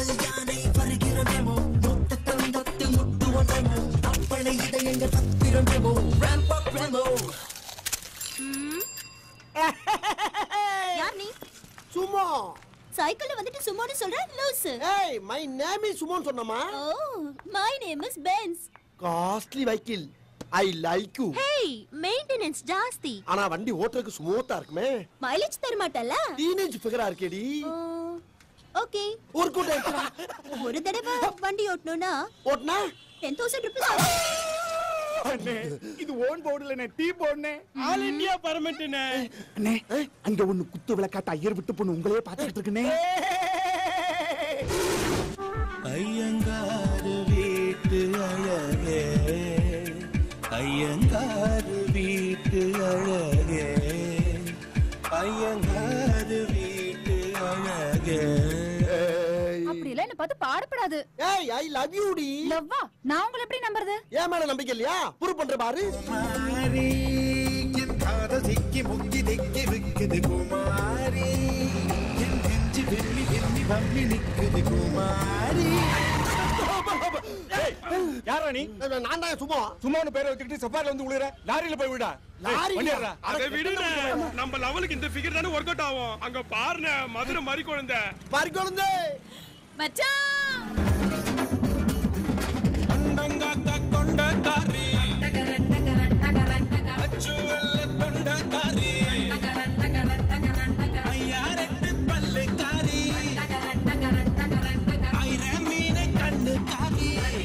கடல் யானை வருகிறோமோ மொத்த தந்தத்து முட்டுவதமோ அப்பளை இதயங்கள் தப்பிரமோ ரேம்ப் அப் ரெமோ யார் நீ சும்மா சைக்கிள்ல வந்துட்டு சும்மான்னு சொல்ற லூசு ஏய் மை நேம் இஸ் சுமன் சொன்னமா oh my name is Benz costly vehicle I like you hey maintenance ஜாஸ்தி ஆனா வண்டி ஓட்டுறதுக்கு ஸ்மூத்தா இருக்குமே மைலேஜ் தர மாட்டல டீனேஜ் ஃபிகரா இருக்கேடி ஓகே ஒரு கூட்டம் ஒரு தடவை வண்டி ஓட்டணும்னா ஓட்டுனா டென் தௌசண்ட் ருபீஸ் அண்ணே இது ஓன் போர்டுல டீ போடுனே ஆல் இந்தியா பர்மனெண்ட்னே அண்ணே அங்க ஒண்ணு குத்து விளக்காட்ட ஐயர் விட்டு பொண்ணு உங்களையே பாத்துக்கிட்டு இருக்குனே ஐயங்காரு வீட்டு அழகே ஐயங்காரு வீட்டு அழகே ஐயங்காரு வீட்டு அழகே அப்படி எல்லாம் என்ன பார்த்து பாடப்படாது ஏய் ஐ லவ் யூ டி லவ்வா நான் உங்களை எப்படி நம்புறது ஏன் மேல நம்பிக்கை இல்லையா புரு பண்ற பாரு மாறி என் காதல் சிக்கி முக்கி திக்கி விக்குது குமாரி என் நெஞ்சு வெள்ளி வெள்ளி வள்ளி நிக்குது குமாரி யாரா நீ நான் தான் சும்மா சும்மானு பேரை வச்சுக்கிட்டு சஃபாரில வந்து விழுற லாரியில போய் விடா லாரி அதை விடுங்க நம்ம லெவலுக்கு இந்த ஃபிகர் தானே ஒர்க் அவுட் ஆகும் அங்க பாருங்க மதுரை மறி குழந்தை பாரி குழந்தை மச்சான் அண்டங்காக்கா கொண்டக்காரி அச்சுவல்ல தொண்டக்காரி ஐயா ரெண்டு பல்லுக்காரி ஐர மீன கண்ணுக்காரி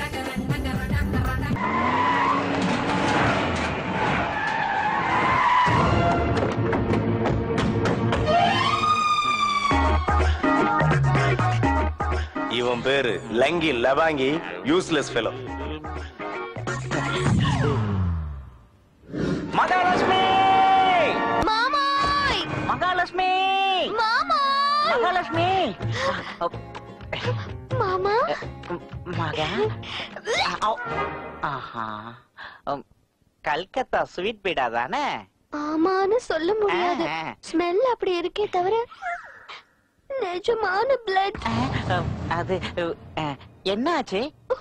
இவன் பேரு லங்கி லவாங்கி யூஸ்லெஸ் ஃபெலோ மகாலட்சுமி மாமாய் மகாலட்சுமி மாமாய் மகாலட்சுமி மாமா மகா அவ். ஆஹா உம், கல்கத்தா ஸ்வீட் பீடா தானே ஆமான்னு சொல்ல முடியாது ஆ. ஸ்மெல் அப்படி இருக்கே தவிர நிஜமான பிளட் உம், அது அஹ், என்னாச்சு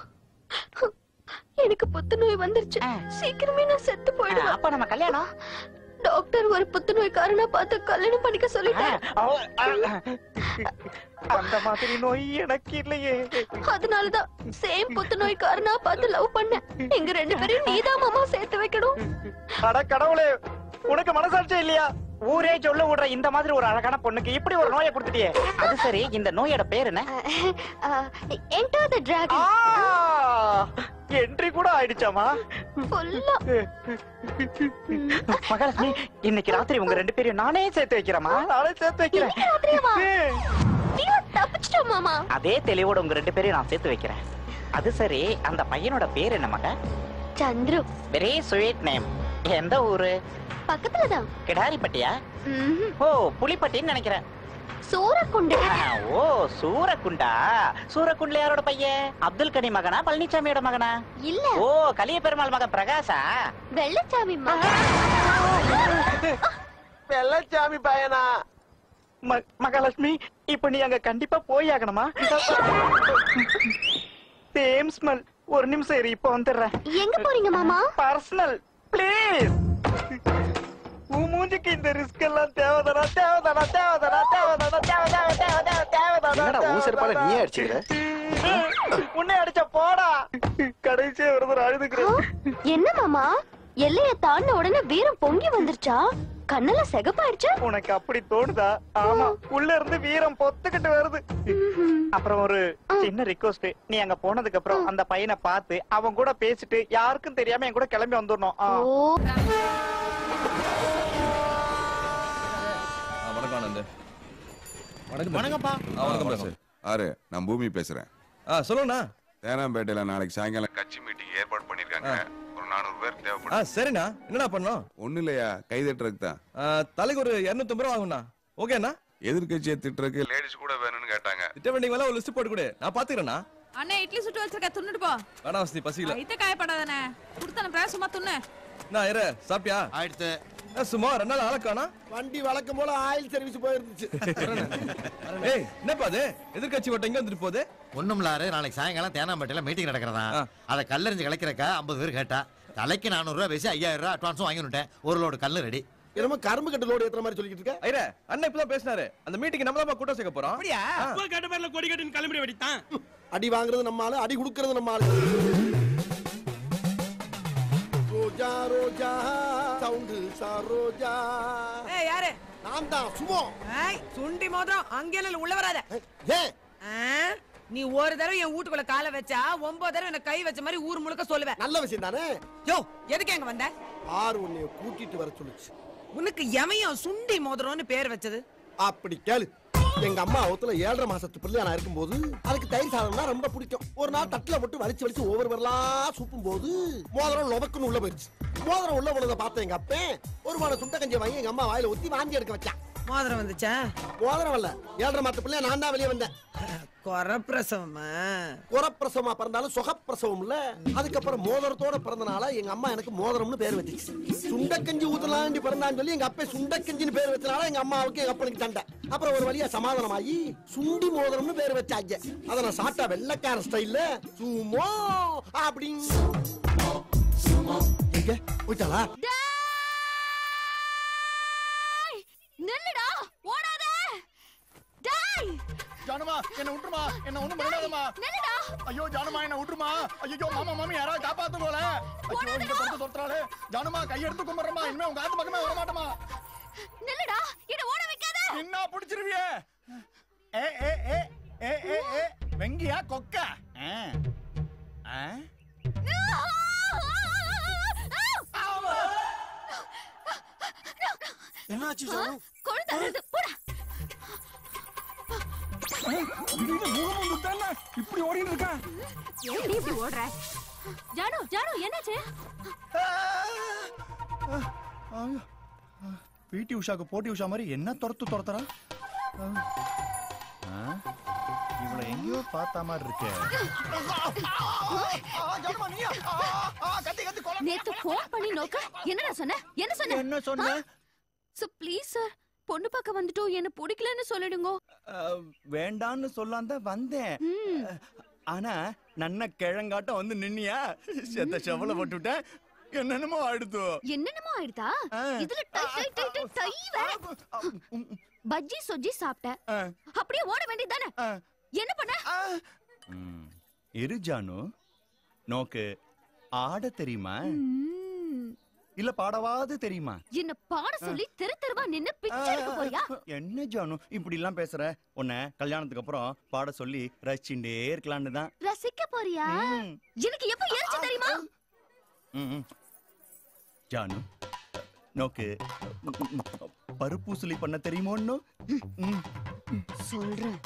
எனக்கு புத்துநோய் வந்துருச்சு ஆ. சீக்கிரமே நான் செத்து அஹ், போயிடுவேன் அப்ப நம்ம கல்யாணம் டாக்டர் ஒரு புத்துநோய்க்காரனா பார்த்து கல்யாணம் பண்ணிக்க சொல்லிட்டாரு அஹ், அவ- அஹ், அந்த மாதிரி நோய் எனக்கு இல்லையே அதனாலதான் சேம் புத்துநோய்க்காரனா பார்த்து லவ் பண்ணேன் எங்க ரெண்டு பேரும் நீதான் மாமா சேர்த்து வைக்கணும் அட கடவுளே உனக்கு மனசாட்சி இல்லையா ஊரே சொல்ல விடுற இந்த மாதிரி ஒரு அழகான பொண்ணுக்கு இப்படி ஒரு நோயை கொடுத்துட்டியே அது சரி இந்த நோயோட பேர் என்ன என்டர் த டிராகன் என்ட்ரி கூட ஆயிடுச்சாமா ஃபுல்லா மகாலட்சுமி இன்னைக்கு ராத்திரி உங்க ரெண்டு பேரையும் நானே சேர்த்து வைக்கிறேமா நானே சேர்த்து வைக்கிறேன் இன்னைக்கு ராத்திரியாவா? நீ தப்பிச்சிட்ட மாமா அதே தெளிவோட உங்க ரெண்டு பேரையும் நான் சேர்த்து வைக்கிறேன் அது சரி அந்த பையனோட பேர் என்ன மக சந்துரு வெரி ஸ்வீட் நேம் எந்த ஊரு பக்கத்துலதான் கிடாரிப்பட்டியா ம்ஹும். ஓ புலிப்பட்டின்னு நினைக்கிறேன் சூரக்குண்டு ஆ, ஓ சூரக்குண்டா சூரக்குண்ட்ல யாரோட பையன் அப்துல் கனி மகனா பழனிசாமியோட மகனா இல்ல ஓ கலிய பெருமாள் மகன் பிரகாஷா வெள்ளச்சாமி மகா வெள்ளச்சாமி பையனா ம- மகாலட்சுமி இப்ப நீ அங்க கண்டிப்பா போய் ஆகணுமா சேம் ஸ்மெல் ஒரு நிமிஷம் இரு இப்ப வந்துடுறேன் எங்க போறீங்க மாமா பர்சனல் ப்ளீஸ் உன் மூஞ்சிக்கு இந்த ரிஸ்க் எல்லாம் தேவைதானா தேவைதானா தேவைதானா தேவைதானா தேவை தேவை தேவை தேவை தேவைதானா என்னடா உன் செருப்பால நீயே அடிச்சுக்கிற உன்னை அடிச்ச போடா கடைசியா ஒரு ஆ, அழுதுக்கிறேன் என்ன மாமா எல்லைய தாண்டின உடனே வீரம் பொங்கி வந்துருச்சா கண்ணெல்லாம் செகப்பாயிடுச்சா உனக்கு அப்படி தோணுதா ஆமா உள்ள இருந்து வீரம் பொத்துக்கிட்டு வருது ம்ஹும். அப்புறம் ஒரு சின்ன ரிக்வஸ்ட் நீ அங்க போனதுக்கு அப்புறம் அந்த பையனை பார்த்து அவன் கூட பேசிட்டு யாருக்கும் தெரியாம என் கூட கிளம்பி வந்துடணும் ஆ. ஓ வணக்கம் ஆனந்த் வணக்கம் வணக்கம்ப்பா ஆ, வணக்கம் வணக்கம் ஆறு நான் பூமி பேசுறேன் ஆ சொல்லுங்கண்ணா தேனாம்பேட்டையில நாளைக்கு சாயங்காலம் கட்சி மீட்டிங் ஏற்பாடு பண்ணிருக்காங்க ஒரு நானூறு பேருக்கு ஆ தேவைப்படும் சரிண்ணா என்னண்ணா பண்ணோம் ஒண்ணு இல்லையா கைதட்டுறதுக்கு தான் ஆ, தலைக்கு ஒரு இரநூத்தம்பது ரூபா ஆகும்ண்ணா ஓகேண்ணா எதிர்கட்சியை திட்டுறதுக்கு லேடிஸ் கூட வேணும்னு கேட்டாங்க திட்ட வேண்டிய ஒரு லிஸ்ட் போட்டு கொடு நான் பாத்துக்கிறேண்ணா அண்ணே இட்லி சுட்டு வச்சிருக்க துண்ணுட்டு போ வேணா வசதி பசிக்கல வயித்த காயப்படாதானே கொடுத்தன சும்மா துண்ணு நான் இரு சாப்பிட்டியா ஆயிடுத்து நான் சும்மா ரெண்டு நாள் ஆளக்கானா வண்டி வழக்கம் போல ஆயில் சர்வீஸ் போயிருந்துச்சு ஏய் என்னப்பா அது எதிர்கட்சி ஓட்ட எங்க வந்துட்டு போகுது ஒண்ணுமில்லாரு நாளைக்கு சாயங்காலம் தேனாம்பேட்டையில மீட்டிங் நடக்கிறதா அதை கல்லறிஞ்சு கலைக்கிறக்கா ஐம்பது பேர் கேட்டா தலைக்கு நானூறு ரூபாய் பேசி ஐயாயிரம் ரூபாய் அட்வான்ஸும் வாங்கினுட்டேன் ஒரு லோடு கல்லு ரெடி என்னமோ கரும்பு கட்டு லோடு ஏத்துற மாதிரி சொல்லிட்டு இருக்க ஐரா அண்ணன் இப்பதான் பேசினாரு அந்த மீட்டிங் நம்ம தான் கூட்டம் சேர்க்க போறோம் அப்படியா அப்பா கேட்ட பேர்ல கொடி கட்டின்னு கிளம்பிட வெடித்தான் அடி வாங்குறது நம்ம ஆளு அடி கொடுக்கறது நம்ம ஆளு ரோஜா ரோஜா சவுண்டு சரோஜா ஏய் யாரு நான் தான் சுமோ ஏய் சுண்டி மோதிரம் அங்கேயும் உள்ள வராத ஏன் ஆ? நீ ஒரு தடவை என் வீட்டுக்குள்ள காலை வச்சா ஒன்பது தடவை என்ன கை வச்ச மாதிரி ஊர் முழுக்க சொல்லுவேன் நல்ல விஷயம் தானே யோ எதுக்கு எங்க வந்த ஆறு உன்னைய கூட்டிட்டு வர சொல்லுச்சு உனக்கு எமையும் சுண்டி மோதிரம்னு பேர் வச்சது அப்படி கேளு எங்க அம்மா அவத்துல ஏழரை மாசத்து பிள்ளையா நான் இருக்கும்போது அதுக்கு தயிர் சாதம்னா ரொம்ப பிடிக்கும் ஒரு நாள் தட்டுல போட்டு வலிச்சு வலிச்சு ஒவ்வொரு வரலா சூப்பும் போது மோதிரம் லொபக்குன்னு உள்ள போயிருச்சு மோதிரம் உள்ள போனதை பார்த்த எங்க அப்பன் ஒரு வாரம் சுண்ட கஞ்சி வாங்கி எங்க அம்மா வாயில ஊத்தி வாந்தி எடுக்க வச்சான் மோதிரம் வந்துச்சா மோதிரம் இல்ல ஏழரை மாசத்து பிள்ளையா நான் தான் வெளியே வந்தேன் குறப்பிரசவமா குறப்பிரசவமா பிறந்தாலும் சுகப்பிரசவம் இல்ல அதுக்கப்புறம் மோதிரத்தோட பிறந்தனால எங்க அம்மா எனக்கு மோதிரம்னு பேர் வச்சுச்சு சுண்டக்கஞ்சி ஊத்தலாண்டி பிறந்தான்னு சொல்லி எங்க அப்பா சுண்டக்கஞ்சின்னு பேர் வச்சனால எங்க அம்மாவுக்கு எங்க அப்பனுக்கு சண்டை அப்புறம் ஒரு வழியா சமாதானமாயி சுண்டி மோதிரம்னு பேர் வச்சாங்க அத நான் சாப்பிட்டா வெள்ளக்கார ஸ்டைல்ல சுமோ அப்படின்னு எங்க போயிட்டாளா நில்லுடா ஓடாத டேய் ஜானுமா என்ன விட்டுருமா என்ன ஒண்ணும் பண்ணாதமா நில்லுடா ஐயோ ஜானுமா என்ன விட்டுருமா ஐயோ மாமா மாமி யாராவது காப்பாத்துக்கோல ஐயோ இந்த படத்தை தொடுறாளே ஜானுமா கையெடுத்து கும்பிடுறமா இனிமே உங்க ஆத்து பக்கமே வர மாட்டோமா நில்லுடா என்ன ஓட வைக்காத என்ன புடிச்சிருவியே ஏ ஏ ஏ ஏ ஏ ஏ வெங்கியா கொக்கா ஆ. ஆ? என்னாச்சு ஜானு கொழுந்து அறுது போடா இப்படி ஓடிட்டு இருக்கா ஏன் நீ இப்படி ஓடுற ஜானு ஜானு என்னாச்சு பிடி உஷாக்கு போட்டி உஷா மாதிரி என்ன துரத்து துரத்துறா ஆ? இவளை எங்கேயோ பார்த்த மாதிரி இருக்கே நேத்து போன் பண்ணி நோக்க என்னடா சொன்ன என்ன சொன்ன என்ன சொன்ன? சோ ப்ளீஸ் சார் பொண்ணு பார்க்க வந்துட்டோம் என்ன பிடிக்கலன்னு சொல்லிடுங்க அஹ், வேண்டான்னு சொல்லாம தான் வந்தேன் ஆனா நன்ன கிழங்காட்டம் வந்து நின்னியா செத்த செவல போட்டுவிட்டேன் என்னென்னமோ ஆயிடுத்து என்னென்னமோ ஆயிடுதா இதுல டை டை டை டை டை வேற பஜ்ஜி சொஜ்ஜி சாப்பிட்ட அப்படியே ஓட வேண்டியதானே என்ன பண்ண ம். இரு ஜானு நோக்கு ஆட தெரியுமா இல்ல பாடவாது தெரியுமா என்ன பாட சொல்லி தெரு தெருவா நின்னு பிச்சை எடுக்க போறியா என்ன ஜானு இப்படி எல்லாம் பேசுற உன்னை கல்யாணத்துக்கு அப்புறம் பாட சொல்லி ரசிச்சுட்டே இருக்கலான்னு தான் ரசிக்க போறியா எனக்கு எப்ப எரிச்சு தெரியுமா ம், ம். ஜானு நோக்கு ம், ம், ம். பருப்பூசலி பண்ண தெரியுமோ இன்னும் சொல்றேன்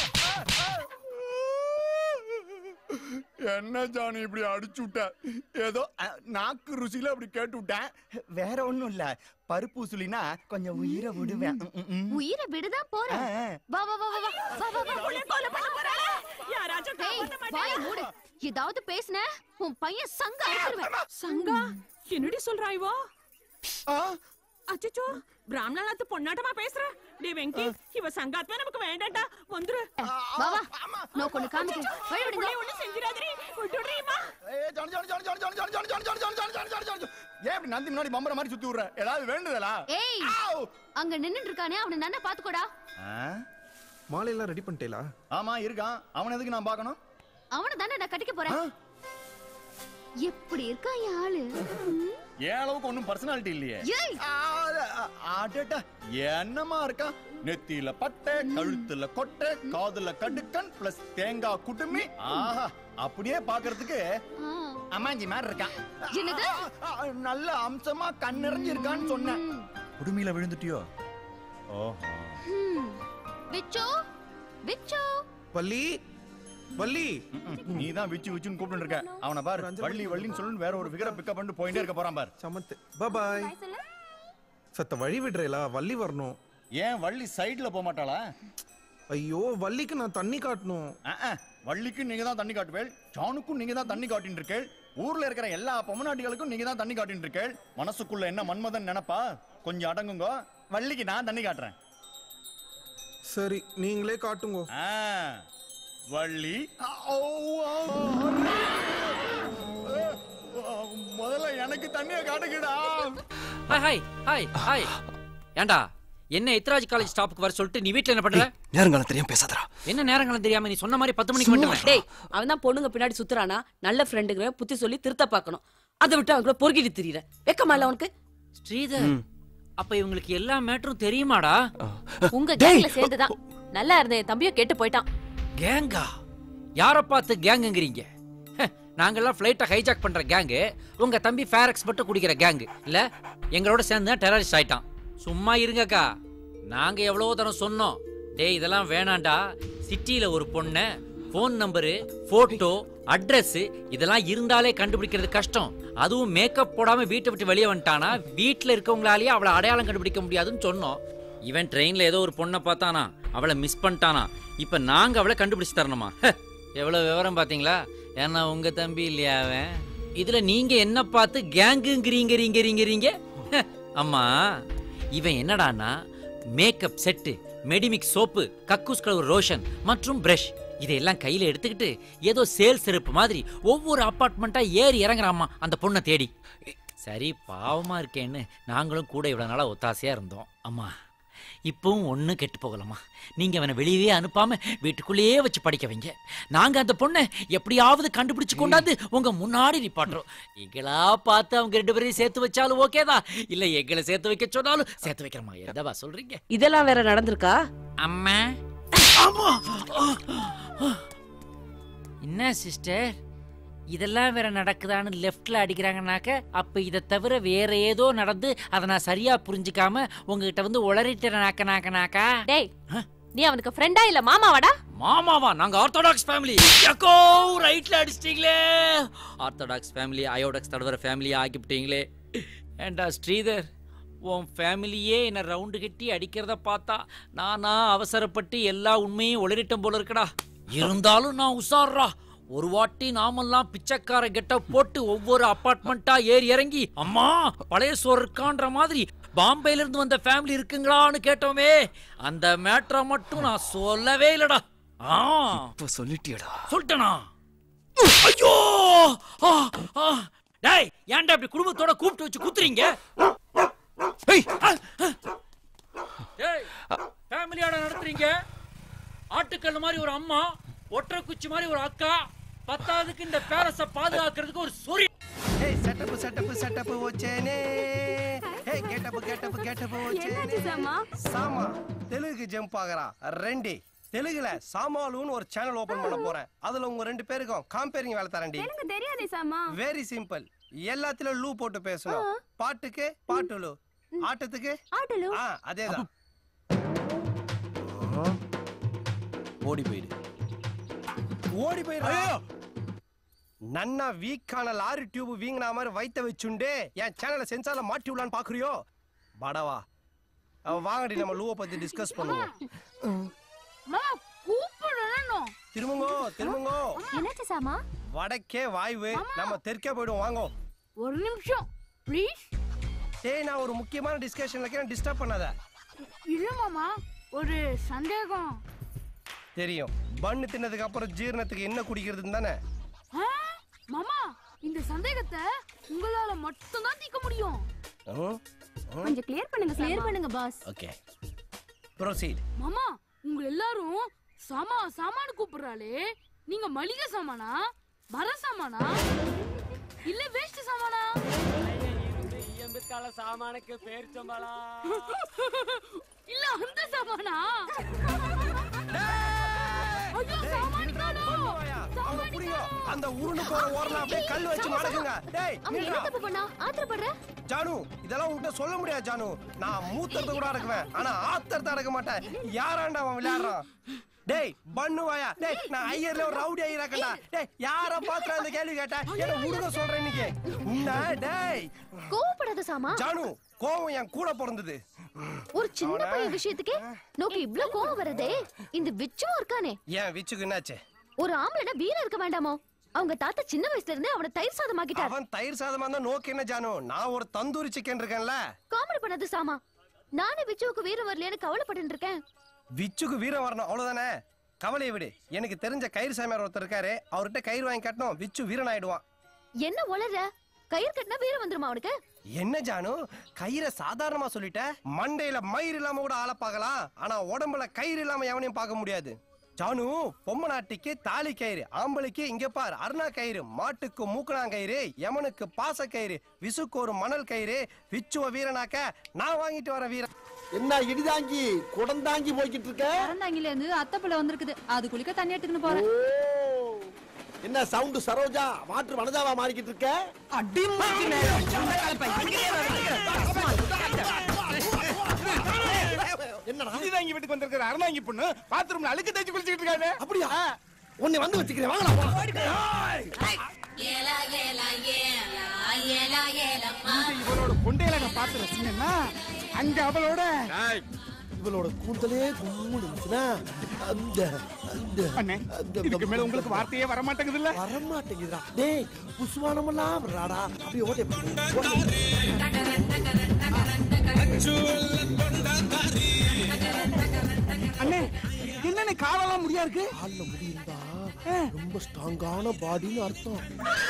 என்ன ஜானு இப்படி அடிச்சு விட்ட ஏதோ அஹ், நாக்கு ருசியில அப்படி கேட்டு விட்டேன் வேற ஒண்ணும் இல்ல பருப்பூசலினா கொஞ்சம் உயிரை விடுவேன் ம், ம், ம். உயிரை விடுதான் போறேன் ஆ, ஆ. வா வா வா வா வா வா வா வா உன்னை கொலை பண்ண போறாளே. யாராச்சும் ஏய், காப்பாத்த வாயை மாட்டியா? மூடு ஏதாவது பேசுன உன் பையன் சங்க அடிச்சிருவேன் சங்கா என்னடி சொல்றா இவோ அச்சச்சோ பிராமணாத்து பொண்ணாட்டமா பேசுற டே வெங்கி இவ சங்காத்மா நமக்கு வேண்டாம்டா வந்துரு வா வா நோ கொண்டு காமிக்க வழி விடுங்க ஒண்ணு செஞ்சிராதடி விட்டுடுறீமா ஏய், ஜானு, ஜானு, ஜானு, ஜானு, ஜானு, ஜானு, ஜானு, ஜானு, ஜானு, ஜானு, ஜானு, ஜானு, ஜானு, ஜானு. ஏன் இப்படி நந்தி முன்னாடி பம்பர மாதிரி சுத்தி விடுற ஏதாவது வேண்டுதலா ஏய் அங்க நின்னுட்டு இருக்கானே அவனை நன்னா பாத்துக்கோடா மாலையெல்லாம் ரெடி பண்ணிட்டேலா ஆமா இருக்கான் அவன் எதுக்கு நான் பார்க்கணும் அவனை தானே நான் கட்டிக்க போறேன் எப்படி இருக்கா என் ஆளு ம்? ஏன் அளவுக்கு ஒன்றும் பர்சனாலிட்டி இல்லையே ஏய் அடடா, என்னமா இருக்கா நெத்தியில பட்டை கழுத்துல கொட்டை காதுல கடுக்கன் பிளஸ் தேங்காய் குடுமி ஆஹா அப்படியே பாக்குறதுக்கு ஆ. அம்மாஞ்சி மாதிரி இருக்கான் என்னது? ஆ, ஆ, நல்ல அம்சமா கண் நிறைஞ்சிருக்கான்னு சொன்னேன் குடுமியில விழுந்துட்டியோ ஓஹோ ம். விச்சு விச்சு வள்ளி வள்ளி நீ தான் விச்சு விச்சுன்னு கூப்பிட்டு இருக்க அவனை பாரு வள்ளி வள்ளின்னு சொல்லு வேற ஒரு ஃபிகரை பிக்கப் பண்ணிட்டு போயிட்டே இருக்க போறான் பாரு சமத்து பாய் சத்த வழி விடுறேலா வள்ளி வரணும் ஏன் வள்ளி சைடுல போக மாட்டாளா ஐயோ வள்ளிக்கு நான் தண்ணி காட்டணும் வள்ளிக்கும் நீங்க தான் தண்ணி காட்டுவேள் ஜானுக்கும் நீங்க தான் தண்ணி காட்டின்னு இருக்கேள் ஊர்ல இருக்கிற எல்லா பொம்மநாட்டிகளுக்கும் நீங்க தான் தண்ணி காட்டின்னு இருக்கேள் மனசுக்குள்ள என்ன மன்மதன் நினைப்பா கொஞ்சம் அடங்குங்க வள்ளிக்கு நான் தண்ணி காட்டுறேன் சரி நீங்களே காட்டுங்க ஆ, வள்ளி ஓ, ஓ, ஓ, முதல்ல எனக்கு தண்ணியை காட்டுங்கடா ஹாய் ஹாய் ஹாய் ஹாய் ஏண்டா என்ன எத்ராஜ் காலேஜ் ஸ்டாப்புக்கு வர சொல்லிட்டு நீ வீட்ல என்ன பண்ற நேரங்காலம் தெரியாம பேசாதடா என்ன நேரங்களும் தெரியாம நீ சொன்ன மாதிரி பத்து மணிக்கு வந்துடுவேன் டேய் அவன் தான் பொண்ணுங்க பின்னாடி சுத்துறானா நல்ல ஃப்ரெண்டுங்கிற புத்தி சொல்லி திருத்த பார்க்கணும் அதை விட்டு அவன் கூட பொறுக்கிட்டு திரியற வெக்கமா இல்ல உனக்கு ஸ்ரீதர் அப்ப இவங்களுக்கு எல்லா மேட்டரும் தெரியுமாடா உங்க கேங்ல சேர்ந்துதான் நல்லா இருந்த என் தம்பியும் கெட்டு போயிட்டான் கேங்கா யார பார்த்து கேங்குங்கிறீங்க ஹ, நாங்கெல்லாம் ஃப்ளைட்டை ஹைஜாக் பண்ற கேங்கு உங்க தம்பி ஃபேரக்ஸ் மட்டும் குடிக்கிற கேங்கு இல்ல எங்களோட சேர்ந்து தான் டெரரிஸ்ட் ஆயிட்டான் சும்மா இருங்கக்கா நாங்க எவ்வளவோ தரம் சொன்னோம் டேய் இதெல்லாம் வேணாண்டா சிட்டியில ஒரு பொண்ணு ஃபோன் நம்பரு போட்டோ அட்ரஸ் இதெல்லாம் இருந்தாலே கண்டுபிடிக்கிறது கஷ்டம் அதுவும் மேக்கப் போடாம வீட்டை விட்டு வெளியே வந்துட்டானா வீட்ல இருக்கவங்களாலேயே அவளை அடையாளம் கண்டுபிடிக்க முடியாதுன்னு சொன்னோம் இவன் ட்ரெயின்ல ஏதோ ஒரு பொண்ணை பார்த்தானா அவளை மிஸ் பண்ணிட்டானா இப்ப நாங்க அவளை கண்டுபிடிச்சு தரணுமா ஹ, எவ்வளவு விவரம் பாத்தீங்களா ஏன்னா உங்க தம்பி இல்லையா அவன் இதுல நீங்க என்ன பார்த்து கேங்குங்கிறீங்கிறீங்கிறீங்கிறீங்க ஹ, அம்மா இவன் என்னடான்னா மேக்கப் செட்டு மெடிமிக் சோப்பு கக்கூஸ் கலர் ரோஷன் மற்றும் பிரஷ் இதையெல்லாம் கையில எடுத்துக்கிட்டு ஏதோ சேல் செருப்பு மாதிரி ஒவ்வொரு அப்பார்ட்மெண்ட்டா ஏறி இறங்குறாம்மா அந்த பொண்ணை தேடி சரி பாவமா இருக்கேன்னு நாங்களும் கூட இவ்வளவு நாளா ஒத்தாசையா இருந்தோம் அம்மா இப்பவும் ஒன்றும் கெட்டு போகலாமா நீங்க அவனை வெளியவே அனுப்பாம வீட்டுக்குள்ளேயே வச்சு படிக்க வைங்க நாங்க அந்த பொண்ணை எப்படியாவது கண்டுபிடிச்சு கொண்டாந்து உங்க முன்னாடி நிப்பாட்டுறோம் எங்களா பார்த்து அவங்க ரெண்டு பேரையும் சேர்த்து வச்சாலும் ஓகேதா இல்ல எங்களை சேர்த்து வைக்க சொன்னாலும் சேர்த்து வைக்கிறோமா எதவா சொல்றீங்க இதெல்லாம் வேற நடந்திருக்கா அம்மா என்ன சிஸ்டர் இதெல்லாம் வேற நடக்குதான்னு லெஃப்ட்ல அடிக்கிறாங்கனாக்க அப்ப இதை தவிர வேற ஏதோ நடந்து அதை நான் சரியா புரிஞ்சுக்காம உங்ககிட்ட வந்து உளறிட்டேன் நாக்க நாக்க நாக்கா டேய் நீ அவனுக்கு ஃப்ரெண்டா இல்ல மாமாவாடா மாமாவா நாங்க ஆர்த்தடாக்ஸ் ஃபேமிலி எக்கோ ரைட்ல அடிச்சிட்டீங்களே ஆர்த்தடாக்ஸ் ஃபேமிலி அயோடாக்ஸ் தடவர ஃபேமிலி ஆக்கிவிட்டீங்களே ஏண்டா ஸ்ரீதர் உன் ஃபேமிலியே என்னை ரவுண்டு கட்டி அடிக்கிறத பார்த்தா நானா அவசரப்பட்டு எல்லா உண்மையும் உளறிட்டம் போல இருக்கடா இருந்தாலும் நான் உஷார்ரா ஒரு வாட்டி நாமெல்லாம் பிச்சைக்கார கெட்ட போட்டு ஒவ்வொரு அப்பார்ட்மெண்ட்டா ஏறி இறங்கி அம்மா பழைய சோறு இருக்கான்ற மாதிரி பாம்பேல இருந்து வந்த ஃபேமிலி இருக்குங்களான்னு கேட்டோமே அந்த மேட்ரை மட்டும் நான் சொல்லவே இல்லடா ஆ இப்போ சொல்லிட்டியடா சொல்லிட்டேனா ஐயோ ஆ, ஆ. டேய் ஏன்டா இப்படி குடும்பத்தோட கூப்பிட்டு வச்சு குத்துறீங்க டேய் ஃபேமிலியோட நடத்துறீங்க ஆட்டுக்கல் மாதிரி ஒரு அம்மா ஒற்றை குச்சி மாதிரி ஒரு அக்கா பத்தாவதுக்கு இந்த பேரஸ பாதுகாக்கிறதுக்கு ஒரு சூரிய ஏய் செட்டப் செட்டப் செட்டப் ஓச்சேனே ஏய் கெட்டப் கெட்டப் கெட்டப் ஓச்சேனே சாமா தெலுங்கு ஜம்ப் ஆகறா ரெண்டி தெலுங்குல சாமாலுன்னு ஒரு சேனல் ஓபன் பண்ண போறேன் அதுல உங்க ரெண்டு பேருக்கும் காம்பேரிங் வேலை தரேன்டி எனக்கு தெரியாதே சாமா வெரி சிம்பிள் எல்லாத்துலயும் லூ போட்டு பேசணும் பாட்டுக்கு பாட்டு லூ ஆட்டத்துக்கு ஆட்டலு ஆ அதேதான் ஓடி போயிடு ஓடி போயிடு நன்னா வீக்கான லாரி டியூப் வீங்கின மாதிரி வைத்த வச்சுண்டு என் சேனலை சென்சார்ல மாட்டி விடலான்னு பாக்குறியோ படவா அவ வாங்கடி நம்ம லூவை பத்தி டிஸ்கஸ் பண்ணுவோம் மாமா கூப்பிடணும் திரும்புங்கோ திரும்புங்கோ என்னாச்சு சாமா வடக்கே வாய்வு நம்ம தெற்கே போயிடுவோம் வாங்கோ ஒரு நிமிஷம் ப்ளீஸ் டேய் நான் ஒரு முக்கியமான டிஸ்கஷன்ல இருக்கேன் டிஸ்டர்ப் பண்ணாத இல்ல மாமா ஒரு சந்தேகம் தெரியும் பண்ணு தின்னதுக்கு அப்புறம் ஜீரணத்துக்கு என்ன குடிக்கிறதுன்னு தானே ஆ, மாமா இந்த சந்தேகத்தை உங்களால மட்டும் தான் தீர்க்க முடியும் கொஞ்சம் கிளியர் பண்ணுங்க கிளியர் பண்ணுங்க பாஸ் ஓகே ப்ரொசீட் மாமா உங்க எல்லாரும் சாமா சாமானு கூப்பிடுறாளே நீங்க மளிகை சாமானா மர சாமானா இல்ல வேஸ்ட் சாமானா சாமானுக்கு பேர் சம்பளா இல்ல அந்த சாமானா ஐயோ சாமான் காணோம் அவங்க புடிங்க அந்த உருண்டு போற ஓரல அப்படியே கல் வச்சு மடக்குங்க டேய் அவன் என்ன நில்றா. தப்பு பண்ணா ஆத்திரப்படுற ஜானு இதெல்லாம் உன்கிட்ட சொல்ல முடியாது ஜானு நான் மூத்தத்தை கூட அடக்குவேன் ஆனா ஆத்தரத்தை அடக்க மாட்டேன் யாராண்டா அவன் விளையாடுறான் டேய் பண்ணு வாயா டேய் நான் ஐயர்ல ஒரு ரவுடி ஐயராக்கடா டேய் யார பாத்துற அந்த கேள்வி கேட்ட என்ன உருக சொல்றேன் இன்னைக்கு உன்ன டேய் கோவப்படாத சாமா ஜானு கோவம் என் கூட பிறந்தது ஒரு சின்ன பையன் விஷயத்துக்கே நோக்கி இவ்ளோ கோவம் வருதே இந்த விச்சும் இருக்கானே ஏன் விச்சுக்கு என்னாச்சு ஒரு ஆம்பளைனா வீரம் இருக்க வேண்டாமோ அவங்க தாத்தா சின்ன வயசுல இருந்தே அவனை தயிர் சாதம் ஆக்கிட்டார் அவன் தயிர் சாதமா இருந்தா நோக்கு என்ன ஜானு நான் ஒரு தந்தூரி சிக்கன் இருக்கேன்ல காமெடி பண்ணது சாமா நானே விச்சுவுக்கு வீரம் வரலையேன்னு கவலைப்பட்டு இருக்கேன் விச்சுக்கு வீரம் வரணும் அவ்வளவுதானே கவலையை விடு எனக்கு தெரிஞ்ச கயிறு சாமியார் ஒருத்தர் இருக்காரு அவர்கிட்ட கயிறு வாங்கி கட்டணும் விச்சு வீரன் ஆயிடுவான் என்ன உளற கயிறு கட்டினா வீரம் வந்துருமா அவனுக்கு என்ன ஜானு கயிறை சாதாரணமா சொல்லிட்ட மண்டையில மயிர் இல்லாம கூட ஆள பார்க்கலாம் ஆனா உடம்புல கயிறு இல்லாம எவனையும் பார்க்க முடியாது ஜானு பொம்மநாட்டிக்கு தாலி கயிறு ஆம்பளைக்கு இங்க பார் அருணா கயிறு மாட்டுக்கு மூக்கணாங்கயிறு யமனுக்கு பாச கயிறு விசுக்கு ஒரு மணல் கயிறு விச்சுவ வீரனாக்க நான் வாங்கிட்டு வர வீரன் என்ன இடிதாங்கி குடந்தாங்கி போய்கிட்டு இருக்க அறந்தாங்கில இருந்து அத்தைப்புள்ள வந்திருக்குது அது குளிக்க தண்ணி எடுத்துக்கின்னு போறேன் என்ன சவுண்ட் சரோஜா வாட்டர் வனஜாவா மாறிக்கிட்டு இருக்க அடி என்னடா இடிதாங்கி வீட்டுக்கு வந்திருக்கிற அரணாங்கி பொண்ணு பாத்ரூம்ல அழுக்கு தேய்ச்சி குளிச்சுக்கிட்டு இருக்காங்க அப்படியா உன்னை வந்து வச்சுக்கிறேன் வாங்கடா இவளோட கொண்டையில நான் பார்த்து ரசிங்கன்னா அங்க அவளோட இவளோட கூந்தலே கும்முன்னு இருந்துச்சுன்னா அந்த அந்த அண்ணே இதுக்கு மேல உங்களுக்கு வார்த்தையே வர மாட்டேங்குது இல்ல வர மாட்டேங்குதுடா டேய் புஷ்வானமெல்லாம் விடுறாடா அப்படியே ஓட்டே அண்ணே என்னண்ணே காலெல்லாம் முடியா இருக்கு கால்ல முடியுதா ரொம்ப ஸ்ட்ராங்கான பாடின்னு அர்த்தம்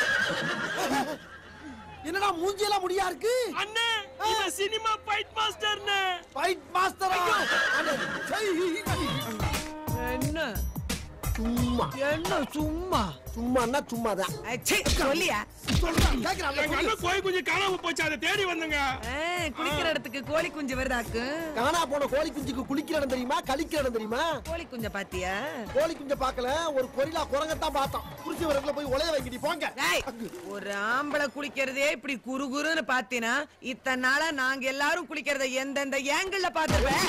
என்னடா மூஞ்சியெல்லாம் முடியா இருக்கு அண்ணே இந்த சினிமா ஃபைட் மாஸ்டர்னு ஃபைட் மாஸ்டரா என்ன சும்மா என்ன சும்மா சும்மான்னா சும்மாதான் சொல்லியா எங்க அண்ணன் கோழி குஞ்சு காணாம போச்சு அதை தேடி வந்தங்க குளிக்கிற இடத்துக்கு கோழி குஞ்சு வருதாக்கு காணா போன கோழி குஞ்சுக்கு குளிக்கிற இடம் தெரியுமா கழிக்கிற இடம் தெரியுமா கோழி குஞ்ச பாத்தியா கோழி குஞ்ச பார்க்கல ஒரு கொரிலா குரங்கத்தான் பார்த்தோம் குடிச்சு வரக்குள்ள போய் உலைய வைக்கிடி போங்க டேய், ஒரு ஆம்பளை குளிக்கிறதே இப்படி குறு குறுன்னு பாத்தீனா இத்தனை நாளா நாங்க எல்லாரும் குளிக்கிறத எந்தெந்த ஏங்கிள் பாத்துருப்பேன்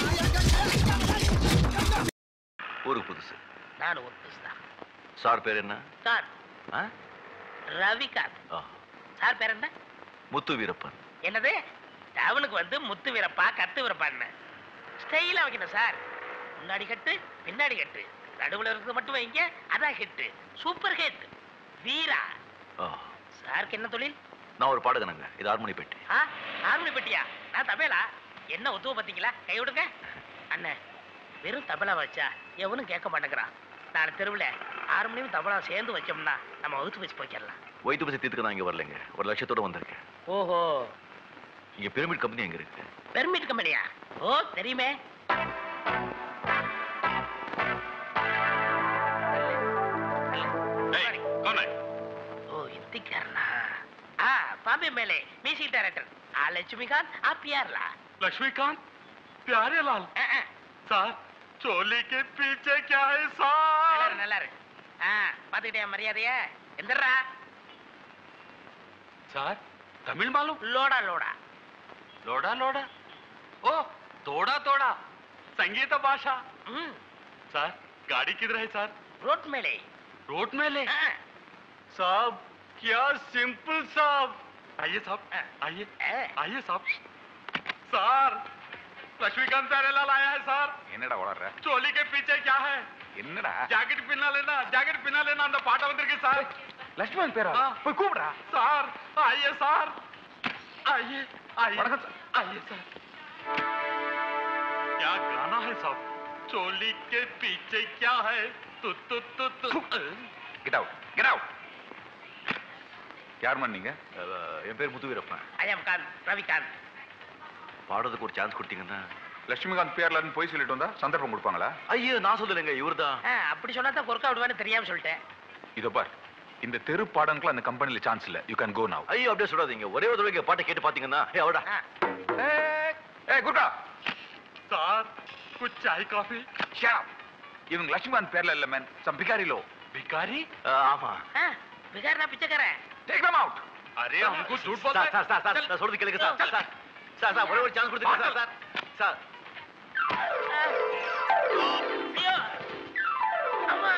ஊருக்கு புதுசு நான் ஒரு புதுசுதான் சார் பேர் என்ன சார் ஆ? ரவிகாந்த் ஆ, சார் பேர் என்ன முத்து வீரப்பன் என்னது டவுனுக்கு வந்து முத்து வீரப்பா கத்து வீரப்பான்னு ஸ்டைலா வைக்கணும் சார் முன்னாடி கட்டு பின்னாடி கட்டு நடுவுல இருக்கிறது மட்டும் வைங்க அதான் ஹிட் சூப்பர் ஹிட் வீரா ஆ, சாருக்கு என்ன தொழில் நான் ஒரு பாடகனுங்க இது ஹார்மோனி பெட்டி ஆ ஹார்மோனி பெட்டியா நான் தபேலா என்ன ஒத்துவ பாத்தீங்களா கை விடுங்க அண்ணே வெறும் தபலா வச்சா எவனும் கேட்க மாட்டேங்கிறான் நாளை தெருவில் ஹார்மோனியம் தபலா சேர்ந்து வச்சோம்னா நம்ம வகுத்து வச்சு போய்க்கிடலாம் ஒயிட்டு பசி தீர்த்துக்க நான் இங்க வரலைங்க ஒரு லட்சத்தோட வந்திருக்கேன் ஓஹோ இங்க பிரமிட் கம்பெனி எங்க இருக்கு பெர்மிட் கம்பெனியா ஓ தெரியுமே ஓ இந்திக்காரனா ஆ பாம்பே மேலே மியூசிக் டைரக்டர் ஆ லட்சுமிகாந்த் ஆ பியார்லா लक्ष्मीकांत प्यारे लाल सर चोली के पीछे क्या है सर நல்லா இருக்கு ஆ பாத்துக்கிட்டே மரியாதைய எந்திரா सर तमिल मालूम லோடா லோடா लोड़ा लोड़ा ओ तोड़ा तोड़ा संगीत भाषा सर गाड़ी किधर है सर रोड मेले रोड में ले साहब क्या सिंपल साहब आइए साहब आइए आइए साहब सर लक्ष्मीकांत प्यारे लाल आया है सर என்னடா வளர்ற चोली के पीछे क्या है என்னடா ஜாக்கெட் பின்னா लेना ஜாக்கெட் பின்னா लेना அந்த பாட்ட வந்திருக்கு சார் லட்சுமணன் பேரா போய் கூப்பிடா சார் आइए சார் आइए आइए वणக்கம் आइए சார் क्या गाना है साहब चोली के पीछे क्या है तु तु तु तु கெட் அவுட் கெட் அவுட் யார் பண்ணீங்க என் பேர் முத்து வீரப்பன் ஐயம் காந்த் ரவிகாந்த் பாடுறதுக்கு ஒரு சான்ஸ் கொடுத்தீங்கன்னா லட்சுமிகாந்த் பேர்லன்னு போய் சொல்லிட்டு வந்தா சந்தர்ப்பம் கொடுப்பாங்களா ஐயோ நான் சொல்லலைங்க இவர்தான் ஆ, அப்படி சொன்னா தான் கொர்க்கா விடுவான்னு தெரியாம சொல்லிட்டேன் இதோ பார் இந்த தெரு பாடனுக்குலாம் அந்த கம்பெனில சான்ஸ் இல்ல யூ கேன் கோ நவ் ஐயோ அப்படியே சொல்லாதீங்க ஒரே ஒரு தடவை பாட்டை கேட்டு பாத்தீங்கன்னா ஏ அவடா ஏய் குர்கா சார் कुछ चाय कॉफी ஷட் இவங்க லட்சுமிகாந்த் பேர்ல இல்ல மேன் சம் பிகாரி லோ भिखारी ஆமா ஆ, பிகார் நான் பிச்சைக்காரன் டேக் தம் அவுட் अरे हमको झूठ சார் बोलते சார் சார் சார் நான் சொல்றது கேளுங்க sir sir sir sir sir ஒரே ஒரு சான்ஸ் கொடுத்துருங்க சார் சார் சார் ஐயோ அம்மா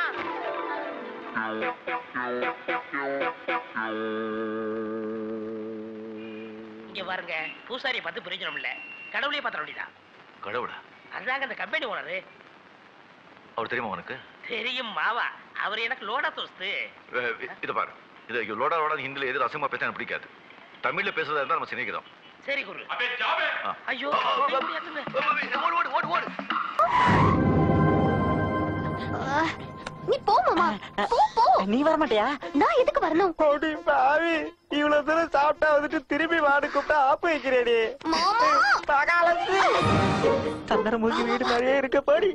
இங்க பாருங்க பூசாரியை பார்த்து பிரயோஜனம் இல்ல கடவுளையே பார்த்த வேண்டியதான் கடவுளா அதுதாங்க அந்த கம்பெனி ஓனரு அவர் தெரியுமா உனக்கு தெரியும் மாவா அவர் எனக்கு லோடா தோஸ்து இதை பாரு இது லோடா லோடா ஹிந்தில எது அசமா பேச எனக்கு பிடிக்காது தமிழ்ல பேசுறதா இருந்தா நம்ம சிநேகிதம் சரி குரு ஐயோ ஓடு ஓடு ஓடு நீ போ மாமா போ போ நீ வர மாட்டியா நான் எதுக்கு வரணும் ஓடி பாவி இவ்வளவு தூரம் சாப்பிட்டா வந்துட்டு திரும்பி வாடு கூப்பிட்டா ஆப்பு வைக்கிறேடி பகாலத்து சந்தன மூஞ்சி வீடு மாதிரியே இருக்க பாடி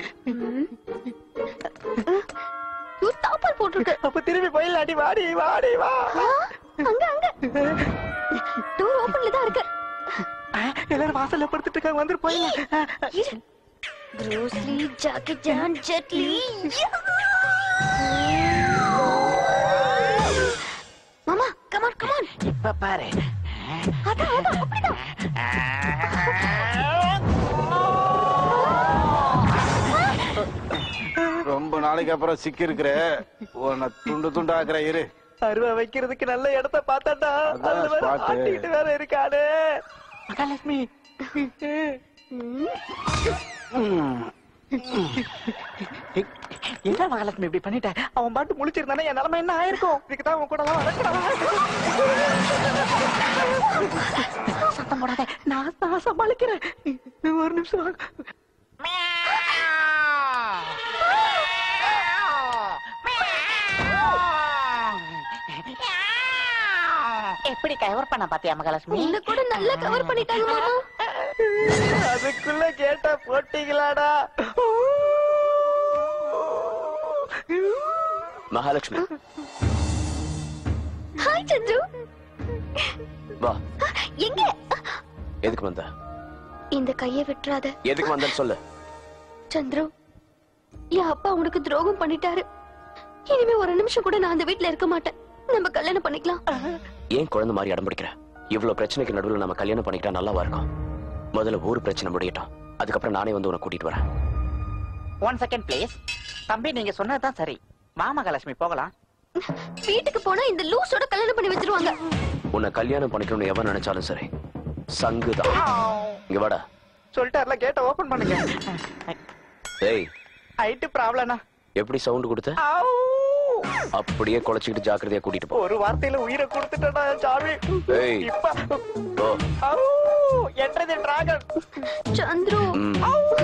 தாப்பால் போட்டிருக்கு அப்ப திரும்பி போயிடலாடி வாடி வாடி வா அங்க அங்க டோர் ஓபன்ல தான் இருக்கு எல்லாரும் வாசல்ல படுத்துட்டு இருக்காங்க வந்துட்டு போயிடலாம் ப்ரூஸ்லி ஜாக்கி ஜான் ஜெட்லி மாமா கம் ஆன் கம் ஆன் இப்ப பாரு அதான் அதான் அப்படிதான் ரொம்ப நாளைக்கு அப்புறம் சிக்கி இருக்கிற உன்னை துண்டு துண்டு ஆக்குற இரு அருவா வைக்கிறதுக்கு நல்ல இடத்த பார்த்தாண்டா அதான் அதுல வேற spot. ஆட்டிக்கிட்டு வேற இருக்கானே மகாலட்சுமி என்ன மகாலட்சுமி இப்படி பண்ணிட்ட அவன் பாட்டு முழிச்சிருந்தானே என் நிலைமை என்ன ஆயிருக்கும் இதுக்குதான் அவன் கூட சத்தம் போடாத நான் நான் சமாளிக்கிறேன் ஒரு நிமிஷம் எப்படி கவர் பண்ண பாத்தியா மகாலட்சுமி உன்னை கூட நல்லா கவர் பண்ணிட்டாங்க மாமா அதுக்குள்ள கேட்டா போட்டீங்களாடா மகாலட்சுமி ஹாய் சந்துரு வா எங்க எதுக்கு வந்த இந்த கையை விட்டுறாத எதுக்கு வந்தன்னு சொல்லு சந்துரு என் அப்பா உனக்கு துரோகம் பண்ணிட்டாரு இனிமே ஒரு நிமிஷம் கூட நான் அந்த வீட்ல இருக்க மாட்டேன் நம்ம கல்யாணம் பண்ணிக்கலாம் ஏன் குழந்தை மாதிரி அடம் பிடிக்கிற இவ்வளவு பிரச்சனைக்கு நடுவில் நம்ம கல்யாணம் பண்ணிக்கிட்டா நல்லாவா இருக்கும் முதல்ல ஊர் பிரச்சனை முடியட்டும் அதுக்கப்புறம் நானே வந்து உன்னை கூட்டிட்டு வரேன் ஒன் செகண்ட் ப்ளீஸ் தம்பி நீங்க சொன்னதுதான் சரி வா மகாலட்சுமி போகலாம் வீட்டுக்கு போனா இந்த லூஸோட கல்யாணம் பண்ணி வச்சிருவாங்க உன்னை கல்யாணம் பண்ணிக்கணும்னு எவன் நினைச்சாலும் சரி சங்குதான் இங்க வாடா சொல்லிட்டார்ல கேட்ட ஓபன் பண்ணுங்க ஏய் ஹைட் ப்ராப்ளம்னா எப்படி சவுண்ட் கொடுத்த அப்படியே குலைச்சிக்கிட்டு ஜாக்கிரதையா கூட்டிட்டு போ ஒரு வார்த்தையில உயிரை கொடுத்துட்டா சாமி ஏய். இப்ப போ ஆவூ, என்றது டிராகன் சந்துரு ம்.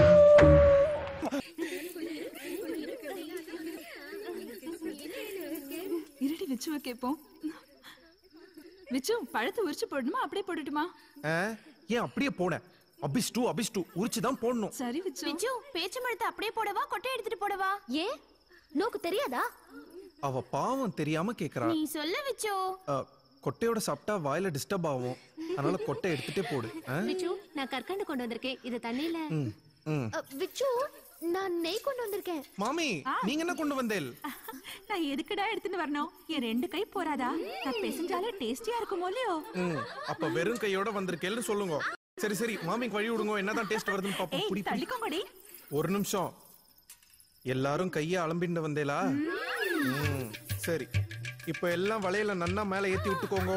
இருடி விச்சுவ கேப்போம் விச்சு பழத்தை உரிச்சு போடணுமா அப்படியே போடட்டுமா ஆ, ஏன் அப்படியே போன அபிஸ் டூ அபிஸ் டூ உரிச்சு தான் போடணும் சரி விச்சு விஜு பேச்சு மரத்தை அப்படியே போடவா கொட்டை எடுத்துட்டு போடவா ஏன் நோக்கு தெரியாதா அவ பாவம் தெரியாம கேக்குறா நீ சொல்ல விச்சு ஆ, கொட்டையோட சாப்பிட்டா வாயில டிஸ்டர்ப் ஆகும் அதனால கொட்டை எடுத்துட்டே போடு ஆ? விச்சு நான் கற்கண்டு கொண்டு வந்திருக்கேன் இது தண்ணியில ம், ம். அ, விச்சு நான் நெய் கொண்டு வந்திருக்கேன் மாமி நீங்க என்ன கொண்டு வந்தேல் நான் எதுக்குடா எடுத்துட்டு வரணும் என் ரெண்டு கை போறாதா நான் பெசஞ்சாலே டேஸ்டியா இருக்குமோ இல்லையோ ம், அப்ப வெறும் கையோட வந்திருக்கேன்னு சொல்லுங்க சரி சரி மாமிக்கு வழி விடுங்க என்னதான் டேஸ்ட் வருதுன்னு பாப்போம் ஏய் புடி புடி. தள்ளிக்கோங்கடி ஒரு நிமிஷம் எல்லாரும் கைய அலம்பிண்டு வந்தேலா ம், சரி இப்ப எல்லாம் வளையல நன்னா மேல ஏத்தி விட்டுக்கோங்க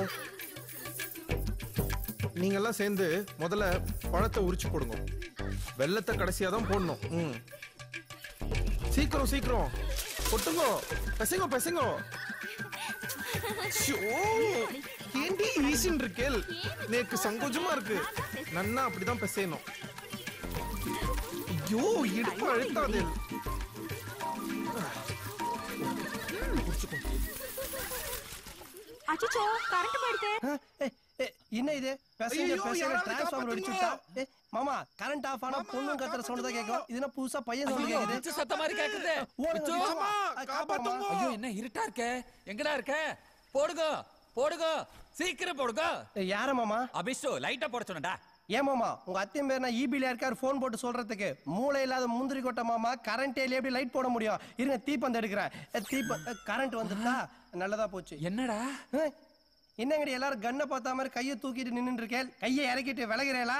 நீங்க எல்லாம் சேர்ந்து முதல்ல பழத்தை உரிச்சு போடுங்க வெள்ளத்தை கடைசியா தான் போடணும் ம். சீக்கிரம் சீக்கிரம் கொட்டுங்க பெசங்க பெசங்க ஷோ, ஏண்டி ஈசின் இருக்கேல் நேக்கு சங்கோஜமா இருக்கு நன்னா அப்படிதான் பெசையணும் ஐயோ இடுப்பு அழுத்தாதே அச்சோ கரண்ட் போயிடுது என்ன இது பேசஞ்சர் ஐயோ, பேசஞ்சர் யாராவது டிரான்ஸ்ஃபார்மர் அடிச்சுட்டா ஏய், மாமா கரண்ட் ஆஃப் ஆனா பொண்ணும் கத்துற சவுண்ட் தான் கேட்கும் இது என்ன புதுசா பையன் சவுண்ட் ஐயோ, கேக்குது விச்சு சத்த மாதிரி கேக்குது. ஓடுங்க, விச்சு. மாமா, காப்பாத்துங்க. ஐயோ என்ன இருட்டா இருக்க எங்கடா இருக்க போடுங்க போடுங்க சீக்கிரம் போடுங்க யார மாமா அபிஷோ லைட்டா போட சொன்னடா ஏன் மாமா உங்க அத்தையும் பேர் நான் ஈபில இருக்காரு ஃபோன் போட்டு சொல்றதுக்கு மூளை இல்லாத முந்திரி கொட்டை மாமா கரண்ட் எப்படி லைட் போட முடியும் இருங்க தீப்பந்து எடுக்கிறேன் தீப்ப கரண்ட் வந்துட்டா நல்லதா போச்சு என்னடா என்னங்கடி எல்லாரும் கண்ணை பார்த்த மாதிரி கையை தூக்கிட்டு நின்னுட்டு இருக்கேன் கையை இறக்கிட்டு விலகிறேளா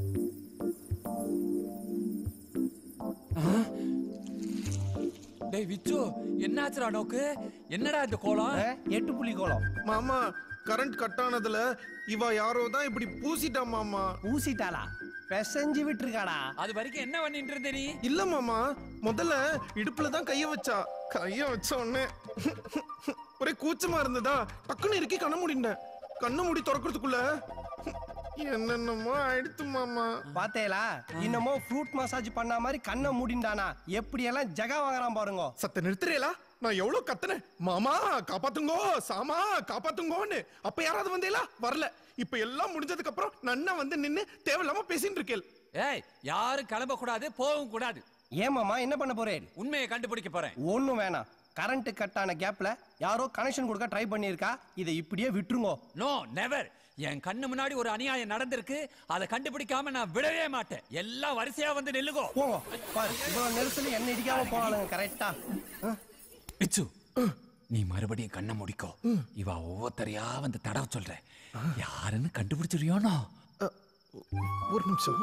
டேய் விச்சு என்னாச்சுடா நோக்கு என்னடா இந்த கோலம் எட்டு புள்ளி கோலம் மாமா கரண்ட் கட் ஆனதுல இவ யாரோ தான் இப்படி பூசிட்டா மாமா பூசிட்டாளா பெசஞ்சு விட்டுருக்காடா அது வரைக்கும் என்ன பண்ணிட்டு இருந்த நீ இல்ல மாமா முதல்ல இடுப்புல தான் கைய வச்சா கைய வச்ச உடனே ஒரே கூச்சமா இருந்ததா டக்குன்னு இறுக்கி கண்ண மூடிட்டேன் கண்ணு மூடி திறக்கிறதுக்குள்ள என்னென்னமோ ஆயிடுத்து மாமா பாத்தேலா இன்னமோ ஃப்ரூட் மசாஜ் பண்ண மாதிரி கண்ணை மூடிண்டானா எப்படி எல்லாம் ஜகா வாங்குறான் பாருங்க சத்த நிறுத்துறீங்களா நான் எவ்வளவு கத்துனேன் மாமா காப்பாத்துங்கோ சாமா காப்பாத்துங்கோன்னு அப்ப யாராவது வந்தீங்களா வரல இப்ப எல்லாம் முடிஞ்சதுக்கு அப்புறம் நன்னா வந்து நின்னு தேவையில்லாம பேசிட்டு இருக்கேன் ஏய் யாரும் கிளம்ப கூடாது போகவும் கூடாது ஏமாமா என்ன பண்ண போறேன் உண்மையை கண்டுபிடிக்க போறேன் ஒண்ணும் வேணாம் கரண்ட் கட் ஆன கேப்ல யாரோ கனெக்ஷன் கொடுக்க ட்ரை பண்ணியிருக்கா இதை இப்படியே விட்டுருங்கோ நோ நெவர் என் கண்ணு முன்னாடி ஒரு அநியாயம் நடந்திருக்கு அதை கண்டுபிடிக்காம நான் விடவே மாட்டேன் எல்லாம் வரிசையா வந்து நில்லுகோ போங்க பாரு இவ்வளவு நெரிசல் என்ன இடிக்காம போனாலுங்க கரெக்டா பிச்சு நீ மறுபடியும் கண்ணை முடிக்கோ இவ ஒவ்வொருத்தரையா வந்து தடவ சொல்ற யாருன்னு கண்டுபிடிச்சிருயோனோ ஒரு நிமிஷம்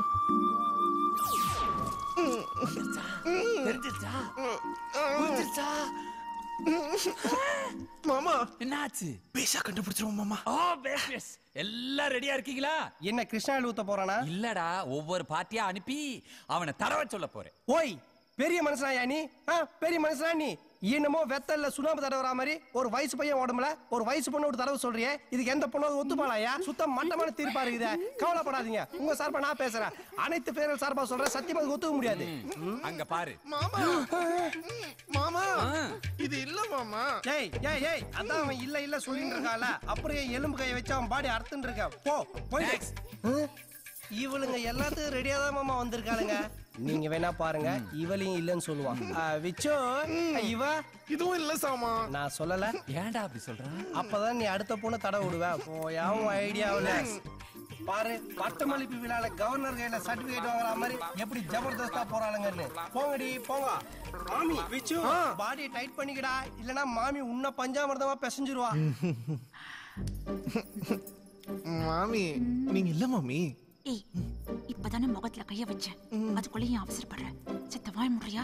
தெரிஞ்சிருச்சா புரிஞ்சிருச்சா? மாமா என்னாச்சு பேசா கண்டுபிடிச்சிருவோம் மாமா ஓ பேஸ் பேஸ் எல்லாம் ரெடியா இருக்கீங்களா என்ன கிருஷ்ணாவில் ஊத்த போறானா இல்லடா ஒவ்வொரு பார்ட்டியா அனுப்பி அவனை தடவ சொல்ல போறேன் ஓய் பெரிய மனுஷனா நீ ஆ, பெரிய மனுஷனா நீ என்னமோ வெத்தல்ல சுண்ணாம்பு தடவுற மாதிரி ஒரு வயசு பையன் உடம்புல ஒரு வயசு பொண்ணு ஒரு தடவை சொல்றியே இதுக்கு எந்த பொண்ணு ஒத்துப்பாளாயா சுத்தம் மட்டமான தீர்ப்பா இருக்குது கவலைப்படாதீங்க உங்க சார்பா நான் பேசுறேன் அனைத்து பேர்கள் சார்பா சொல்றேன் சத்தியமா அதுக்கு ஒத்துக்க முடியாது அங்க பாரு மாமா மாமா இது இல்ல மாமா ஏய் ஏய் ஏய் அதான் அவன் இல்ல இல்ல சொல்லிட்டு இருக்கான்ல அப்புறம் என் எலும்பு கையை வச்சு அவன் பாடி அறுத்துட்டு இருக்கான் போ போய் இவளுங்க எல்லாத்துக்கும் ரெடியா தான் மாமா வந்திருக்காளுங்க நீங்க வேணா பாருங்க இவளையும் இல்லன்னு சொல்லுவான் ஆ, விச்சோ இவ இதுவும் இல்ல சாமா நான் சொல்லல ஏன்டா அப்படி சொல்றான் அப்பதான் நீ அடுத்த பொண்ணு தடை விடுவ போயா உன் ஐடியாவில் பாரு பட்டமளிப்பு விழால கவர்னர் கையில சர்டிபிகேட் வாங்குற மாதிரி எப்படி ஜபர்தஸ்தா போறாளுங்கன்னு போங்கடி போங்க மாமி விச்சு பாடி டைட் பண்ணிக்கடா இல்லனா மாமி உன்ன பஞ்சாமிர்தமா பிசைஞ்சிருவா மாமி நீங்க இல்ல மாமி ஏய் இப்பதானே முகத்துல கைய வச்சேன் அதுக்குள்ளேயும் அவசரப்படுறேன் செத்த வாய் முடியா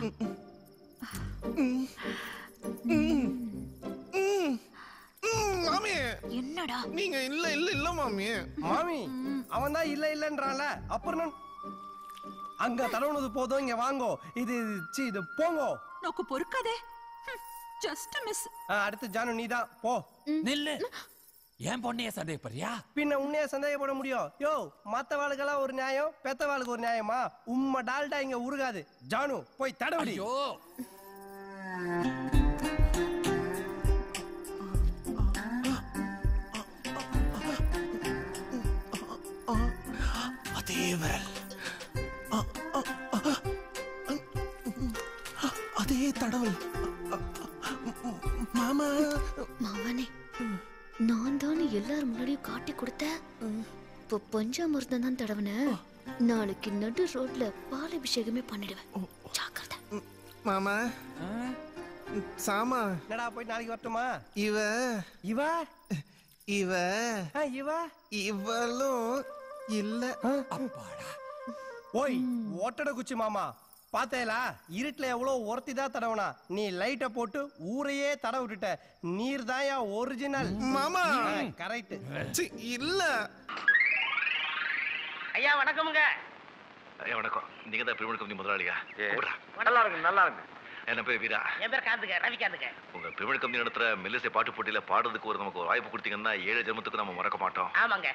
மாமி என்னடா நீங்க இல்ல இல்ல இல்ல மாமி மாமி அவன் தான் இல்ல இல்லன்றான்ல அப்புறம் நான் அங்க தடவுனது போதும் இங்க வாங்கோ இது சி இது போங்கோ நோக்கு பொறுக்காதே ஜஸ்ட் மிஸ் ஆ, அடுத்து ஜானு நீதான் போ நில்லு ஏன் பொண்ணைய சந்தேகப்படுறியா பின்ன உன்னைய சந்தேகப்பட முடியும் யோ மத்த வாளுக்கெல்லாம் ஒரு நியாயம் பெத்த வாளுக்கு ஒரு நியாயமா உம்ம டால்டா இங்க உருகாது ஜானு போய் தடவடி ஐயோ அதே விரல் அ, அ, அ, அதே தடவல் மாமா மாமனே நான் தானே எல்லாரும் முன்னாடியும் காட்டி கொடுத்த இப்போ பஞ்சாமிர்தம் தான் தடவன நாளைக்கு நடு ரோட்ல பால் அபிஷேகமே பண்ணிடுவேன் ஜாக்கிரதை மாமா சாமா என்னடா போய் நாளைக்கு வரட்டுமா இவ இவ இவ இவ இவளும் இல்ல ஓய் ஓட்டட குச்சி மாமா பாத்தேலா இருட்டுல எவ்வளவு ஒருத்தி தான் தடவனா நீ லைட்ட போட்டு ஊரையே தட விட்டுட்ட நீர் தான் ஒரிஜினல் மாமா. கரெக்ட் இல்ல ஐயா வணக்கமுங்க ஐயா வணக்கம் நீங்க தான் பிரிமினல் கம்பெனி முதலாளியா கூப்பிடுறா. நல்லா இருக்கு நல்லா இருக்கு என் பேர் வீரா என் பேர் காந்துங்க ரவிகாந்துங்க உங்க பிரிமினல் கம்பெனி நடத்துற மெல்லிசை பாட்டு போட்டியில பாடுறதுக்கு ஒரு நமக்கு ஒரு வாய்ப்பு கொடுத்தீங்கன்னா ஏழு ஜென்மத்துக்கு நம்ம மறக்க மாட்டோம் ஆமாங்க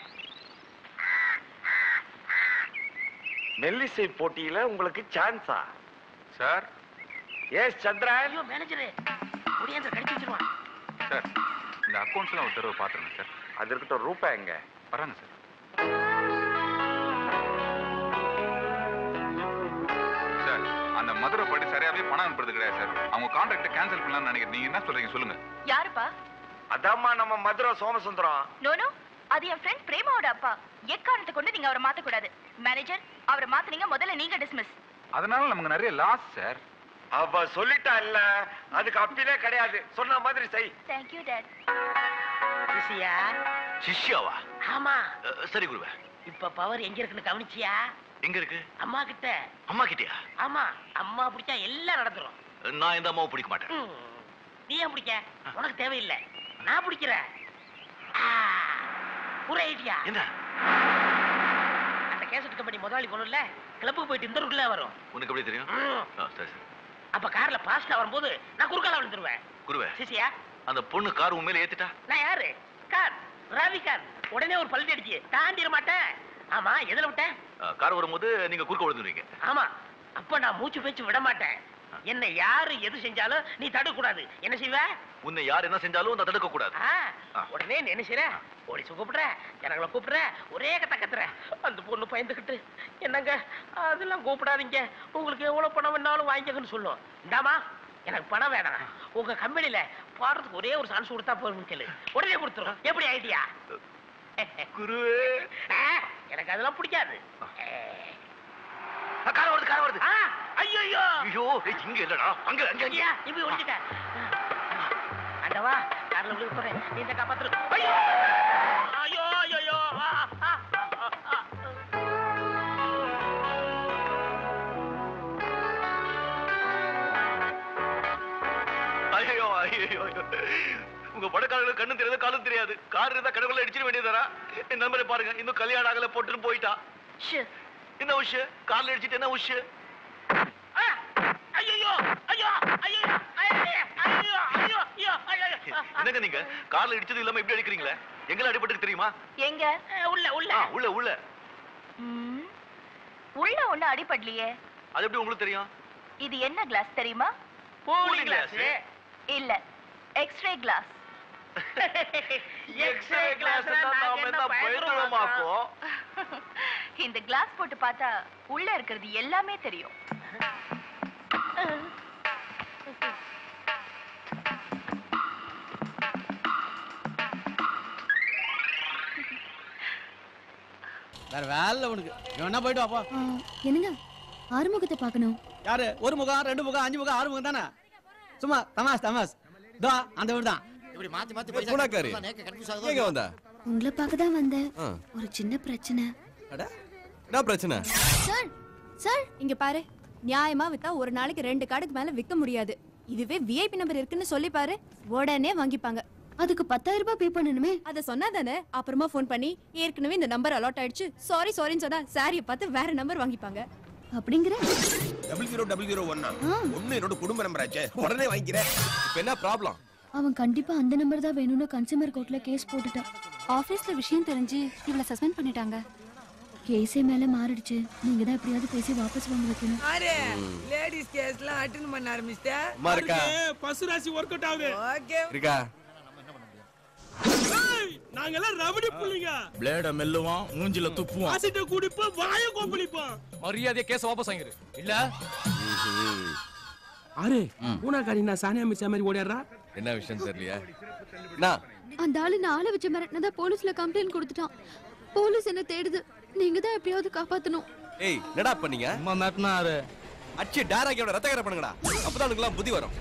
மெல்லிசை போட்டியில உங்களுக்கு சான்ஸா சார் எஸ் சந்திரா ஐயோ மேனேஜரே முடியாத கடிச்சு வச்சிருவான் சார் இந்த அக்கௌண்ட்ஸ்லாம் ஒரு தடவை பார்த்துருங்க சார் அது இருக்கட்டும் ரூபா எங்க வராங்க சார் சார் அந்த மதுரை பாட்டி சரியாவே பணம் அனுப்புறது கிடையாது சார் அவங்க கான்ட்ராக்டை கேன்சல் பண்ணலாம்னு நினைக்கிறேன் நீங்க என்ன சொல்றீங்க சொல்லுங்க யாருப்பா அதாம்மா நம்ம மதுரை சோமசுந்தரம் நோனோ அது என் ஃப்ரெண்ட் பிரேமாவோட அப்பா எக்காரணத்தை கொண்டு நீங்க அவரை மாத்த கூடாது மேனேஜர் அவரை மாத்துனீங்க முதல்ல நீங்க டிஸ்மிஸ் அதனால நமக்கு நிறைய லாஸ் சார் அவ சொல்லிட்டா இல்ல அதுக்கு அப்பிலே கிடையாது சொன்ன மாதிரி செய் தேங்க் யூ டாட் சிசியா சிஷ்யாவா ஆமா அஹ், சரி குருவே இப்ப பவர் எங்க இருக்குன்னு கவனிச்சியா எங்க இருக்கு அம்மா கிட்ட அம்மா கிட்டயா ஆமா அம்மா பிடிச்சா எல்லாம் நடந்துரும் நான் இந்த அம்மாவை பிடிக்க மாட்டேன் ம். நீ ஏன் பிடிக்க உனக்கு தேவையில்லை நான் பிடிக்கிறேன் ஆ, ஒரு ஐடியா என்ன அந்த கேசட் கம்பெனி முதலாளி போகணும்ல கிளப்புக்கு போயிட்டு இந்த ரூட்ல வரும் உனக்கு எப்படி தெரியும் ம். ஆ, சரி சரி அப்ப கார்ல பாஸ்டா வரும்போது நான் குறுக்கால விழுந்துருவேன் குருவே சிசியா அந்த பொண்ணு கார் உண்மையில ஏத்திட்டா நான் யாரு கார் ரவி கார் உடனே ஒரு பல்டி அடிச்சு தாண்டிட மாட்டேன் ஆமா எதுல விட்டேன் ஆ, கார் வரும்போது நீங்க குறுக்க விழுந்துருவீங்க ஆமா அப்ப நான் மூச்சு பேச்சு விட மாட்டேன் என்ன யாரு எது செஞ்சாலும் நீ தடுக்க கூடாது என்ன செய்வ உன்னை யார் என்ன செஞ்சாலும் அதை தடுக்க கூடாது ஆ, உடனே நீ என்ன செய்ற போலீஸ் கூப்பிடுற ஜனங்களை கூப்பிடுற ஒரே கத்த கத்துற அந்த பொண்ணு பயந்துகிட்டு என்னங்க அதெல்லாம் கூப்பிடாதீங்க உங்களுக்கு எவ்வளவு பணம் வேணாலும் வாங்கிக்கன்னு சொல்லும் இந்தாமா எனக்கு பணம் வேணாம் உங்க கம்பெனில பாடுறதுக்கு ஒரே ஒரு சான்ஸ் கொடுத்தா போதும் கேளு உடனே கொடுத்துரும் எப்படி ஐடியா குருவே எனக்கு அதெல்லாம் பிடிக்காது கார் வருது கார் வருது ஐயோ ஐயோ ஏய், இங்க இல்லடா அங்க அங்க அங்க ஐயா இப்படி ஒழிஞ்சுட்ட அண்டவா கார்ல விழுக போறேன் நீ இந்த காப்பாத்துரு ஐயோ ஐயோ ஐயோ ஐயோ ஆ, ஆ, ஆ, ஆ, ஆ. ஐயோ ஐயோ உங்க படக்காரங்களுக்கு கண்ணு தெரியாது காலும் தெரியாது கார் இருந்தா கடவுள அடிச்சிட வேண்டியதாரா என் நம்பரை பாருங்க இன்னும் கல்யாணம் ஆகல போட்டுன்னு போயிட்டா என்ன விஷயம் கார்ல அடிச்சிட்டு என்ன விஷயம் ஐயோ ஐயோ ஐயோ ஐயோ ஐயோ ஐயோ ஐயோ ஐயோ ஐயோ என்னங்க நீங்க கார்ல இடிச்சது இல்லாம இப்படி அடிக்கிறீங்களே எங்களை அடிபட்டு தெரியுமா எங்க உள்ள உள்ள ஆ, உள்ள உள்ள ம், உள்ள ஒண்ணு அடிபடலையே அது எப்படி உங்களுக்கு தெரியும் இது என்ன கிளாஸ் தெரியுமா Cooling glass. இல்ல எக்ஸ்ரே கிளாஸ் எக்ஸ்ரே கிளாஸ் நாம என்ன பயந்துருவோமாக்கும் இந்த கிளாஸ் போட்டு பார்த்தா உள்ள இருக்கிறது எல்லாமே தெரியும் வேற வேலை உனக்கு என்ன போயிட்டு வாப்பா என்னங்க ஆறுமுகத்தை பார்க்கணும் யாரு ஒரு முகம் ரெண்டு முகம் அஞ்சு முகம் ஆறு முகம் தானே சும்மா தமாஸ் தமாஸ் தோ அந்த வீடு தான் இப்படி மாத்தி மாத்தி பூனாக்காரி, எங்க வந்த? உங்களை பார்க்க தான் வந்தேன் ஆ. ஒரு சின்ன பிரச்சனை என்ன பிரச்சனை சார் சார் இங்க பாரு நியாயமா வித்தா ஒரு நாளைக்கு ரெண்டு கார்டுக்கு மேல விற்க முடியாது இதுவே விஐபி நம்பர் இருக்குன்னு சொல்லி பாரு உடனே வாங்கிப்பாங்க அதுக்கு பத்தாயிரம் ரூபாய் பே பண்ணணுமே அத சொன்னா தானே அப்புறமா ஃபோன் பண்ணி ஏற்கனவே இந்த நம்பர் அலாட் ஆயிடுச்சு சாரி சாரின்னு சொன்னா சாரியை பார்த்து வேற நம்பர் வாங்கிப்பாங்க அப்படிங்கிற டபுள் ஜீரோ டபுள் ஜீரோ ஒன்னா ஒன்னு என்னோட குடும்ப நம்பர் ஆச்சே உடனே வாங்கிக்கிறேன் இப்ப என்ன ப்ராப்ளம் அவன் கண்டிப்பா அந்த நம்பர் தான் வேணும்னு கன்சியூமர் கோர்ட்ல கேஸ் போட்டுட்டான் ஆபீஸ்ல விஷயம் தெரிஞ்சு இவள சஸ்பெண்ட் பண்ணிட்டாங்க கேஸே மேல மாறிடுச்சு நீங்க தான் எப்படியாவது பேசி வாபஸ் வாங்க வைக்கணும் அரே லேடிஸ் கேஸ்லாம் அட்டென்ட் பண்ண ஆரம்பிச்சிட்டா அம்மா இருக்கா? பசுராசி ஒர்க் அவுட் ஆகுது ஓகே இருக்கா நாங்க எல்லாம் ரபடி புள்ளிங்க பிளேட மெல்லுவான் மூஞ்சில துப்புவான் ஆசிட்ட குடிப்போம் வாய கோப்பளிப்போம் மரியாதையா கேஸ் வாபஸ் வாங்கிரு இல்ல அரே பூனாக்காரி நான் சானியா மிச்சா மாதிரி ஓடிடுறா என்ன விஷயம் தெரியலையா நான் அந்த ஆளு நான் ஆளை வச்சு மிரட்டினதா போலீஸ்ல கம்ப்ளைண்ட் கொடுத்துட்டான் போலீஸ் என்ன தேடுது நீங்க தான் எப்படியாவது காப்பாத்தணும் ஏய் என்னடா பண்ணீங்க அம்மா மேட்னாரு அச்சி டாராக்கியோட ரத்த கரை பண்ணுங்கடா அப்பதான் உனக்கு புத்தி வரும்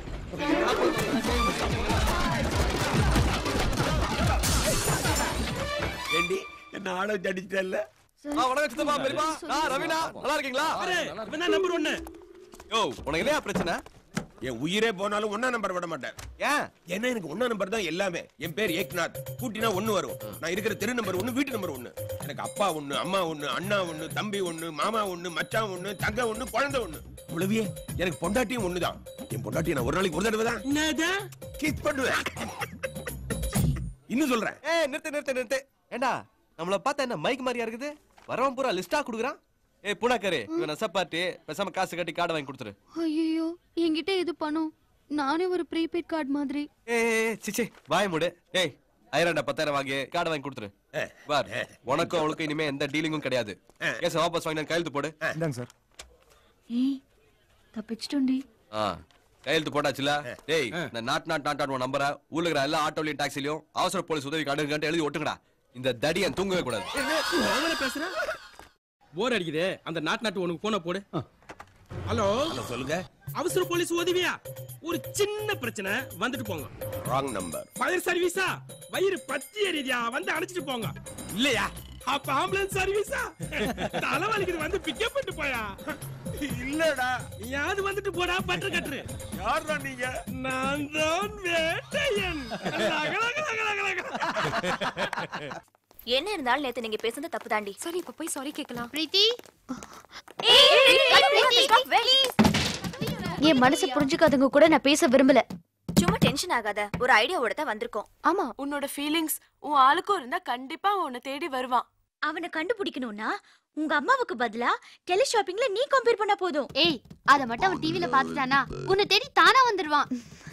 ஏண்டி என்ன ஆட வச்சு அடிச்சிட்டல ஆ, வணக்கம் சித்தப்பா பெரியப்பா ஆ ரவினா நல்லா இருக்கீங்களா நம்பர் ஒன்னு யோ உனக்கு என்ன பிரச்சனை என் உயிரே போனாலும் ஒன்னா நம்பர் விட மாட்டேன் ஏன் ஏன்னா எனக்கு ஒன்னா நம்பர் தான் எல்லாமே என் பேர் ஏக்நாத் கூட்டினா ஒண்ணு வரும் நான் இருக்கிற தெரு நம்பர் ஒண்ணு வீட்டு நம்பர் ஒண்ணு எனக்கு அப்பா ஒண்ணு அம்மா ஒண்ணு அண்ணா ஒண்ணு தம்பி ஒண்ணு மாமா ஒண்ணு மச்சான் ஒண்ணு தங்க ஒண்ணு குழந்தை ஒண்ணு அவ்வளவே எனக்கு பொண்டாட்டியும் ஒண்ணுதான் என் பொண்டாட்டியை நான் ஒரு நாளைக்கு ஒரு தடவை தான் கிஸ் பண்ணுவேன் இன்னும் சொல்றேன் ஏய் நிறுத்து நிறுத்து நிறுத்து ஏண்டா நம்மள பார்த்தா என்ன மைக் மாதிரியா இருக்குது வரவன் பூரா லிஸ்டா குடுக்குறான் ஏய் பூனாக்காரி இவன் நசப்பாட்டி பேசாம காசு கட்டி கார்டு வாங்கி கொடுத்துரு ஐயோ என்கிட்ட இது பணம் நானே ஒரு ப்ரீபெய்ட் கார்டு மாதிரி ஏய் சிச்சி வாய மூடு ஏய் ஐரண்டா பத்தாயிரம் வாங்கி கார்டு வாங்கி கொடுத்துரு பார் உனக்கும் அவளுக்கும் இனிமே எந்த டீலிங்கும் கிடையாது கேஸ் வாபஸ் வாங்கி நான் கையெழுத்து போடு இந்தாங்க சார் ஏய் தப்பிச்சிட்டோண்டி ஆ கையெழுத்து போட்டாச்சுல டேய் இந்த நாட் நாட் நாட் நாட் நம்பரை ஊர்ல இருக்கிற எல்லா ஆட்டோலையும் டாக்ஸிலையும் அவசர போலீஸ் உதவி அடுங்கன்ட்டு எழுதி ஒட்டுங்கடா இந்த தடியன் தூங்கவே கூடாது பேசுற போர் அடிக்குது அந்த நாட்டு நாட்டு உனக்கு போன போடு ஹலோ சொல்லுங்க அவசர போலீஸ் உதவியா ஒரு சின்ன பிரச்சனை வந்துட்டு போங்க ராங் நம்பர் ஃபயர் சர்வீஸா வயிறு பத்தி எரியுதியா வந்து அணைச்சிட்டு போங்க இல்லையா அப்ப ஆம்புலன்ஸ் சர்வீஸா தலைவலிக்குது வந்து பிக்கப் பண்ணிட்டு போயா இல்லடா யாரு வந்துட்டு போடா பட்டர் கட்டுரு யாரா நீங்க நான் தான் வேட்டையன் லக, லக, லக, லக, லக. என்ன இருந்தாலும் நேத்து நீங்க பேசுனது தப்பு தாண்டி சரி இப்ப போய் சாரி கேட்கலாம் பிரீத்தி என் மனசு புரிஞ்சுக்காதவங்க கூட நான் பேச விரும்பல சும்மா டென்ஷன் ஆகாத ஒரு ஐடியாவோட தான் வந்திருக்கோம் ஆமா உன்னோட ஃபீலிங்ஸ் உன் ஆளுக்கும் இருந்தா கண்டிப்பா அவன் உன்னை தேடி வருவான் அவனை கண்டுபிடிக்கணும்னா உங்க அம்மாவுக்கு பதிலா டெலி ஷாப்பிங்ல நீ கம்பேர் பண்ண போதும் ஏய் அத மட்டும் அவன் டிவில பாத்துட்டானா உன்னை தேடி தானா வந்துருவான்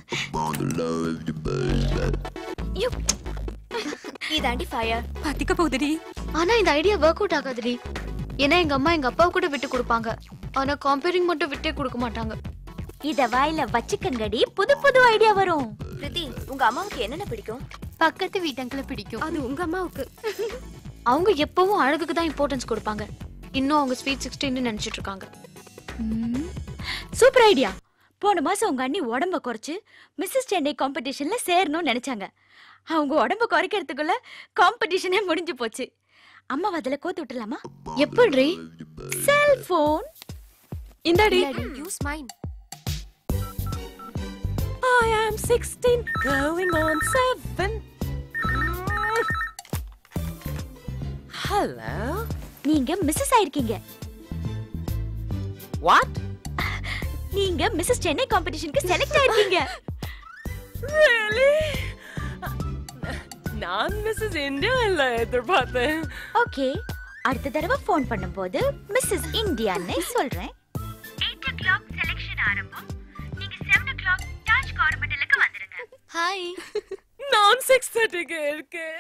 இதாண்டி ஃபயர் பாத்திக்க போகுதுடி ஆனா இந்த ஐடியா ஒர்க் அவுட் ஆகாதுடி ஏன்னா எங்க அம்மா எங்க அப்பாவை கூட விட்டு கொடுப்பாங்க ஆனா கம்பேரிங் மட்டும் விட்டே கொடுக்க மாட்டாங்க இத வாயில வச்சுக்கங்கடி புது புது ஐடியா வரும் பிரீத்தி உங்க அம்மாவுக்கு என்னென்ன பிடிக்கும் பக்கத்து வீட்டங்களை பிடிக்கும் அது உங்க அம்மாவுக்கு அவங்க எப்பவும் அழகுக்கு தான் இம்பார்ட்டன்ஸ் கொடுப்பாங்க இன்னும் அவங்க ஸ்வீட் சிக்ஸ்டின்னு நினைச்சிட்டு இருக்காங்க சூப்பர் ஐடியா போன மாசம் உங்க அண்ணி உடம்ப குறைச்சு மிஸ்ஸஸ் சென்னை காம்படிஷன்ல சேரணும்னு நினைச்சாங்க அவங்க உடம்ப குறைக்கிறதுக்குள்ள காம்படிஷனே முடிஞ்சு போச்சு அம்மா அதுல கோத்து விட்டுலாமா எப்படி செல்போன் இந்தாடி use mine I am 16 going on 7 hello நீங்க மிஸ்ஸஸ் ஆயிருக்கீங்க வாட் நீங்க மிஸ்ஸஸ் சென்னை காம்படிஷனுக்கு செலக்ட் ஆயிருக்கீங்க really நான் மிஸ்ஸஸ் இந்தியா இல்ல எதிர்பார்த்தேன் ஓகே அடுத்த தடவை ஃபோன் பண்ணும்போது மிஸ்ஸஸ் இந்தியான்னு சொல்றேன் எயிட் ஓ கிளாக் செலெக்ஷன் ஆரம்பம் நீங்க செவன் ஓ கிளாக் டாஜ் கார்மெண்டலுக்கு வந்துருங்க ஹாய் நான் சிக்ஸ் தேர்ட்டிக்கு இருக்கேன்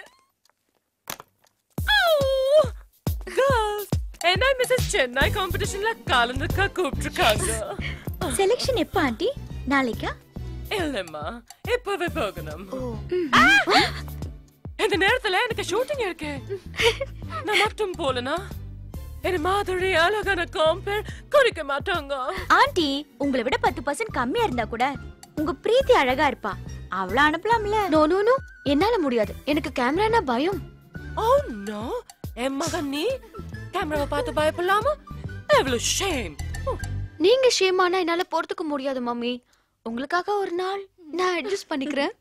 கேர்ள்ஸ் என்ன மிஸ்ஸஸ் சென்னை காம்படிஷன்ல கலந்துக்க கூப்பிட்டுருக்காங்க செலெக்ஷன் எப்ப ஆண்டி நாளைக்கா இல்லம்மா இப்பவே போகணும் ஆ! இந்த நேரத்துல எனக்கு ஷூட்டிங் இருக்கு நான் மட்டும் போலனா என்ன மாதிரி அழகான காம்பேர் குறிக்க மாட்டாங்க ஆண்டி உங்களை விட பத்து பர்சன்ட் கம்மியா இருந்தா கூட உங்க பிரீத்தி அழகா இருப்பா அவள அனுப்பலாம்ல நோ நோ நோ என்னால முடியாது எனக்கு கேமரானா பயம் ஓ நோ என் மகன் நீ கேமராவை பார்த்து பயப்படலாமா எவ்வளவு ஷேம் நீங்க ஷேமானா என்னால போறதுக்கு முடியாது மம்மி உங்களுக்காக ஒரு நாள் நான் அட்ஜஸ்ட் பண்ணிக்கிறேன்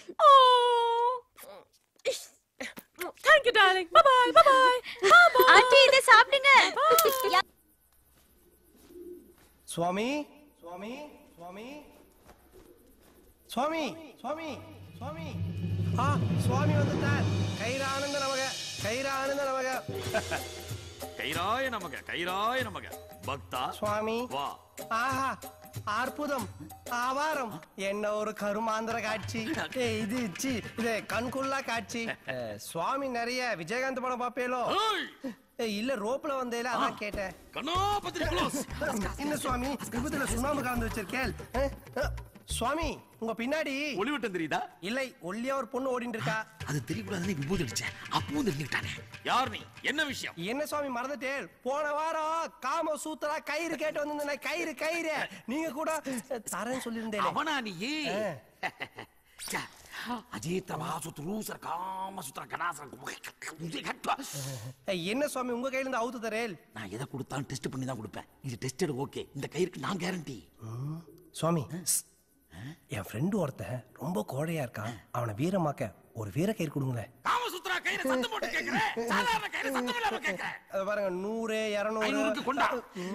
thank you darling bye bye bye bye aunty இத சாப்பிடுங்க சுவாமி சுவாமி சுவாமி சுவாமி சுவாமி சுவாமி ஆ சுவாமி வந்துட்டார் கைரானந்த நமக கைரானந்த நமக கைராய நமக கைராய நமக பக்தா சுவாமி வா ஆஹா அற்புதம் ஆவாரம் என்ன ஒரு கருமாந்திர காட்சி ஏய், இது சி இது கண்குள்ளா காட்சி அஹ், சுவாமி நிறைய விஜயகாந்த் படம் பாப்பேலோ ஏய், இல்ல ரோப்ல வந்தேல அதான் கேட்டேன் என்ன சுவாமி விபத்துல சுண்ணாம்பு கலந்து வச்சிருக்கேன் அஹ், அஹ், சுவாமி உங்க பின்னாடி ஒளிவட்டம் தெரியுதா இல்லை ஒல்லியா ஒரு பொண்ணு ஓடிட்டு இருக்கா அது தெரியக்கூடாதுன்னு விபூதி அடிச்சேன் அப்பவும் தெரிஞ்சுக்கிட்டானே யார் நீ என்ன விஷயம் என்ன சுவாமி மறந்துட்டேன் போன வாரம் காம சூத்திரா கயிறு கேட்டு வந்திருந்தேன் கயிறு கயிறு நீங்க கூட தரேன்னு சொல்லியிருந்தேன் அவனா நீ அஜேத்ரவாசுத்ரூசர் காமசுத்ர கடாசர என்ன சுவாமி உங்க கையில இருந்து அவுத்து தரேல் நான் எதை கொடுத்தாலும் டெஸ்ட் பண்ணி தான் கொடுப்பேன் இது டெஸ்டட் ஓகே இந்த கயிறுக்கு நான் கேரண்டி சுவாமி என் ஃப்ரெண்டு ஒருத்தன் ரொம்ப கோழையா இருக்கான் அவனை வீரமாக்க ஒரு வீர கயிறு கொடுங்களேன் காமசுத்ரா கயிறு சத்தம் போட்டு கேக்குறேன் சாதாரண கயிறு சத்தம் இல்லாம கேக்குறேன் அது பாருங்க நூறு இருநூறு ஐநூறுக்கு கொண்டா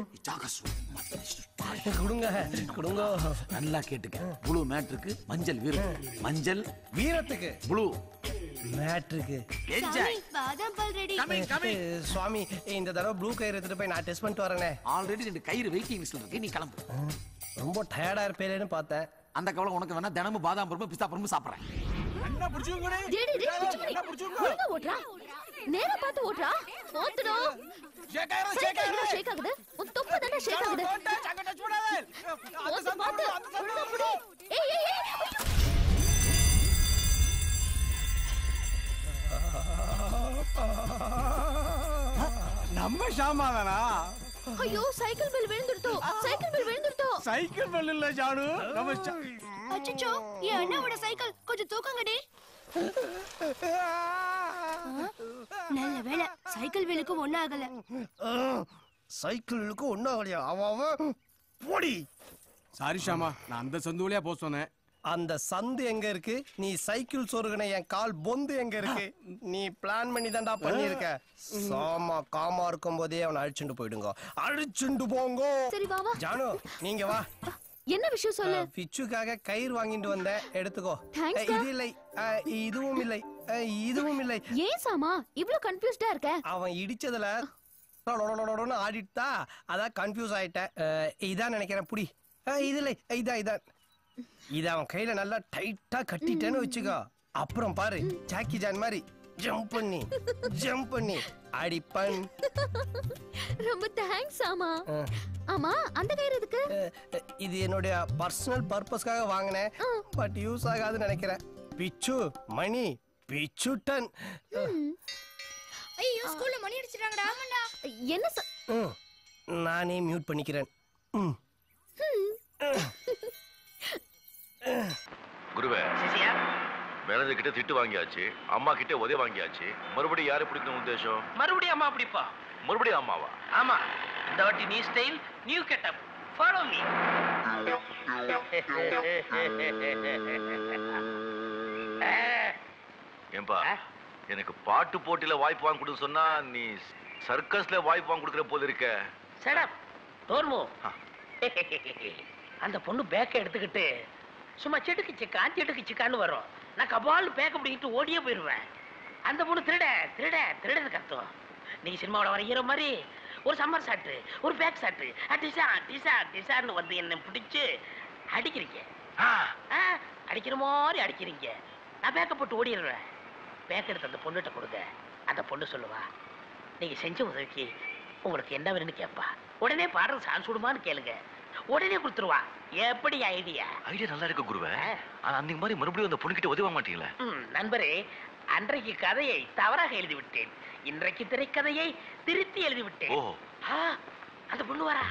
கொடுங்க கொடுங்க நல்லா கேட்டுக்க ப்ளூ மேட்ருக்கு மஞ்சள் வீரம் மஞ்சள் வீரத்துக்கு ப்ளூ மேட்ருக்கு என்ஜாய் பாதாம் பால் ரெடி ஏய், சுவாமி இந்த தடவை ப்ளூ கயிறு எடுத்துட்டு போய் நான் டெஸ்ட் பண்ணிட்டு வரேனே ஆல்ரெடி ரெண்டு கயிறு வெயிட்டிங் லிஸ்ட்ல இருக்கு நீ கிளம்பு ரொம்ப டயர்டா இருப்பேன்னு பார்த்தேன் அந்த கவலை உனக்கு வேணா தினமும் பாதாம் பருப்பு பிஸ்தா பருப்பு சாப்பிடுறேன் என்ன புடிச்சுங்க டேய், டேய், டேய், பிச்சுக்குடி. ஒழுங்கா ஓட்டுறா. நேரா பார்த்து ஓட்டுறா. போத்துடா. சைக்கிள் என்ன shake ஆகுது? உன் தொப்பை தானே shake ஆகுது. போத்து, போத்து. ஒழுங்கா புடி. ஏய், ஏய், ஏய். நம்ம ஷாமா தானா ஐயோ சைக்கிள் பெல் விழுந்துடுதோ சைக்கிள் பெல் விழுந்துடுதோ சைக்கிள் பெல் இல்ல ஜானு நம்ம அச்சச்சோ என் அண்ணாவோட சைக்கிள் கொஞ்சம் தூக்கங்கடி நல்ல வேளை சைக்கிள் வீலுக்கு ஒன்னும் ஆகல சைக்கிளுக்கு ஒன்னும் ஆகலையா அவன் அவன் போடி சாரி ஷாமா நான் அந்த சந்து வழியா போக சொன்னேன் அந்த சந்து எங்க இருக்கு நீ சைக்கிள் சொருகுன என் கால் பொந்து எங்க இருக்கு நீ பிளான் பண்ணி தான்டா பண்ணிருக்க சாமா காமா இருக்கும் போதே அவனை அழிச்சுட்டு போயிடுங்க அழிச்சுண்டு போங்க சரி வா வா ஜானு நீங்க வா என்ன விஷயம் சொல்லு அஹ், பிச்சுக்காக கயிறு வாங்கிட்டு வந்தேன் எடுத்துக்கோ Thanks, அஹ், இது இல்லை அஹ், இதுவும் இல்லை அஹ், இதுவும் இல்லை ஏன் சாமா இவ்ளோ கன்ஃபியூஸ்டா இருக்க அவன் இடிச்சதுல லொலொலொலொலொன்னு ஆடிட்டா அதான் கன்ஃபியூஸ் ஆயிட்டேன் அஹ், இதான் நினைக்கிறேன் புடி அஹ், இது இல்லை இதான் இதான் இத அவன் கையில நல்லா டைட்டா கட்டிட்டேன்னு வச்சுக்கோ அப்புறம் பாரு ஜாக்கி ஜான் மாதிரி ஜம்ப் பண்ணி ஜம்ப் பண்ணி அடிப்பன் ரொம்ப தேங்க்ஸ் சாமா அஹ், ஆமா அந்த கயிறு எதுக்கு அஹ், இது என்னுடைய பர்சனல் பர்பஸ்க்காக வாங்கினேன் பட் யூஸ் ஆகாதுன்னு நினைக்கிறேன் பிச்சு மணி பிச்சுட்டன் ஐயோ ஸ்கூல்ல மணி அடிச்சிட்டாங்கடா என்ன ச- ம், நானே மியூட் பண்ணிக்கிறேன் ம் குருவே மேனேஜர் கிட்ட திட்டு வாங்கியாச்சு அம்மா கிட்ட உதவி வாங்கியாச்சு மறுபடியும் யாரை பிடிக்கணும் உத்தேசம் மறுபடியும் அம்மா பிடிப்பா மறுபடியும் அம்மாவா ஆமா இந்த வாட்டி new style new getup follow me ஏன்பா எனக்கு பாட்டு போட்டியில வாய்ப்பு வாங்கி கொடுன்னு சொன்னா நீ சர்க்கஸ்ல வாய்ப்பு வாங்கி கொடுக்குற போல இருக்க சடப் டோர்மோ அந்த பொண்ணு பேக்கை எடுத்துக்கிட்டு சும்மா செடுக்கு சிக்கா செடுக்கு சிக்கான்னு வரும் நான் கபால் பேக்க பிடிக்கிட்டு ஓடியே போயிடுவேன் அந்த பொண்ணு திருட திருட திருடன்னு கத்தும் நீங்க சினிமாவோட வரைகிற மாதிரி ஒரு சம்மர் சாட்டு ஒரு பேக் சாட்டு டிசா டிசா டிசான்னு வந்து என்ன பிடிச்சு அடிக்கிறீங்க ஆ, அடிக்கிற மாதிரி அடிக்கிறீங்க நான் பேக்க போட்டு ஓடிடுவேன் பேக் எடுத்து அந்த பொண்ணுகிட்ட கொடுங்க அந்த பொண்ணு சொல்லுவா நீங்க செஞ்ச உதவிக்கு உங்களுக்கு என்ன வேணும்னு கேட்பா உடனே பாடுறது சான்ஸ் விடுமான்னு கேளுங்க உடனே கொடுத்துருவா எப்படி ஐடியா ஐடியா நல்லா இருக்கு குருவே ஆனா அன்னைக்கு மாதிரி மறுபடியும் அந்த பொண்ணுகிட்ட உதவி வாங்க மாட்டீங்களே ம், நண்பரே அன்றைக்கு கதையை தவறாக எழுதி விட்டேன் இன்றைக்கு திரைக்கதையை திருத்தி எழுதி விட்டேன் ஓ. ஆ, அந்த பொண்ணு வரா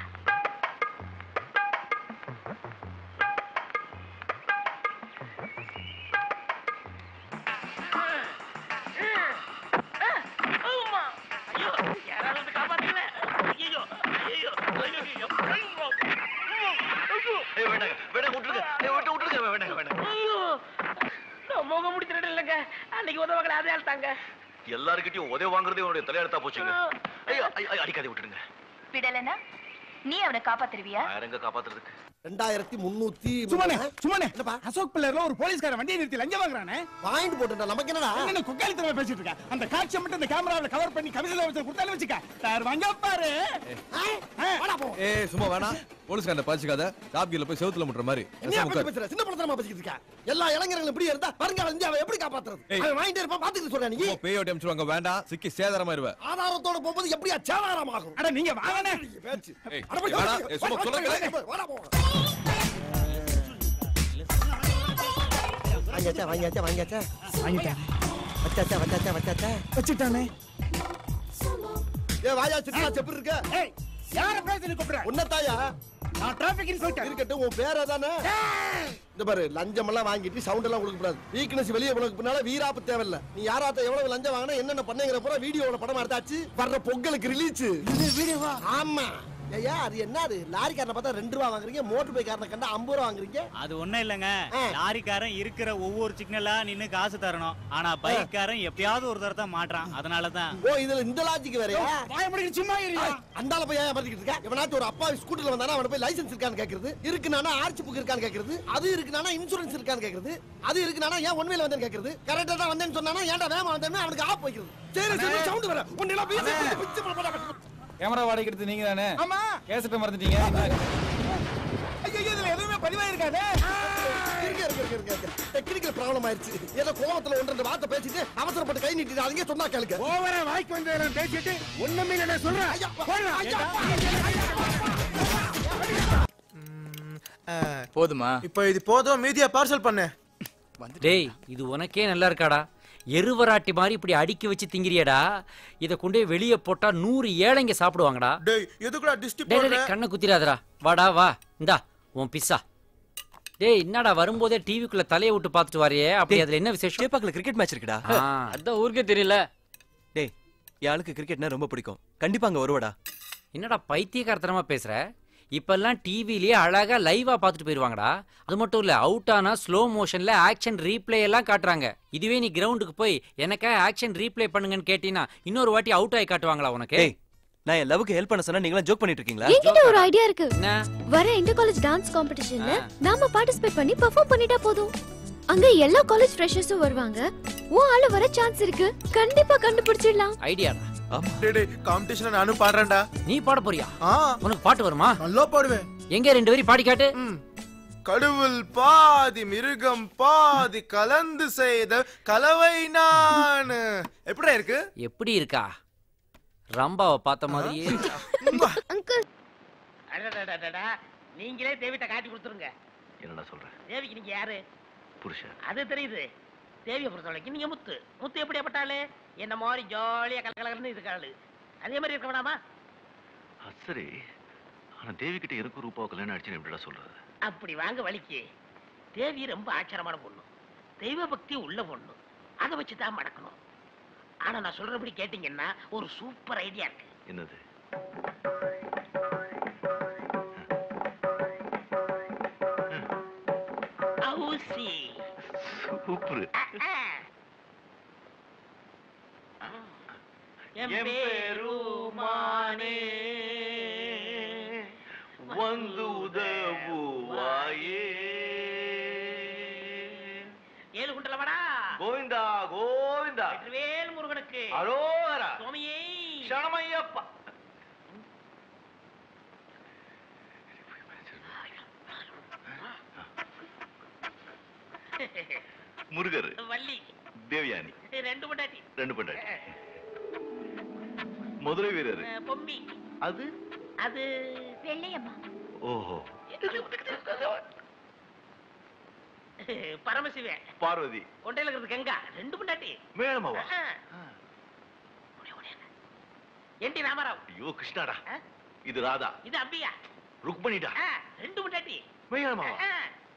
ஆமா. ஐயோ, யாராவது வந்து காப்பாத்துங்களே. ஐயையோ, ஐயையோ, ஐயையோ, ஐயோ. ஏய் வேண்டாங்க வேண்டாங்க விட்டுருங்க ஏய் விட்டு விட்டுருங்க வேண்டாங்க வேண்டாங்க ஐயோ, நான் முகம் முடிச்சிட்டு இல்லைங்க அன்னைக்கு உதவங்களை அதே ஆள் தாங்க எல்லாருக்கிட்டையும் உதவி வாங்குறதே உன்னுடைய தலையெடுத்தா போச்சுங்க ஐயோ ஐயோ, ஐயோ, அடிக்காதே விட்டுடுங்க விடலனா நீ அவனை காப்பாத்துருவியா வேற எங்க காப்பாத்துறதுக்கு ரெண்டாயிரத்தி முன்னூத்தி சும்மானே சும்மானே அசோக் பிள்ளைல ஒரு போலீஸ்காரன் வண்டியை நிறுத்தி லஞ்சம் வாங்குறானே வாங்கிட்டு போட்டுடா நமக்கு என்னடா என்ன குக்காலித்தனமா பேசிட்டு இருக்க அந்த காட்சியை மட்டும் இந்த கேமராவில் கவர் பண்ணி கமிஷன் ஆஃபீஸர் கொடுத்தாலும் வச்சுக்க சார் வாங்க பாரு ஏய் சும்மா வேணாம் போலீஸ்காரனை பாச்சுக்காத டாப் கீழ போய் செவுத்துல முட்டுற மாதிரி என்ன பேசாம அப்படி உட்காரு. பேசுற சின்ன படத்தனமா பேசிக்கிட்டு இருக்க எல்லா இளைஞர்களும் இப்படி இருந்தா வருங்கால இந்தியாவை எப்படி காப்பாத்துறது ஏய். அவன் வாங்கிட்டு இருப்பான் பாத்துக்கிட்டு சொல்றேன் நீ சும்மா பேய் ஓட்டி அனுப்பிச்சிருவாங்க வேண்டாம் சிக்கி சேதாரமா இருவ ஆதாரத்தோட போகும்போது எப்படியா சேதாரம் ஆகும் அட நீங்க வாங்கனே பேச்சு ஏய் அட போய் வேணாம் ஏய், சும்மா சொல்லுங்க வாடா போ வாங்கியாச்சா வாங்கியாச்சா வாங்கியாச்சா வாங்கிட்டேன் வச்சாச்சா வச்சாச்சா வச்சாச்சா வச்சுட்டானே ஏ வாயா சின்ன செப்பு இருக்க ஏய் யார பேசுறீங்க கூப்பிடுற உன்னதாயா நான் டிராபிக் இன்ஸ்பெக்டர் இருக்கட்டும் உன் பேர் தானே இந்த பாரு லஞ்சம் எல்லாம் வாங்கிட்டு சவுண்ட் எல்லாம் கொடுக்க கூடாது வீக்னஸ் வெளியே போனதுக்கு பின்னால வீராப்பு தேவையில்ல நீ யாராத்த எவ்வளவு லஞ்சம் வாங்கினா என்னென்ன பண்ணேங்கிற பூரா வீடியோல படம் எடுத்தாச்சு வர்ற பொங்கலுக்கு ரிலீஸ் வீடியோவா ஆமா ஐயா அது என்ன அது லாரிக்காரனை பார்த்தா ரெண்டு ரூபா வாங்குறீங்க மோட்டர் பைக்காரனை கண்டா ஐம்பது ரூபா வாங்குறீங்க அது ஒண்ணும் இல்லைங்க லாரிக்காரன் இருக்கிற ஒவ்வொரு சிக்னலா நின்னு காசு தரணும் ஆனா பைக்காரன் எப்பயாவது ஒரு தடவை தான் மாட்றான் அதனாலதான் ஓ இதுல இந்த லாஜிக் வேறயா வாய முடிக்க சும்மா இருயா அந்தால போய் ஏன் பறந்துக்கிட்டு இருக்க எவனாச்சும் ஒரு அப்பா ஸ்கூட்டர்ல வந்தானா அவன போய் லைசென்ஸ் இருக்கான்னு கேக்குறது இருக்குனானா ஆர்ச்சி புக் இருக்கான்னு கேக்குறது அது இருக்குனானா இன்சூரன்ஸ் இருக்கான்னு கேக்குறது அது இருக்குனானா ஏன் ஒன்மையில வந்தேன்னு கேக்குறது கரெக்டா தான் வந்தேன்னு சொன்னானா ஏன்டா வேகமா வந்தேன்னு அவனுக்கு ஆப் வைக்கிறது சரி சரி சவுண்ட் வர உன்னை எல்லாம் வீசி பிடிச்சு பிடிச்சு போட போட கேமரா வாடகை எடுத்து நீங்க தானே ஆமா கேசட்ட மறந்துட்டீங்க ஐயோ இதுல எதுவுமே பதிவா இருக்காதே இருக்க இருக்க இருக்க இருக்க இருக்க டெக்னிக்கல் ப்ராப்ளம் ஆயிருச்சு ஏதோ கோவத்துல ஒன்று ரெண்டு வார்த்தை பேசிட்டு அவசரப்பட்டு கை நீட்டிட்டு அதுங்க சொன்னா கேளுங்க ஓவரா வாய்க்கு வந்ததெல்லாம் பேசிட்டு ஒண்ணுமே இல்ல சொல்றேன் போதுமா இப்போ இது போதும் மீதியா பார்சல் பண்ணு டேய் இது உனக்கே நல்லா இருக்காடா எருவராட்டி மாதிரி இப்படி அடுக்கி வச்சு திங்கிறியடா இத கொண்டு போய் வெளியே போட்டா நூறு ஏழைங்க சாப்பிடுவாங்கடா டேய் எதுக்குடா டிஸ்டி டேய், டேய், போடுற டேய், கண்ணை குத்திராதடா வாடா வா இந்தா உன் பிஸ்ஸா டேய் என்னடா வரும்போதே டிவிக்குள்ள தலையை விட்டு பார்த்துட்டு வரையே அப்படி அதுல என்ன விசேஷம் சேப்பாக்குல கிரிக்கெட் மேட்ச் இருக்குடா ஆ. அதான் ஊருக்கே தெரியல டேய் என் ஆளுக்கு கிரிக்கெட்னா ரொம்ப பிடிக்கும் கண்டிப்பா அங்க வருவாடா என்னடா பைத்தியக்காரத்தனமா பேசுற இப்பெல்லாம் டிவிலேயே அழகா லைவா பார்த்துட்டு போயிருவாங்கடா அது மட்டும் இல்ல அவுட் ஆனா ஸ்லோ மோஷன்ல ஆக்ஷன் ரீப்ளே எல்லாம் காட்டுறாங்க இதுவே நீ கிரவுண்டுக்கு போய் எனக்கா ஆக்ஷன் ரீப்ளே பண்ணுங்கன்னு கேட்டீங்கன்னா இன்னொரு வாட்டி அவுட் ஆகி காட்டுவாங்களா உனக்கு ஏய் நான் என் லவ்க்கு ஹெல்ப் பண்ண சொன்னா நீங்களும் ஜோக் பண்ணிட்டு இருக்கீங்களா என்கிட்ட ஒரு ஐடியா இருக்கு என்ன வர இன்டர் காலேஜ் டான்ஸ் காம்படிஷன்ல நாம பார்ட்டிசிபேட் பண்ணி பெர்ஃபார்ம் பண்ணிட்டா போதும் அங்க எல்லா காலேஜ் ஃப்ரெஷர்ஸும் வருவாங்க உன் ஆளு வர சான்ஸ் இருக்கு கண்டிப்பா கண்டுபிடிச்சிடலாம் ஐடியாடா டேய் டேய் காம்படிஷன்ல நானும் பாடுறேன்டா நீ பாட போறியா ஆ உனக்கு பாட்டு வருமா நல்லா பாடுவேன் எங்க ரெண்டு பேரும் பாடி காட்டு கடவுள் பாதி மிருகம் பாதி கலந்து செய்த கலவை நான் எப்படிடா இருக்கு எப்படி இருக்கா ரம்பாவை பார்த்த மாதிரியே அங்கிள் அடடடடடா நீங்களே தேவிட்ட காட்டி கொடுத்துருங்க என்னடா சொல்ற தேவிக்கு நீங்க யாரு புருஷன் அது தெரியுது தேவியை பொறுத்தவரைக்கும் நீங்க முத்து முத்து எப்படியாப்பட்டாளு என்ன மாதிரி ஜாலியா கலகலன்னு இருக்காளு அதே மாதிரி இருக்க வேணாமா அது சரி ஆனா தேவி கிட்ட எனக்கு ரூபாவை கல்யாணம் ஆயிடுச்சுன்னு எப்படிடா சொல்றது அப்படி வாங்க வலிக்கு தேவி ரொம்ப ஆச்சரியமான பொண்ணு தெய்வ பக்தி உள்ள பொண்ணு அதை வச்சு தான் மடக்கணும் ஆனா நான் சொல்றபடி கேட்டீங்கன்னா ஒரு சூப்பர் ஐடியா இருக்கு என்னது அவுசி சூப்பர் எம்பெருமானே வந்து உதவுவாயே ஏழு குண்டலவடா கோவிந்தா கோவிந்தா வேல் முருகனுக்கு அரோகரா சுவாமியே சரணமையப்பா முருகர் வள்ளி தேவயானி ரெண்டு பொண்டாட்டி ரெண்டு பொண்டாட்டி மதுரை வீரர் அஹ், பொம்மி அது அது வெள்ளையம்மா ஓஹோ பரமசிவன் பார்வதி கொண்டையில இருக்கிறது கங்கா ரெண்டு பொண்டாட்டி மேளமாவா என் டி ராமராவ் ஐயோ கிருஷ்ணாடா இது ராதா இது அம்பியா ருக்மணிடா ஆ, ரெண்டு பொண்டாட்டி மேளமாவா ஆ.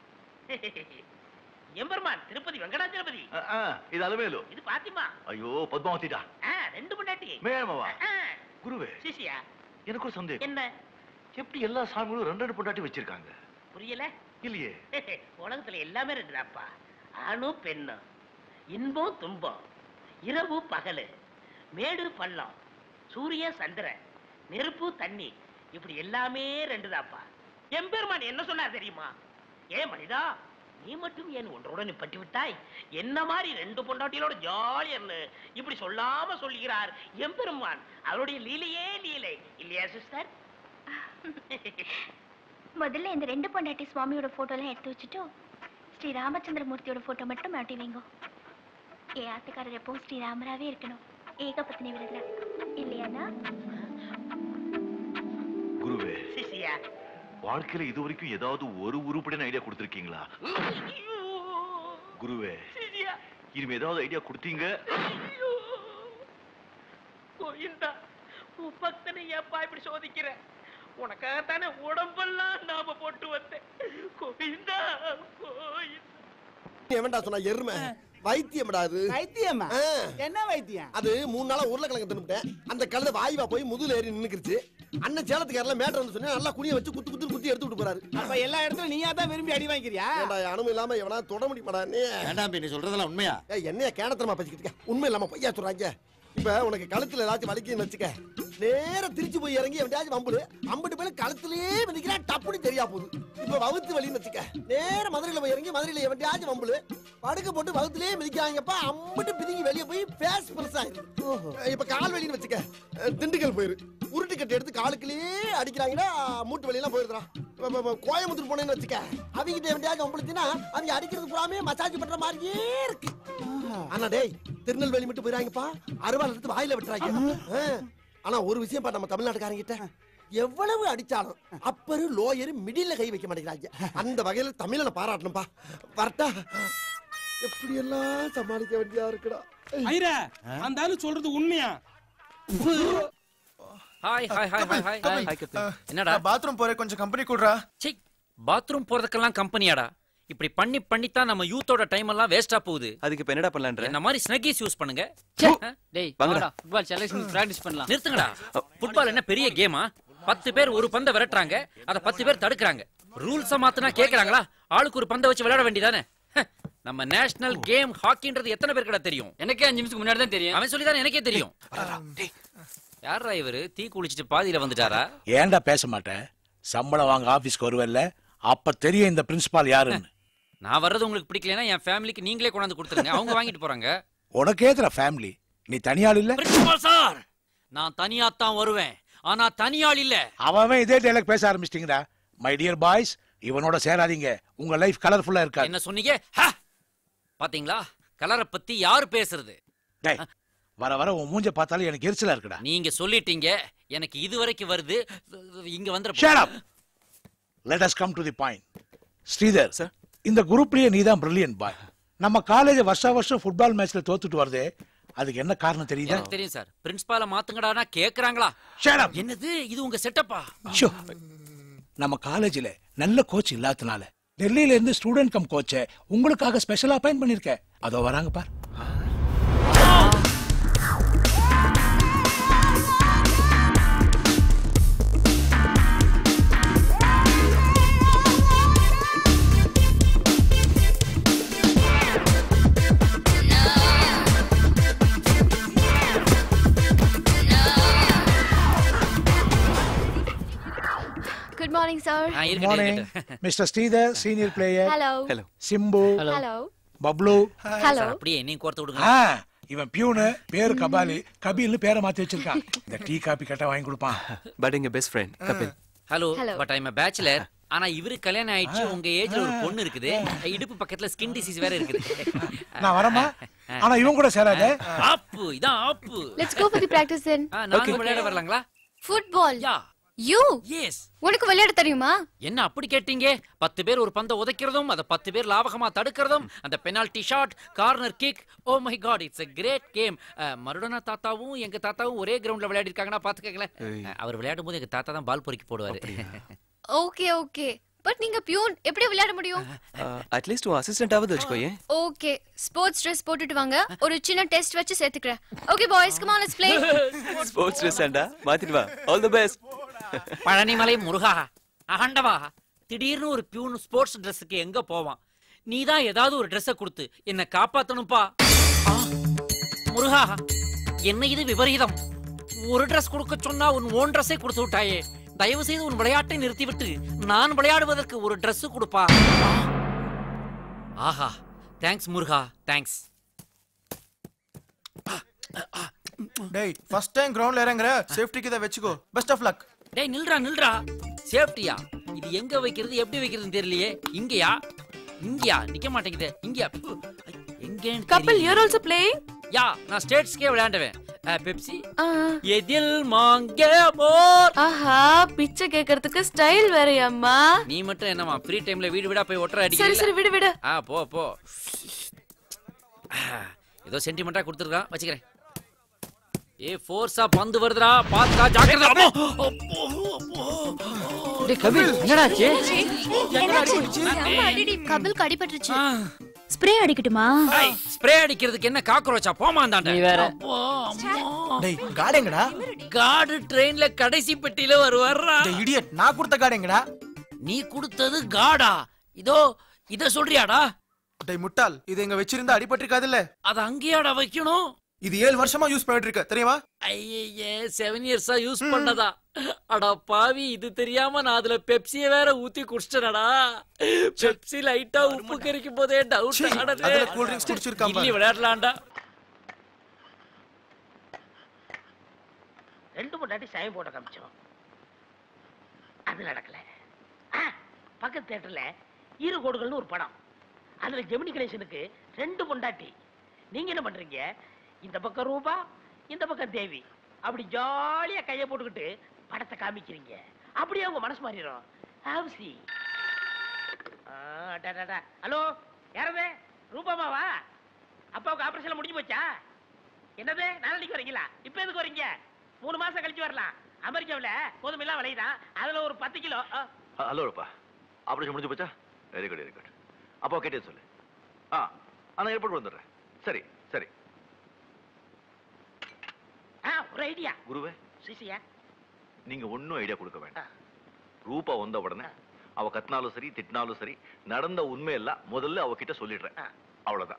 எம்பெருமான் திருப்பதி வெங்கடாச்சலபதி ஆ, ஆ, இது அலமேலு இது பாத்திமா ஐயோ பத்மாவதிடா ஆ, ரெண்டு பொண்டாட்டி மேளமாவா ஆ, குருவே சிசியா எனக்கு ஒரு சந்தேகம் என்ன எப்படி எல்லா சாமிகளும் ரெண்டு ரெண்டு பொண்டாட்டி வச்சிருக்காங்க புரியல இல்லையே உலகத்துல எல்லாமே ரெண்டுதாப்பா ஆணும் பெண்ணும் இன்பம் துன்பம் இரவு பகலு மேடு பள்ளம் சூரியன் சந்திரன் நெருப்பு தண்ணி இப்படி எல்லாமே ரெண்டுதாப்பா எம்பெருமான் என்ன சொன்னார் தெரியுமா ஏன் மனிதா நீ மட்டும் ஏன் ஒன்றோட நிப்பட்டி விட்டாய் என்ன மாதிரி ரெண்டு பொண்டாட்டிகளோட ஜாலியர்னு இப்படி சொல்லாம சொல்லுகிறார் எம்பெருமான் அவருடைய லீலையே லீலை இல்லையா சிஸ்டர் முதல்ல இந்த ரெண்டு பொண்டாட்டி சுவாமியோட போட்டோலாம் எடுத்து வச்சுட்டு ஸ்ரீ ராமச்சந்திரமூர்த்தியோட போட்டோ மட்டும் மாட்டி வைங்க என் ஆத்துக்காரர் எப்பவும் ஸ்ரீ ராமராவே இருக்கணும் ஏகபத்னி விரதல இல்லையாண்ணா குருவே சிசியா வாழ்க்கையில இது வரைக்கும் ஏதாவது ஒரு உருப்படியான ஐடியா கொடுத்திருக்கீங்களா குருவே சிசியா இனிமே ஏதாவது ஐடியா கொடுத்தீங்க கோயிந்தா உன் பக்தனை ஏப்பா இப்படி சோதிக்கிற உனக்காகத்தானே உடம்பெல்லாம் நாம போட்டு வந்தேன் கோயிந்தா கோயிந்தா எவன்டா சொன்னா எருமை வைத்தியம்டா அது வைத்தியமா ஆ. என்ன வைத்தியம் அது மூணு நாளா உருளைக்கிழங்கு தின்னுட்டேன் அந்த கழுத வாயுவா போய் முதுகுல ஏறி நின்னுக்கிருச்சு அண்ணன் சேலத்துக்காரல மேட்டர் வந்து சொன்னா நல்லா குனிய வச்சு குத்து குத்து குத்தி எடுத்து விட்டு போறாரு அப்ப எல்லா இடத்துல நீயா தான் விரும்பி அடி வாங்கிக்கிறியா ஏன்டா அனுமதி இல்லாம எவனா தொட முடியுமாடா நீ வேண்டாம் நீ சொல்றதெல்லாம் உண்மையா ஏய், என்னைய கேனத்தனமா பேசிக்கிட்டு இருக்க? உண்மை இல்லாம பொய்யா சொல்றாங்க இப்ப உனக்கு கழுத்துல ஏதாச்சும் வலிக்குன்னு வச்சுக்க நேரா திருச்சி போய் இறங்கி எவன்டாச்சும் வம்புடு அம்புட்டு பேரு கழுத்துலயே மிதிக்கிறான் டப்புன்னு தெரியா போகுது இப்ப வகுத்து வலின்னு வச்சுக்க நேரா மதுரையில போய் இறங்கி மதுரையில எவன்டாச்சும் வம்புடு படுக்க போட்டு வகுத்துலயே மிதிக்காங்கப்பா அம்புட்டு பிதுங்கி வெளியே போய் பேஸ் பெருசாயிரு இப்ப கால் வலின்னு வச்சுக்க அஹ், திண்டுக்கல் போயிரு உருட்டு கட்டி எடுத்து காலுக்குள்ளேயே அடிக்கிறாங்கன்னா மூட்டு வலியெல்லாம் போயிருக்கிறான் இப்ப- இப்ப- இப்ப கோயம்புத்தூர் போனேன்னு வச்சுக்க அவங்க எவன்டாச்சும் வம்புடுச்சுன்னா அவங்க அடிக்கிறது பூராமே மசாஜ் பண்ற மாதிரியே இருக்கு ஆனா டேய் திருநெல்வேலி மட்டும் போயிறாங்கப்பா அருவாள் எடுத்து வாயில விட்டுறாங்க ஆ. ஆனா ஒரு விஷயம் பா நம்ம தமிழ்நாட்டுக்காரங்கிட்ட எவ்வளவு அடிச்சாலும் அப்பரு லோயரு மிடில்ல கை வைக்க மாட்டேங்கிறாங்க அந்த வகையில தமிழனை பாராட்டணும்பா வரட்டா எப்படி எல்லாம் சமாளிக்க வேண்டியதா இருக்குடா ஐரா அந்த ஆளு சொல்றது உண்மையா hi hi hi hi hi Kapil, hi அஹ், என்னடா நான் பாத்ரூம் போறேன் கொஞ்சம் கம்பெனி கூடுறா சி பாத்ரூம் போறதுக்கெல்லாம் கம்பெனியாடா இப்படி பண்ணி பண்ணித்தான் நம்ம யூத்தோட டைம் எல்லாம் வேஸ்டா போகுது அதுக்கு இப்ப என்னடா பண்ணலான்ற இந்த மாதிரி ஸ்னக்கிஸ் யூஸ் பண்ணுங்க ச்சே. டேய் வாங்கடா. ஃபுட்பால் செலக்ஷன் பிராக்டிஸ் பண்ணலாம் நிறுத்துங்கடா ஃபுட்பால் என்ன பெரிய கேமா பத்து பேர் ஒரு பந்தை விரட்டுறாங்க அத பத்து பேர் தடுக்கிறாங்க ரூல்ஸ மாத்துனா கேக்குறாங்களா ஆளுக்கு ஒரு பந்தை வச்சு விளையாட வேண்டியதானே நம்ம நேஷனல் கேம் ஹாக்கின்றது எத்தனை பேர் கிட்ட தெரியும் எனக்கே அஞ்சு நிமிஷத்துக்கு முன்னாடி தான் தெரியும் அவன் சொல்லி தான் எனக்கே தெரியும் யாரா இவரு தீ குளிச்சிட்டு பாதியில வந்துட்டாரா ஏன்டா பேச மாட்டேன் சம்பளம் வாங்க ஆபீஸ்க்கு வருவல்ல அப்ப தெரியும் இந்த பிரின்சிபால் யாருன்னு நான் வர்றது உங்களுக்கு பிடிக்கலனா என் ஃபேமிலிக்கு நீங்களே கொண்டாந்து கொடுத்துருங்க அவங்க வாங்கிட்டு போறாங்க உனக்கு ஏத்துற ஃபேமிலி நீ தனியாள் இல்ல பிரின்சிபால் சார் நான் தனியா தான் வருவேன் ஆனா தனியாள் இல்ல அவன் அவன் இதே டைலாக் பேச ஆரம்பிச்சிட்டீங்கடா மை டியர் பாய்ஸ் இவனோட சேராதீங்க உங்க லைஃப் கலர்ஃபுல்லா இருக்கா என்ன சொன்னீங்க ஹ! பாத்தீங்களா கலரை பத்தி யாரு பேசுறது டேய் வர வர உன் மூஞ்ச பார்த்தாலே எனக்கு எரிச்சலா இருக்குடா நீங்க சொல்லிட்டீங்க எனக்கு இது வரைக்கும் வருது இங்க வந்துற Shut up. Let us come to the point Sridhar sir இந்த குரூப்லயே நீ தான் பிரில்லியன்ட் பாய் நம்ம காலேஜ் வருஷா வருஷம் ஃபுட்பால் மேட்ச்ல தோத்துட்டு வருதே அதுக்கு என்ன காரணம் தெரியுதா எனக்கு தெரியும் சார் பிரின்சிபால மாத்துங்கடானா கேக்குறாங்களா Shut up. என்னது இது உங்க செட்டப்பா ஷோ நம்ம காலேஜ்ல நல்ல கோச் இல்லாதனால டெல்லியில இருந்து ஸ்டூடெண்ட் கம் கோச்சை உங்களுக்காக ஸ்பெஷலா அப்பாயிண்ட் பண்ணிருக்கேன் அதோ வராங்க பார் குட் மார்னிங் சார் ஆ, இருக்கட்டும், மார்னிங் இருக்கட்டும். Mister Sridhar senior player Hello. Hello Simbu hello Bablu Hello. Sir, அப்படியே என்னையும் கோர்த்து விடுங்க ஆ இவன் பியூனு பேரு கபாலி கபில்னு பேரை மாத்தி வச்சிருக்கான் இந்த டீ காபி கட்ட வாங்கி கொடுப்பான் பட் எங்க best friend Kapil hello Hello. But I'm bachelor ஆனா இவரு கல்யாணம் ஆயிடுச்சு உங்க ஏஜ்ல ஒரு பொண்ணு இருக்குது இடுப்பு பக்கத்துல ஸ்கின் டிசீஸ் வேற இருக்குது நான் வரமா ஆனா இவன் கூட சேராத ஆப்பு இதான் ஆப்பு let's go for the practice then ஆ, நாங்க விளையாட வரலாங்களா ஃபுட்பால் யா யூ எஸ் உனக்கு விளையாட தெரியுமா என்ன அப்படி கேட்டீங்க பத்து பேர் ஒரு பந்தை உதைக்கிறதும் அதை பத்து பேர் லாபகமா தடுக்கிறதும் அந்த penalty shot corner kick oh my god it's a great game மருடனா தாத்தாவும் எங்க தாத்தாவும் ஒரே கிரவுண்ட்ல விளையாடி இருக்காங்கன்னா பாத்துக்கங்களேன் அஹ், அவர் விளையாடும் போது எங்க தாத்தா தான் பால் பொறுக்கி போடுவாரு ஓகே ஓகே பட் நீங்க பியூன் எப்படி விளையாட முடியும் அட்லீஸ்ட் உன் அசிஸ்டன்டாவது வச்சுக்கோயே ஓகே ஸ்போர்ட்ஸ் ட்ரெஸ் போட்டுட்டு வாங்க ஒரு சின்ன டெஸ்ட் வச்சு சேர்த்துக்கிறேன் okay boys come on let's play sports dress ஆண்டா மாத்திட்டு வா ஆல் தி பெஸ்ட் பழனிமலை முருகா ஆண்டவா திடீர்னு ஒரு பியூன் ஸ்போர்ட்ஸ் ட்ரெஸ்ஸுக்கு எங்க போவான் நீ தான் ஏதாவது ஒரு ட்ரெஸ்ஸை கொடுத்து என்ன காப்பாத்தணும்பா ஆ, முருகா என்ன இது விபரீதம் ஒரு ட்ரெஸ் கொடுக்க சொன்னா உன் ஓன் ட்ரெஸ்ஸை கொடுத்து விட்டாயே தயவு செய்து உன் விளையாட்டை நிறுத்திவிட்டு நான் விளையாடுவதற்கு ஒரு Dress கொடுப்பா ஆ. ஆஹா தேங்க்ஸ் முருகா தேங்க்ஸ் டேய் ஃபர்ஸ்ட் டைம் கிரவுண்ட்ல இறங்குற சேஃப்டிக்கு இதை வச்சுக்கோ பெஸ்ட் ஆஃப் லக் டேய் நில்றா நில்றா சேஃப்டியா இது எங்க வைக்கிறது எப்படி வைக்கிறதுன்னு தெரியலையே இங்கயா இங்கயா நிக்க மாட்டேங்குதே இங்கயா ப்பு. ஐ, எங்கேன்னு கபில் தெரியலையே. யூர் ஆல்சோ பிளேயிங் யா நான் ஸ்டேட்ஸ்க்கே விளையாண்டுவேன் அஹ், பெப்சி எதில் மாங்கே மோர் ஆஹா பிச்சை கேக்குறதுக்கு ஸ்டைல் வேறயாம்மா நீ மட்டும் என்னமா ஃப்ரீ டைம்ல வீடு வீடா போய் ஒட்டற சரி அடிக்கிறீங்க சரி விடு விடு ஆ போ போ ஆ, ஏதோ சென்டிமெண்டா கொடுத்துருக்கான் வச்சுக்கிறேன் ஏ ஃபோர்ஸா பந்து வருதுடா பாத்துடா ஜாக்கிரதை அம்மோ! அப்போ, அப்போ. டேய் கபில், என்னடா ஆச்சு? எங்கடா அடிபட்டுச்சு? கபில் அடிபட்டுருச்சு ஸ்ப்ரே அடிக்கட்டுமா ஐய், ஸ்ப்ரே அடிக்கிறதுக்கு என்ன காக்ரோச்சா போமாந்தாண்ட நீ வேற. அப்போ, அம்மோ. டேய் காடேங்கடா காடு ட்ரெயின்ல கடைசி பெட்டியில வருவாரா டேய் இடியட் நான் கொடுத்த காடேங்கடா நீ கொடுத்தது காடா இதோ இத சொல்றியாடா டேய் முட்டாள் இது எங்க வச்சிருந்தா அடிபட்டிருக்காதுல்ல அத அங்கேயாடா வைக்கணும் இது ஏழு வருஷமா யூஸ் பண்ணிட்டு இருக்க தெரியுமா ஐயே செவன் இயர்ஸா யூஸ் பண்ணதா அடா பாவி இது தெரியாம நான் அதுல பெப்சிய வேற ஊத்தி குடிச்சிட்டனடா பெப்சி லைட்டா உப்பு கறிக்கும் போதே டவுட் சீ, ஆனது அதுல கூல் ட்ரிங்க்ஸ் குடிச்சிருக்கான் இல்லி பாரு. விளையாடலாம்டா ரெண்டு மூணு தாட்டி சாயம் போட்ட காமிச்சோம் அது நடக்கல ஆ, பக்கத்து தேட்டர்ல ஈரு கோடுகள்னு ஒரு படம் அதுல ஜெமினி கணேசனுக்கு ரெண்டு பொண்டாட்டி நீங்க என்ன பண்றீங்க இந்த பக்கம் ரூபா இந்த பக்கம் தேவி அப்படி ஜாலியா கைய போட்டுக்கிட்டு படத்தை காமிக்கிறீங்க அப்படியே உங்க மனசு மாறிடும் ஹவுசி ஹலோ யாரது ரூபாமாவா அப்பாவுக்கு ஆபரேஷன் முடிஞ்சு போச்சா என்னது நாளைக்கு வரீங்களா இப்ப எதுக்கு வரீங்க மூணு மாசம் கழிச்சு வரலாம் அமெரிக்காவுல கோதுமைலாம் விளையுதான் அதுல ஒரு பத்து கிலோ ஆ. ஹலோ ரப்பா ஆபரேஷன் முடிஞ்சு போச்சா வெரி குட் வெரி குட் அப்போ கேட்டே சொல்லு ஆ ஆனா ஏர்போர்ட் வந்துடுறேன் சரி சரி ஆ ஒரு ஐடியா குருவே சிசியா நீங்க ஒண்ணும் ஐடியா கொடுக்க வேண்டாம் ரூபா வந்த உடனே அவ கத்தினாலும் சரி திட்டினாலும் சரி நடந்த உண்மையெல்லாம் முதல்ல அவகிட்ட சொல்லிடுறேன் அவ்வளவுதான்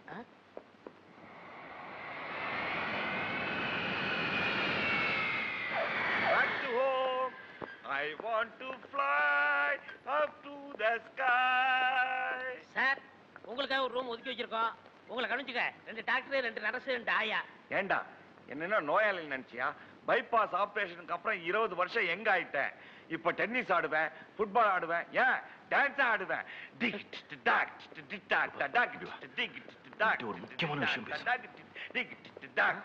Back to home. I want to fly up to the sky. சார் உங்களுக்காக ஒரு ரூம் ஒதுக்கி வச்சிருக்கோம் உங்களை கவனிச்சுக்க ரெண்டு டாக்டர் ரெண்டு நர்ஸ் ரெண்டு ஆயா ஏண்டா என்னன்னா நோயாளி நினைச்சியா பைபாஸ் ஆபரேஷனுக்கு அப்புறம் இருபது வருஷம் எங்க ஆயிட்டேன் இப்ப டென்னிஸ் ஆடுவேன் ஃபுட்பால் ஆடுவேன் ஏன் டான்ஸ் ஆடுவேன் tick tick tock tick tick tock டடாக் டிக் டிக் டாக் ஒரு முக்கியமான விஷயம் பேசு. டடாக் டிக் டிக் டாக்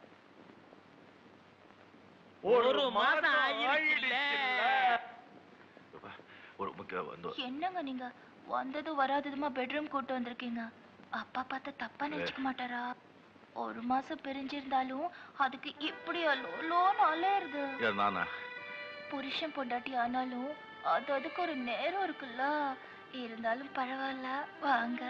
ஒரு மாசம் ஆயிடுச்சுல்ல. ஒரு முக்கிய வந்து என்னங்க நீங்க வந்தது வராததுமா பெட்ரூம் கூட்டு வந்திருக்கீங்க அப்பா பார்த்து தப்பா நினைச்சுக்க மாட்டாரா ஒரு மாசம் பிரிஞ்சிருந்தாலும் அதுக்கு இப்படி அலோ லோன் அலையுறது யார் நானா புருஷன் பொண்டாட்டி ஆனாலும் அது அதுக்கு ஒரு நேரம் இருக்குல்ல இருந்தாலும் பரவாயில்ல வாங்க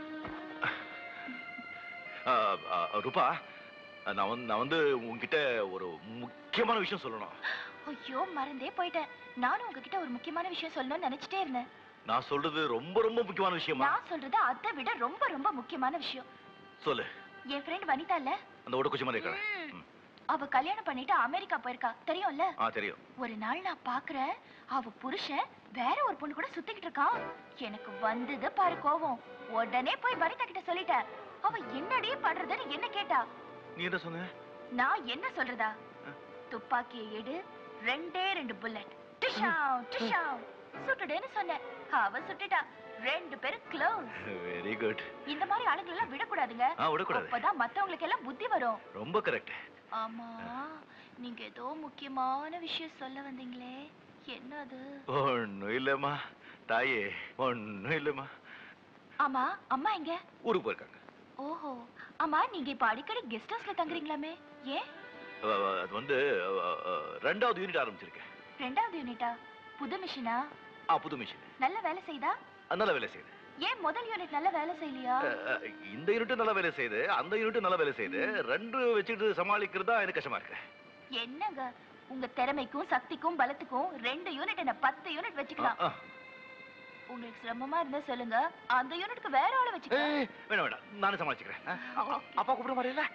ஆ, ஆ, ரூபா நான் வந்து நான் வந்து உங்ககிட்ட ஒரு முக்கியமான விஷயம் சொல்லணும் ஐயோ மறந்தே போயிட்டேன் நானும் உங்ககிட்ட ஒரு முக்கியமான விஷயம் சொல்லணும்னு நினைச்சிட்டே இருந்தேன் நான் சொல்றது ரொம்ப ரொம்ப முக்கியமான விஷயமா நான் சொல்றது அதை விட ரொம்ப ரொம்ப முக்கியமான விஷயம் சொல்லு என் ஃப்ரெண்ட் வனிதா இல்ல அந்த ஓட குச்சி மாதிரி இருக்காளே அவ கல்யாணம் பண்ணிட்டு அமெரிக்கா போயிருக்கா தெரியும்ல ஆ தெரியும் ஒரு நாள் நான் பாக்குறேன் அவ புருஷன் வேற ஒரு பொண்ணு கூட சுத்திக்கிட்டு இருக்கான் எனக்கு வந்தது பாரு கோவம் உடனே போய் வனிதா கிட்ட சொல்லிட்டேன் அவ என்னடியே பண்றதுன்னு என்ன கேட்டா நீ என்ன சொன்ன நான் என்ன சொல்றதா துப்பாக்கியை எடு ரெண்டே ரெண்டு புல்லட் டிஷாவ் டிஷாவ் சுட்டுடுன்னு சொன்னேன் அவ சுட்டுட்டா ரெண்டு பேரும் க்ளோஸ் வெரி குட் இந்த மாதிரி ஆளுங்களை எல்லாம் விடக்கூடாதுங்க ஆ, விடக்கூடாது. அப்பதான் மத்தவங்களுக்கு எல்லாம் புத்தி வரும் ரொம்ப கரெக்ட் ஆமா நீங்க ஏதோ முக்கியமான விஷயம் சொல்ல வந்தீங்களே என்ன அது ஒன்னும் இல்லம்மா தாயே ஒன்னும் இல்லம்மா ஆமா அம்மா எங்க ஊருக்கு போயிருக்காங்க ஓஹோ ஆமா நீங்க இப்ப அடிக்கடி கெஸ்ட் ஹவுஸ்ல தங்குறீங்களாமே ஏன் அ, அ, அது வந்து அ, அ, ரெண்டாவது யூனிட் ஆரம்பிச்சிருக்கேன் ரெண்டாவது யூனிட்டா புது மிஷினா ஆ புது மிஷின் நல்ல வேலை செய்தா அதனால வேலை செய்யுது ஏன் முதல் யூனிட் நல்ல வேலை செய்யலையா அ, அ, இந்த யூனிட் நல்ல வேலை செய்யுது அந்த யூனிட் நல்ல வேலை செய்யுது ரெண்டு வச்சுட்டு சமாளிக்கிறது தான் எனக்கு கஷ்டமா இருக்கு என்னங்க உங்க திறமைக்கும் சக்திக்கும் பலத்துக்கும் ரெண்டு யூனிட் என்ன பத்து யூனிட் வச்சுக்கலாம் ஆ, உங்களுக்கு சிரமமா இருந்தா சொல்லுங்க அந்த யூனிட்க்கு வேற ஆளை வச்சுக்கலாம் ஏய், வேணாம் வேண்டாம் நானே சமாளிச்சுக்கிறேன் ஆ, அ- அப்பா கூப்பிட மாதிரி இல்ல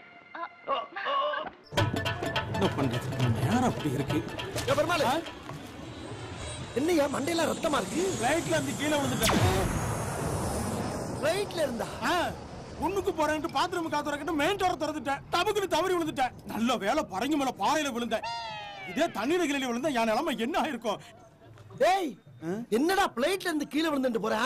என்ன பண்றது நேரம் அப்படி இருக்கு பெருமாள் என்னையா மண்டையில ரத்தமா இருக்கு ரைட்ல இருந்து கீழே விழுந்துட்டேன் ரைட்ல இருந்தா ஒண்ணுக்கு போறேன்ட்டு பாத்ரூம் காத்துறக்கிட்டு மெயின் டோர் திறந்துட்டேன் தபுக்குன்னு தவறி விழுந்துட்டேன் நல்ல வேலை பரங்கி மேல பாறையில விழுந்தேன் இதே தண்ணீர் கிளியில விழுந்தா என் நிலைமை என்ன ஆயிருக்கும் டேய் என்னடா பிளேட்ல இருந்து கீழே விழுந்துட்டு போற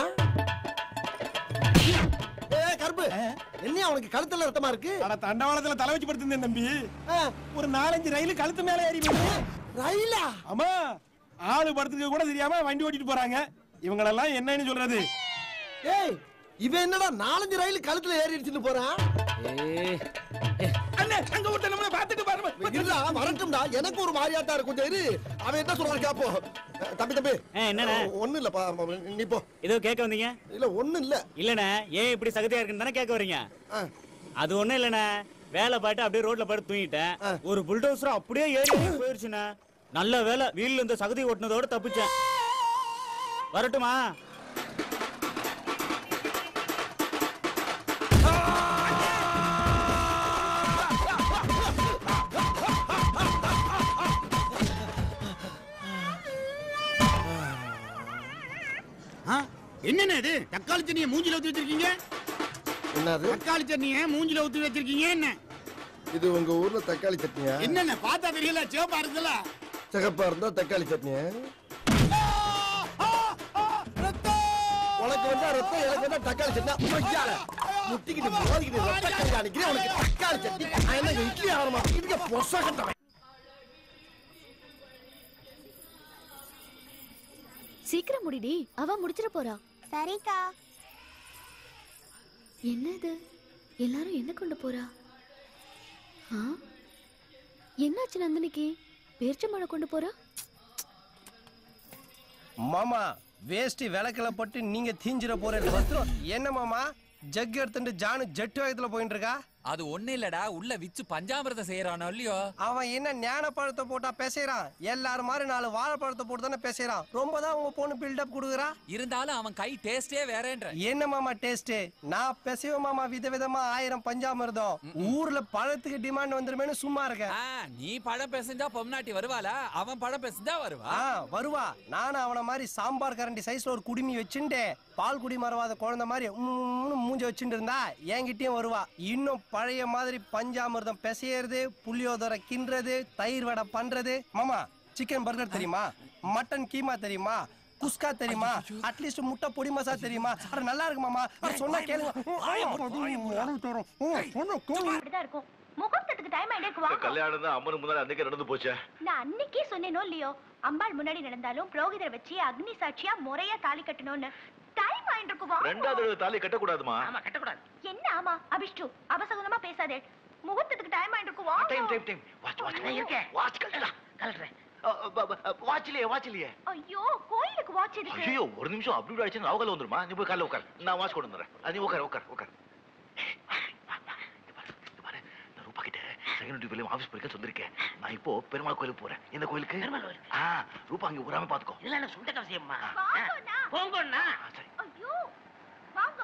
ஏய் கருப்பு என்னையா உனக்கு கழுத்துல ரத்தமா இருக்கு அட தண்டவாளத்துல தலை வச்சு படுத்திருந்தேன் தம்பி ஒரு நாலஞ்சு ரயில் கழுத்து மேல ஏறி ரயிலா ஆமா ஆளு படுத்துக்க கூட தெரியாம வண்டி ஓட்டிட்டு போறாங்க இவங்களெல்லாம் என்னன்னு சொல்றது ஏய் இவன் என்னடா நாலஞ்சு ரயில் கழுத்துல ஏறிடுச்சுன்னு போறான் அண்ணே அங்க விட்டு நம்மள பாத்துட்டு பாருங்க இல்ல வரட்டும்டா எனக்கு ஒரு மாதிரியா தான் இருக்கும் கொஞ்சம் இரு அவன் என்ன சொல்றான் கேப்போ அஹ், தம்பி தம்பி என்னண்ணே? ஒண்ணு இல்லப்பா நீ போ ஏதோ கேட்க வந்தீங்க இல்ல ஒண்ணு இல்ல இல்லண்ணே ஏன் இப்படி சகதியா இருக்குன்னு தானே கேட்க வரீங்க அது ஒண்ணும் இல்லண்ணே வேலை பாட்டு அப்படியே ரோட்ல படுத்து தூங்கிட்டேன் ஒரு புல்டோசர் அப்படியே ஏறி ஏறி போயிருச்சுண்ணே நல்ல வேலை வீல்ல இந்த சகதி ஓட்டுனதோட தப்பிச்சேன் வரட்டுமா என்னண்ணே இது தக்காளி சட்னியை மூஞ்சில ஊத்தி வச்சிருக்கீங்க என்னது தக்காளி சட்னியை மூஞ்சில ஊத்தி வச்சிருக்கீங்க என்ன இது உங்க ஊர்ல தக்காளி சட்னியா என்னண்ணே பார்த்தா தெரியல சிவப்பா இருக்குல்ல சிகப்பா இருந்தா தக்காளி சட்னி உனக்கு வந்தா ரத்தம் எனக்கு வந்தா தக்காளி சட்னி ஐயால முட்டிக்கிட்டு மோதிக்கிட்டு ரத்த கறி அடிக்கிறேன் உனக்கு தக்காளி சட்னி நான் என்ன இட்லி ஆக மாட்டேன் இதுக்கு பொச கட்டவன் சீக்கிரம் முடிடி அவ முடிச்சிட போறா சரிக்கா என்ன இது எல்லாரும் என்ன கொண்டு போறா ஆ? என்னாச்சு நந்தினிக்கு பேர்ச்சம்பழ கொண்டு போறா மாமா வேஷ்டி விளக்கில போட்டு நீங்க தீஞ்சிட போற பத்திரம் என்ன மாமா ஜக் எடுத்துட்டு ஜானு ஜெட்டு வேகத்துல போயிட்டு இருக்கா அது ஒண்ணு இல்லடா உள்ள விச்சு பஞ்சாமிரதம் செய்யறானோ இல்லையோ அவன் என்ன ஞான பழத்தை போட்டா பேசுறான் எல்லாரும் மாதிரி நாலு வாழைப்பழத்தை போட்டு தானே பேசுறான் ரொம்ப தான் உங்க பொண்ணு பில்டப் கொடுக்குறா இருந்தாலும் அவன் கை டேஸ்டே வேறேன்ற என்ன மாமா டேஸ்ட் நான் பெசைவ மாமா விதவிதமா ஆயிரம் பஞ்சாமிர்தம் ஊர்ல பழத்துக்கு டிமாண்ட் வந்துருமேனு சும்மா இருக்கேன் ஆ, நீ பழம் பேசுஞ்சா பொம்னாட்டி வருவாளா அவன் பழம் பேசுஞ்சா வருவா ஆ வருவா நானும் அவன மாதிரி சாம்பார் கரண்டி சைஸ்ல ஒரு குடுமி வச்சுட்டு பால் குடி மறவாத குழந்தை மாதிரி உம்முன்னு மூஞ்ச வச்சுட்டு இருந்தா என்கிட்டயும் வருவா இன்னும் பழைய மாதிரி பஞ்சாமிர்தம் பிசையறது புளியோதரை கிண்டுறது தயிர் வடை பண்றது மாமா சிக்கன் பர்கர் தெரியுமா மட்டன் கீமா தெரியுமா குஸ்கா தெரியுமா அட்லீஸ்ட் முட்டை பொடி மசா தெரியுமா அட நல்லா இருக்கு மாமா அட சொன்னா கேளுங்க அப்படிதான் இருக்கும் முகூர்த்தத்துக்கு டைம் ஆயிட்டே இருக்கு வாங்க கல்யாணம் தான் அம்மனுக்கு முன்னாடி அன்னைக்கே நடந்து போச்சே நான் அன்னைக்கே சொன்னேனோ இல்லையோ அம்பாள் முன்னாடி நடந்தாலும் புரோகிதரை வச்சு அக்னி சாட்சியா முறையா தாலி கட்டணும்னு டைம் ஆயிட்டு இருக்கு வாங்க ரெண்டாவது தடவை தாலி கட்டக்கூடாதுமா ஆமா கட்டக்கூடாது என்ன ஆமா அபிஷ்டு அபசகுனமா பேசாதே முகூர்த்தத்துக்கு டைம் ஆயிட்டு இருக்கு வாங்க time time time watch watch நான் இருக்கேன். வாட்ச் கட்டலாம் கலட்டுறேன் வாட்ச் இல்லையே வாட்ச் இல்லையே ஐயோ கோயிலுக்கு வாட்ச் இருக்கு ஐயோ ஒரு நிமிஷம் அப்படி இப்படி ஆயிடுச்சு அவகால வந்துருமா நீ போய் காலைல உட்கார் நான் வாட்ச் கொண்டு வந்துடுறேன் அது நீ உட்கார் உட்கார் உட்கார் ரூபா கிட்ட செகண்ட் டியூப்லயும் ஆபீஸ் போயிருக்க சொல்லிருக்கேன் நான் இப்போ பெருமாள் கோயிலுக்கு போறேன் எந்த கோயிலுக்கு பெருமாள் கோயில். ஆ ரூபா அங்க விடாம பாத்துக்கோ இதெல்லாம் என்ன சுண்ட கவசியம்மா வாங்கண்ணா. போங்கண்ணா ஐயோ வாங்க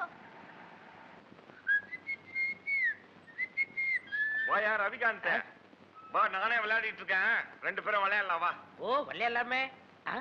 வாயா ரவிகாந்த் வா நானே விளையாடிட்டு இருக்கேன் ரெண்டு பேரும் விளையாடலாம் வா ஓ விளையாடலாமே ஆ?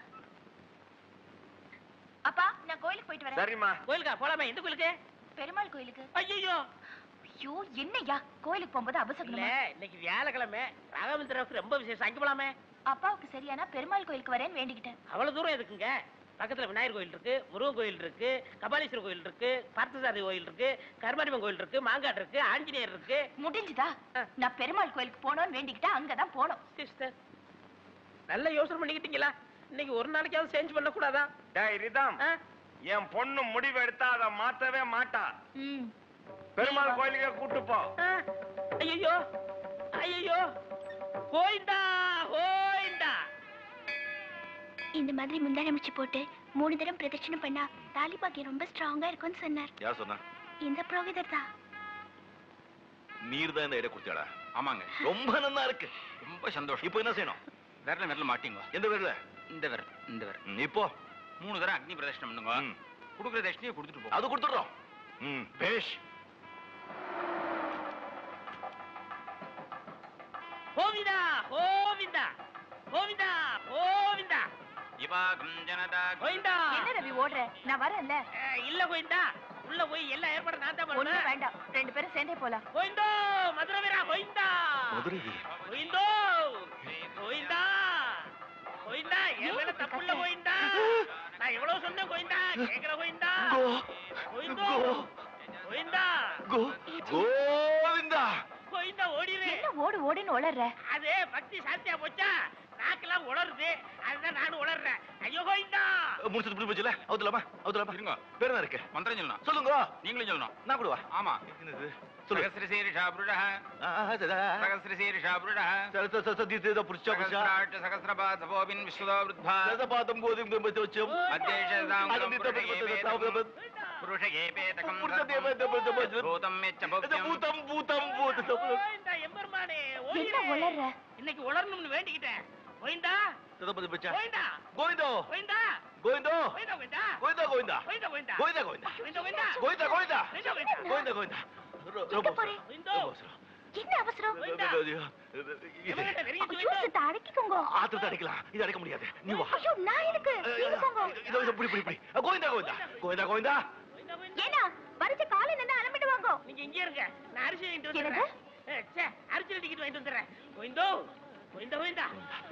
அப்பா நான் கோயிலுக்கு போயிட்டு வரேன் சரிம்மா கோயிலுக்கா போலாமே எந்த கோயிலுக்கு பெருமாள் கோயிலுக்கு ஐயோ ஐயோ என்னய்யா கோயிலுக்கு போகும்போது இல்ல அபசகுனமா இன்னைக்கு வியாழக்கிழமை ராகவேந்திராவுக்கு ரொம்ப விசேஷம் அங்கே போலாமே அப்பாவுக்கு சரியானா பெருமாள் கோயிலுக்கு வரேன்னு வேண்டிக்கிட்டேன் அவ்வளவு தூரம் எதுக்குங்க பக்கத்துல விநாயகர் கோயில் இருக்கு முருகன் கோயில் இருக்கு கபாலீஸ்வரர் கோயில் இருக்கு பார்த்தசாரதி கோயில் இருக்கு கருமாரியம்மன் கோயில் இருக்கு மாங்காடு இருக்கு ஆஞ்சநேயர் இருக்கு முடிஞ்சுதா நான் பெருமாள் கோயிலுக்கு போகணும்னு வேண்டிக்கிட்டா அங்கதான் போனோம் சிஸ்டர் நல்ல யோசனை பண்ணிக்கிட்டீங்களா இன்னைக்கு ஒரு நாளைக்காவது சேஞ்ச் பண்ண கூடாதா டேய் ரிதம் என் பொண்ணு முடிவு எடுத்தா அதை மாத்தவே மாட்டா பெருமாள் கோயிலுக்கே கூட்டு போ ஐயோ ஐயோ கோயிந்தா கோயிந்தா இந்த மாதிரி முந்தானை முடிச்சு போட்டு மூணு தடவை பிரதட்சணம் பண்ணா தாலி பாக்கியம் ரொம்ப ஸ்ட்ராங்கா இருக்கும்னு சொன்னார் யார் சொன்னா இந்த புரோகிதர் தான் நீர் தான் இந்த இடம் கொடுத்தாடா ஆமாங்க ரொம்ப நல்லா இருக்கு ரொம்ப சந்தோஷம் இப்போ என்ன செய்யணும் விரல விரல மாட்டிங்க எந்த விரல இந்த விரல் இந்த விரல் ம், இப்போ மூணு தடவை அக்னி பிரதர்ஷனம் பண்ணுங்க கொடுக்குற தட்சணையை கொடுத்துட்டு போ அது கொடுத்துடுறோம் ம் பேஷ் கோவிந்தா கோவிந்தா கோவிந்தா கோவிந்தா இவாகம் ஜனதா கோவிந்தா என்ன ரவி ஓடுற நான் வரேன்ல அஹ், இல்ல கோவிந்தா உள்ள போய் எல்லா ஏற்பாடும் நான் தான் ஒண்ணும் பண்ணுவேன் வேண்டாம் ரெண்டு பேரும் சேர்ந்தே போலாம் கோவிந்தோ மதுரை வீரா கோவிந்தா மதுரை கோவிந்தோ கோவிந்தா கோவிந்தா என் மேல தப்பு இல்ல கோவிந்தா நான் எவ்வளவு சொன்னேன் கோவிந்தா கேக்குற கோவிந்தா கோவிந்தோ கோவிந்தா கோ கோவிந்தா கோவிந்தா ஓடிரு என்ன ஓடு ஓடுன்னு உளர்ற அது பக்தி சாத்தியா போச்சா நாக்கெல்லாம் உளருது அதுதான் நானும் உளர்றேன் ஐயோ கோவிந்தா முடிச்சது புடி போச்சுல அவுத்தலாமா அவுத்தலாமா இருங்க பேர் என்ன இருக்கு மந்திரம் சொல்லணும் சொல்லுங்க நீங்களும் சொல்லணும் நான் கொடுவா ஆமா என்னது சொல்லு சகசிரசீரிஷா புருடः ஆ, ஆ, சதா. சகசிரசீரிஷா புருடः ச- ச- ச- சதி- சதி- புடிச்சா, புடிச்சா. சகசிராட் சகசிரபாதபோபின் விஸ்வதோ வృద్ధா சதபாதம் கோதும் கம்பத்தை வச்சோம். அத்யேஷதாம் அது நித்த பத்தி பத்தி தாவ பத்தி. புருஷகேபேதகம் புருஷதே பத்தி பத்தி பத்தி. பூதம் மெச்ச இது போக்யம் பூதம் பூதம் பூதம் கோவிந்தா எம்பெருமானே என்ன உளர்ற இன்னைக்கு உளரணும்னு வேண்டிக்கிட்டேன் கோவிந்தா சதபதி பச்சா. கோவிந்தா கோவிந்தோ கோவிந்தா கோவிந்தோ கோவிந்தா கோவிந்தா கோவிந்தா கோவிந்தா கோவிந்தா கோவிந்தா கோவிந்தா கோவிந்தா கோவிந்தா கோவிந்தா கோவிந்தா கோவிந்தா கோவிந்தா கோவிந்தா கோவிந்தா ரொ- எங்க ரொம்ப போறேன் கோவிந்தோ என்ன அவசரம் எவன்கிட்ட வெறியிட்டு ஐயோ சித்த அடக்கிக்கோங்க ஆத்திரத்தை அடிக்கலாம் இது அடிக்க முடியாது நீ வா ஐயோ நான் எதுக்கு நீங்க போங்க இதோ இதோ இப்படி இப்படி இப்படி கோவிந்தா கோவிந்தா கோவிந்தா கோவிந்தா ஏன்னா வரிச்ச காலை நின்று அலம்பிட்டு வாங்க நீங்க இங்கே இருங்க நான் அரிசி வாங்கிட்டு என்னது? வந்துடுறேன் ஏ, ச்சே, அரிசி டிக்கெட் வாங்கிட்டு வந்துடுறேன் கோவிந்தோ கோவிந்தா கோவிந்தா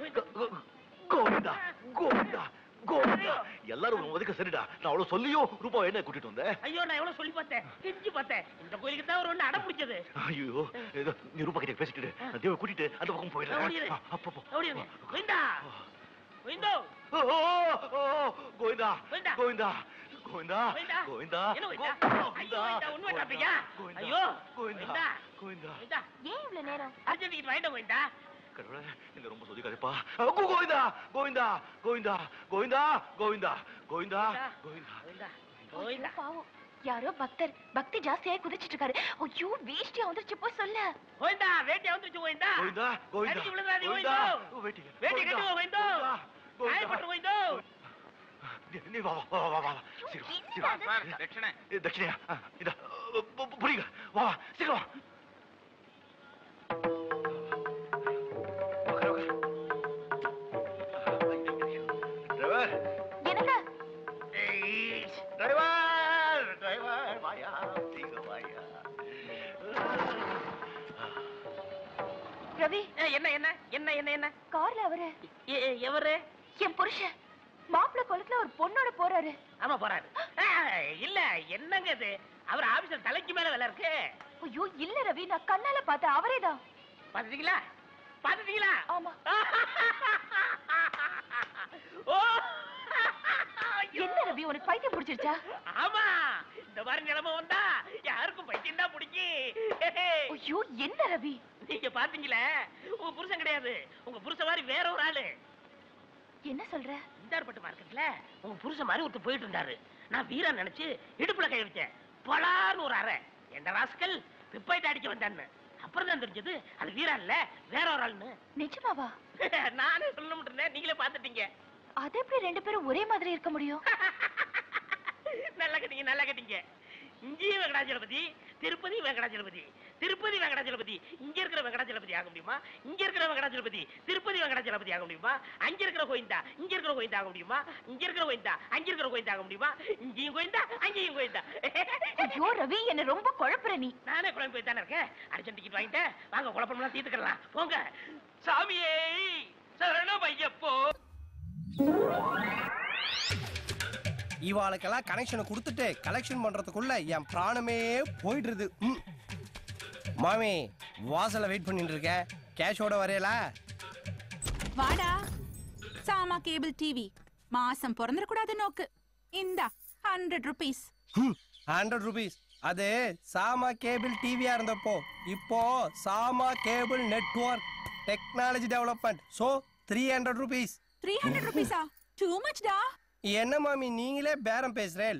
கோவிந்தா கோவிந்தா கோவிந்தா எல்லாரும் ஒதுக்க சரிடா நான் அவ்வளவு சொல்லியும் ரூபா என்ன கூட்டிட்டு வந்தேன் ஐயோ நான் எவ்வளவு சொல்லி பார்த்தேன் கெஞ்சி பார்த்தேன் இந்த கோயிலுக்கு தான் ஒரு ஒண்ணு அடம் பிடிச்சது ஐயோ ஏதோ நீ ரூபா கிட்ட பேசிட்டு நான் தேவை கூட்டிட்டு அந்த பக்கம் ஓடிடு. போயிடுறேன் அப்போ போ. ஓடிடுங்க கோவிந்தா கோவிந்தோ ஓ, ஓ, ஓ, கோவிந்தா கோவிந்தா. கோவிந்தா கோவிந்தா கோவிந்தா. கோவிந்தா என்ன கோவிந்தா? கோ- ஐயோ, கோவிந்தா, உண்மை காட்டுறீங்க? கோவிந்தா. ஐயோ, கோவிந்தா கோவிந்தா. கோவிந்தா கோவிந்தா ஏன் இவ்வளவு நேரம் அரிசி டிக்கெட் வாங்கிட்டு கோவிந்தா கடவுளே இந்த ரொம்ப சொதிக்காதேப்பா கோ- கோவிந்தா கோவிந்தா கோவிந்தா கோவிந்தா கோவிந்தா கோவிந்தா கோவிந்தா கோவிந்தா கோவிந்தா பாவம் யாரோ பக்தர் பக்தி ஜாஸ்தியாயி குதிச்சிட்டு இருக்காரு ஐயோ வேஷ்டியா வந்துருச்சு போய் சொல்ல கோவிந்தா வேட்டி வந்துருச்சு கோவிந்தா கோவிந்தா, கோவிந்தா, அடிச்சு விழுந்தாதே கோவிந்தா. கோவிந்தோ வேட்டி, வேட்டி கட்டு கோவிந்தா, கோவிந்தோ கோவிந்தா. காயப்பட்டு கோவிந்தோ நீ- நீ வா வா வா வா வா வா சீக்கிரம் சீக்கிரம் தட்சணை ஏ, தட்சிணையா ஆ, இதா பு- பு- புரியுங்க வா வா சீக்கிரம் வா உட்காரு, உட்காரு. டிரைவர் என்னங்க டிரைவர் டிரைவர் வாயா சீக்கிரம் வாயா ரவி ஏய், என்ன என்ன என்ன என்ன என்ன கார்ல அவரு எ- எ- எவரு என் புருஷன் மாப்பிள்ளை குளத்துல ஒரு பொண்ணோட போறாரு ஆமா போறாரு ஆ, இல்ல என்னங்க இது அவர் ஆபீஸ்ல தலைக்கு மேல வேலை இருக்கு ஐயோ இல்ல ரவி நான் கண்ணால பார்த்தேன் அவரேதான் பாத்துட்டீங்களா பாத்துட்டீங்களா ஆமா ஓ என்ன ரவி உனக்கு பைத்தியம் பிடிச்சிருச்சா ஆமா இந்த மாதிரி நிலைமை வந்தா யாருக்கும் பைத்தியம் தான் பிடிக்கி ஐயோ என்ன ரவி நீங்க பாத்தீங்களே உங்க புருஷன் கிடையாது உங்க புருஷன் மாதிரி வேற ஒரு ஆளு என்ன சொல்ற இந்தார்பட்டு மார்க்கெட்ல உங்க புருஷன் மாதிரி ஒருத்தர் போயிட்டு இருந்தாரு நான் வீரா நினைச்சு இடுப்புல கை வச்சேன் பலார்னு ஒரு அறை எந்த ராஸ்கல் பிப்பாயிட்டு அடிக்க வந்தான்னு அப்புறம் தான் தெரிஞ்சது அது வீரா இல்ல வேற ஒரு ஆளுன்னு நிஜமாவா நானே சொல்ல முடியல நீங்களே பாத்துட்டீங்க அது எப்படி ரெண்டு பேரும் ஒரே மாதிரி இருக்க முடியும் நல்லா கட்டிங்க நல்லா கட்டிங்க இங்கேயும் வெங்கடாச்சலபதி திருப்பதி வெங்கடாச்சலபதி திருப்பதி வெங்கடாச்சலபதி இங்க இருக்கிற வெங்கடாச்சலபதி ஆக முடியுமா இங்க இருக்கிற வெங்கடாச்சலபதி திருப்பதி வெங்கடாச்சலபதி ஆக முடியுமா அங்க இருக்கிற கோயிந்தா இங்க இருக்கிற கோயிந்தா ஆக முடியுமா இங்க இருக்கிற கோயிந்தா அங்க இருக்கிற கோயிந்தா ஆக முடியுமா இங்கேயும் கோயிந்தா அங்கேயும் கோயிந்தா ஐயோ ரவி என்ன ரொம்ப குழப்புற நீ நானே குழம்பு போய் தானே இருக்கேன் அர்ஜென்ட் டிக்கெட் வாங்கிட்டேன் வாங்க குழப்பம்லாம் தீர்த்துக்கலாம் போங்க சாமியே சரணம் ஐயப்போ இவாளுக்கெல்லாம் கனெக்ஷனை கொடுத்துட்டு கலெக்ஷன் பண்றதுக்குள்ள என் பிராணமே போயிடுறது ம். மாமி வாசல்ல வெயிட் பண்ணிட்டு இருக்கேன் கேஷோட வரையலா வாடா சாமா கேபிள் டிவி மாசம் பிறந்துடக்கூடாது நோக்கு இந்தா ஹண்ட்ரட் ருபீஸ் ஹண்ட்ரட் ருபீஸ் அது சாமா கேபிள் டிவியா இருந்தப்போ இப்போ சாமா cable network technology development so three hundred rupees three hundred ருபீஸா டூ மச் டா என்ன மாமி நீங்களே பேரம் பேசுறேன்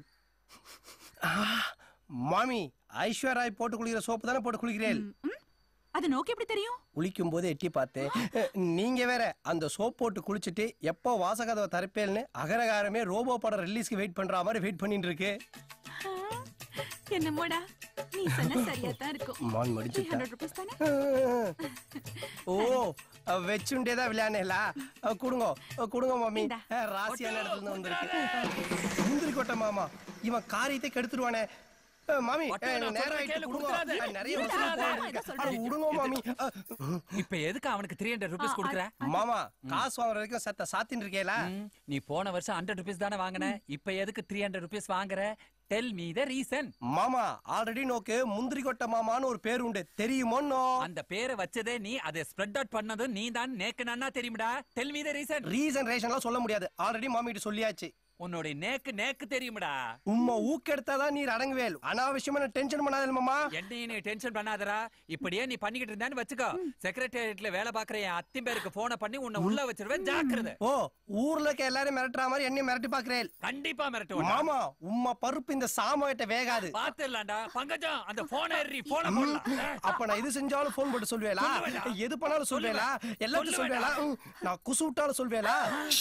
மாமி ஐஸ்வர்யா ராய் போட்டு குளிக்கிற சோப்பு தானே போட்டு குளிக்கிறேன் அது நோக்கு எப்படி தெரியும் குளிக்கும் போது எட்டி பார்த்தேன் நீங்க வேற அந்த சோப் போட்டு குளிச்சுட்டு எப்போ வாசகதவை தரப்பேல்னு அகரகாரமே ரோபோ படம் ரிலீஸ்க்கு வெயிட் பண்ற மாதிரி வெயிட் பண்ணிட்டு இருக்கு என்னமோடா நீ சொன்ன சரியா தான் இருக்கும் மான் த்ரீ மடிச்சுட்டா ஹண்ட்ரட் ருபீஸ் தானே ஓ வச்சுண்டே தான் விளையாடல கொடுங்க அஹ், கொடுங்க மாமி அஹ், ராசியான இடத்துல இருந்து வந்திருக்கு முந்திரி கொட்டை மாமா இவன் காரியத்தை கெடுத்துருவானே அஹ், மாமி ஒட்டை அஹ், நான் நேரம் சொல்றேன் ஆயிட்டு கேளு, கொடுங்க கொடுத்துறாத. அஹ், நிறைய இல்லடா, வசூல் அதான் போயிருக்கு. இதை அட, விடுங்க மாமி அஹ், இப்ப எதுக்கு அவனுக்கு த்ரீ ஹண்ட்ரட் ருபீஸ் கொடுக்குற மாமா காசு வாங்குற வரைக்கும் சத்த சாத்தின்னு இருக்கேல நீ போன வருஷம் ஹண்ட்ரட் ருபீஸ் தானே வாங்கின இப்ப எதுக்கு த்ரீ ஹண்ட்ரட் ருபீஸ் வாங்குற டெல் மீ த ரீசன் மாமா ஆல்ரெடி நோக்கு முந்திரி கொட்டை மாமான்னு ஒரு பேர் உண்டு தெரியுமோன்னோ அந்த பேரை வச்சதே நீ அதை ஸ்ப்ரெட் அவுட் பண்ணதும் நீ தான் நேக்கு நன்னா தெரியும்டா tell me the reason reason ரேஷன்லாம் சொல்ல முடியாது ஆல்ரெடி மாமி கிட்ட சொல்லியாச்சு உன்னுடைய நேக்கு நேக்கு தெரியும்டா உம்மா ஊக்கெடுத்தாதான் நீர் அடங்குவேல் அனாவசியமா டென்ஷன் பண்ணாத மாமா என்னையும் நீ டென்ஷன் பண்ணாதடா இப்படியே நீ பண்ணிக்கிட்டு இருந்தான்னு வச்சுக்கோ செக்ரட்டேரியட்ல வேலை பாக்குற என் அத்தி பேருக்கு போன பண்ணி உன்னை உள்ள வச்சிருவேன் ஜாக்கிரதை ஓ ஊர்ல இருக்க எல்லாரும் மிரட்டுற மாதிரி என்னையும் மிரட்டி பாக்குறேன் கண்டிப்பா மிரட்டுவேன் மாமா உம்மா பருப்பு இந்த சாமாட்ட வேகாது பாத்துடலாம்டா பங்கஜம் அந்த போன ஏறி போன ம், போடலாம் அப்ப நான் இது செஞ்சாலும் போன் போட்டு சொல்வேலா சொல்லுவேடா. எது பண்ணாலும் சொல்வேலா எல்லாத்தையும் சொல்வேலா ம், நான் குசு விட்டாலும் சொல்வேலா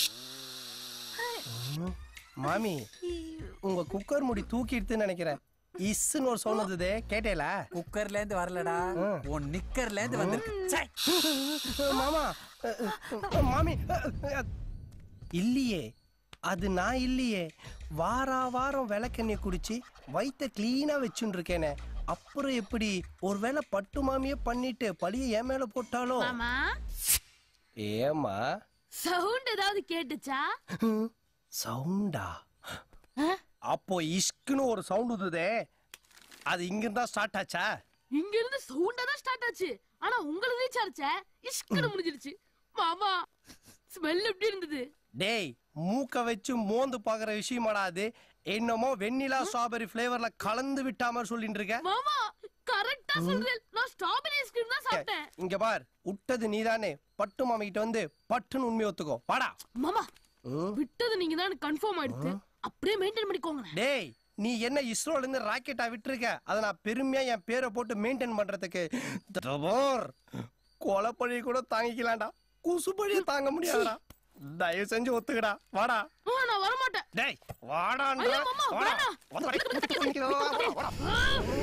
ம், மாமி உங்க குக்கர் முடி தூக்கிடுதுன்னு நினைக்கிறேன் இஸ்ன்னு ஒரு சவுண்ட் வந்தது கேட்டேல குக்கர்ல இருந்து வரலடா உன் நிக்கர்ல இருந்து வந்திருக்கு ச்சே. மாமா அஹ், அஹ், மாமி அஹ், அஹ், இல்லையே அது நான் இல்லையே வாரா வாரம் விளக்கெண்ணெய் குடிச்சு வயித்த கிளீனா வச்சுட்டு இருக்கேனே அப்புறம் எப்படி ஒருவேளை பட்டு மாமியே பண்ணிட்டு பழிய என் மேல போட்டாலோ மாமா ஏமா சவுண்ட் ஏதாவது கேட்டுச்சா சவுண்டா அப்போ இஷ்குன்னு ஒரு சவுண்ட் வந்ததே அது இங்கிருந்தா ஸ்டார்ட் ஆச்சா இங்க இருந்து சவுண்டா தான் ஸ்டார்ட் ஆச்சு ஆனா உங்களுக்கு ரீச் ஆச்சே இஷ்கன்னு முடிஞ்சிருச்சு மாமா ஸ்மெல் எப்படி இருந்தது டேய் மூக்க வச்சு மோந்து பாக்குற விஷயமாடா அது என்னமோ வெண்ணிலா ஸ்ட்ராபெரி ஃபிளேவர்ல கலந்து விட்டா மாதிரி சொல்லிட்டு இருக்க மாமா கரெக்டா சொல்றேன் நான் ஸ்ட்ராபெரி ஐஸ்கிரீம் தான் சாப்பிட்டேன் இங்க பார் விட்டது நீதானே பட்டு மாமி கிட்ட வந்து பட்டுன்னு உண்மை ஒத்துக்கோ வாடா மாமா ம். விட்டது நீங்க தான் கன்ஃபார்ம் ஆயிடுச்சு அப்படியே மெயின்டைன் பண்ணிக்கோங்க டேய் நீ என்ன இஸ்ரோல இருந்து ராக்கெட்டா விட்டுருக்க அதை நான் பெருமையா என் பேரை போட்டு மெயின்டைன் பண்றதுக்கு தபோர் கொலைப்பழி கூட தாங்கிக்கலாம்டா குசுப்பழிய தாங்க முடியாதுடா தயவு செஞ்சு ஒத்துக்கடா வாடா நான் வர மாட்டேன் டேய் வாடான்றா ஐயோ, மாமா, வாடா வேணாம். வாடா. வாடா, வாடா.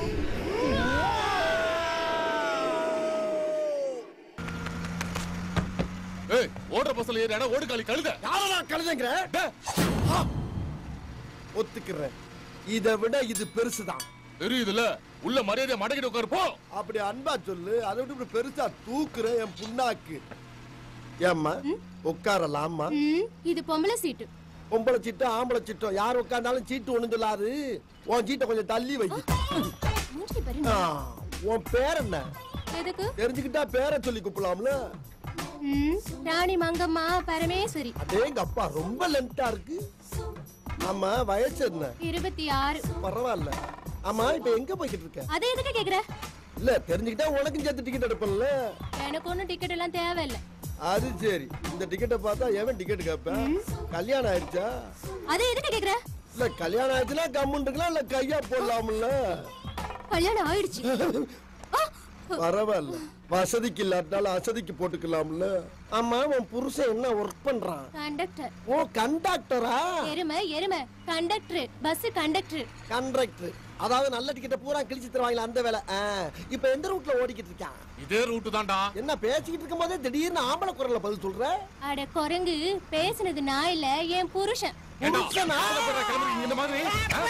ஏய் ஓடுற பஸ்ல ஏறியாடா ஓடு காலி கழுத யாரா கழுதைங்கிற ஆ. ஒத்துக்கிறேன் இதை விட இது பெருசுதான் தெரியுதுல உள்ள மரியாதை மடக்கிட்டு உட்காரு போ அப்படி அன்பா சொல்லு அதை விட்டு இப்படி பெருசா தூக்குற என் புண்ணாக்கு ஏம்மா உட்காரலாமா இது பொம்பளை சீட்டு பொம்பளை சீட்டோ ஆம்பளை சீட்டோ யார் உட்கார்ந்தாலும் சீட்டு ஒண்ணு சொல்லாது உன் சீட்டை கொஞ்சம் தள்ளி வை மூஞ்சி பாரு ஆ, உன் பேர் என்ன எதுக்கு தெரிஞ்சுக்கிட்டா பேரை சொல்லி கூப்பிடலாம்ல ம், ராணி மங்கம்மா பரமேஸ்வரி அதேங்க அப்பா ரொம்ப லென்த்தா இருக்கு ஆமா வயசு என்ன இருபத்தி ஆறு பரவாயில்ல ஆமா இப்ப எங்க போய்கிட்டு இருக்க அதை எதுக்கு கேக்குற இல்ல தெரிஞ்சுக்கிட்டா உனக்கும் சேர்த்து டிக்கெட் எடுப்பல எனக்கு ஒண்ணும் டிக்கெட் எல்லாம் தேவையில்லை அது சரி இந்த டிக்கெட்டை பார்த்தா எவன் டிக்கெட் கேட்பேன் கல்யாணம் ஆயிடுச்சா அதை எதுக்கு கேக்குற இல்ல கல்யாணம் ஆயிடுச்சுன்னா கம்முன்னு இருக்கலாம் இல்ல கையா போடலாம்ல கல்யாணம் ஆயிடுச்சு பரவாயில்ல வசதிக்கு இல்லாட்டாலும் அசதிக்கு போட்டுக்கலாம்ல ஆமா உன் புருஷன் என்ன ஒர்க் பண்றான் கண்டக்டர் ஓ கண்டக்டரா எருமை எருமை கண்டக்டர் பஸ் கண்டக்டர் கண்டக்டர் அதாவது நல்ல டிக்கெட்டை பூரா கிழிச்சு தருவாங்களா அந்த வேலை ஆ, இப்ப எந்த ரூட்ல ஓடிக்கிட்டு இருக்கான் இதே ரூட்டு தான்டா என்ன பேசிக்கிட்டு இருக்கும் போதே திடீர்னு ஆம்பளை குரல்ல பதில் சொல்ற அட குரங்கு பேசுனது நான் இல்ல என் புருஷன் புருஷனா? இந்த மாதிரி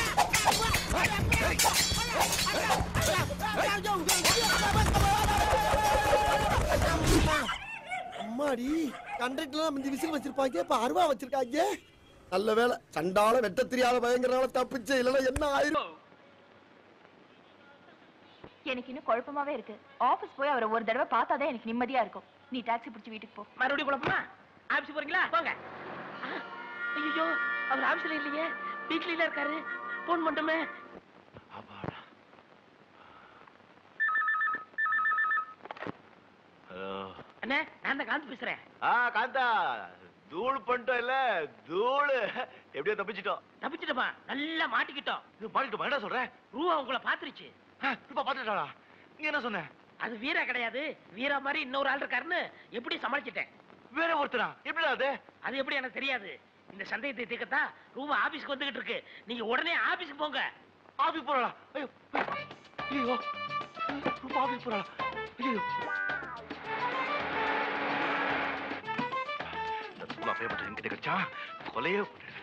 அம்மாடி கண்டக்டர்லாம் இந்த விசில் வச்சிருப்பாங்க இப்ப அருவா வச்சிருக்காங்க நல்ல வேலை சண்டால வெட்ட தெரியாத பயங்கரனால தப்பிச்ச இல்லைன்னா என்ன ஆயிரும் எனக்கு இன்னும் குழப்பமாவே இருக்கு ஆபீஸ் போய் அவரை ஒரு தடவை பார்த்தாதான் எனக்கு நிம்மதியா இருக்கும் நீ டாக்ஸி பிடிச்சி வீட்டுக்கு போ மறுபடியும் குழப்பமா ஆபீஸ் போறீங்களா போங்க ஐயோ அவர் ஆபீஸ்ல இல்லையே வீட்ல இருக்காரு போன் மட்டுமே ஹலோ அண்ணே நான் தான் காந்த் பேசுறேன் ஆ காந்தா தூள் பண்ணிட்டோம் இல்ல தூள் எப்படியோ தப்பிச்சிட்டோம் தப்பிச்சிட்டோமா நல்லா மாட்டிக்கிட்டோம் இது மாட்டிட்டோமா என்ன சொல்ற ரூவா உங்களை பாத்துருச்சு இப்ப பாத்துட்டாளா நீ என்ன சொன்ன அது வீரா கிடையாது வீரா மாதிரி இன்னொரு ஆள் இருக்காருன்னு எப்படி சமாளிச்சிட்டேன் வேற ஒருத்தரா எப்படிடா அது அது எப்படி எனக்கு தெரியாது இந்த சந்தேகத்தை தீர்க்கத்தான் ரூபா ஆபீஸ்க்கு வந்துகிட்டு இருக்கு நீங்க உடனே ஆபீஸ்க்கு போங்க ஆபீஸ் போறா ஐயோ ஐயோ ரொம்ப ஆபீஸ் போறா ஐயோ ரூபா பேப்பர் என்கிட்ட கிடைச்சா கொலையே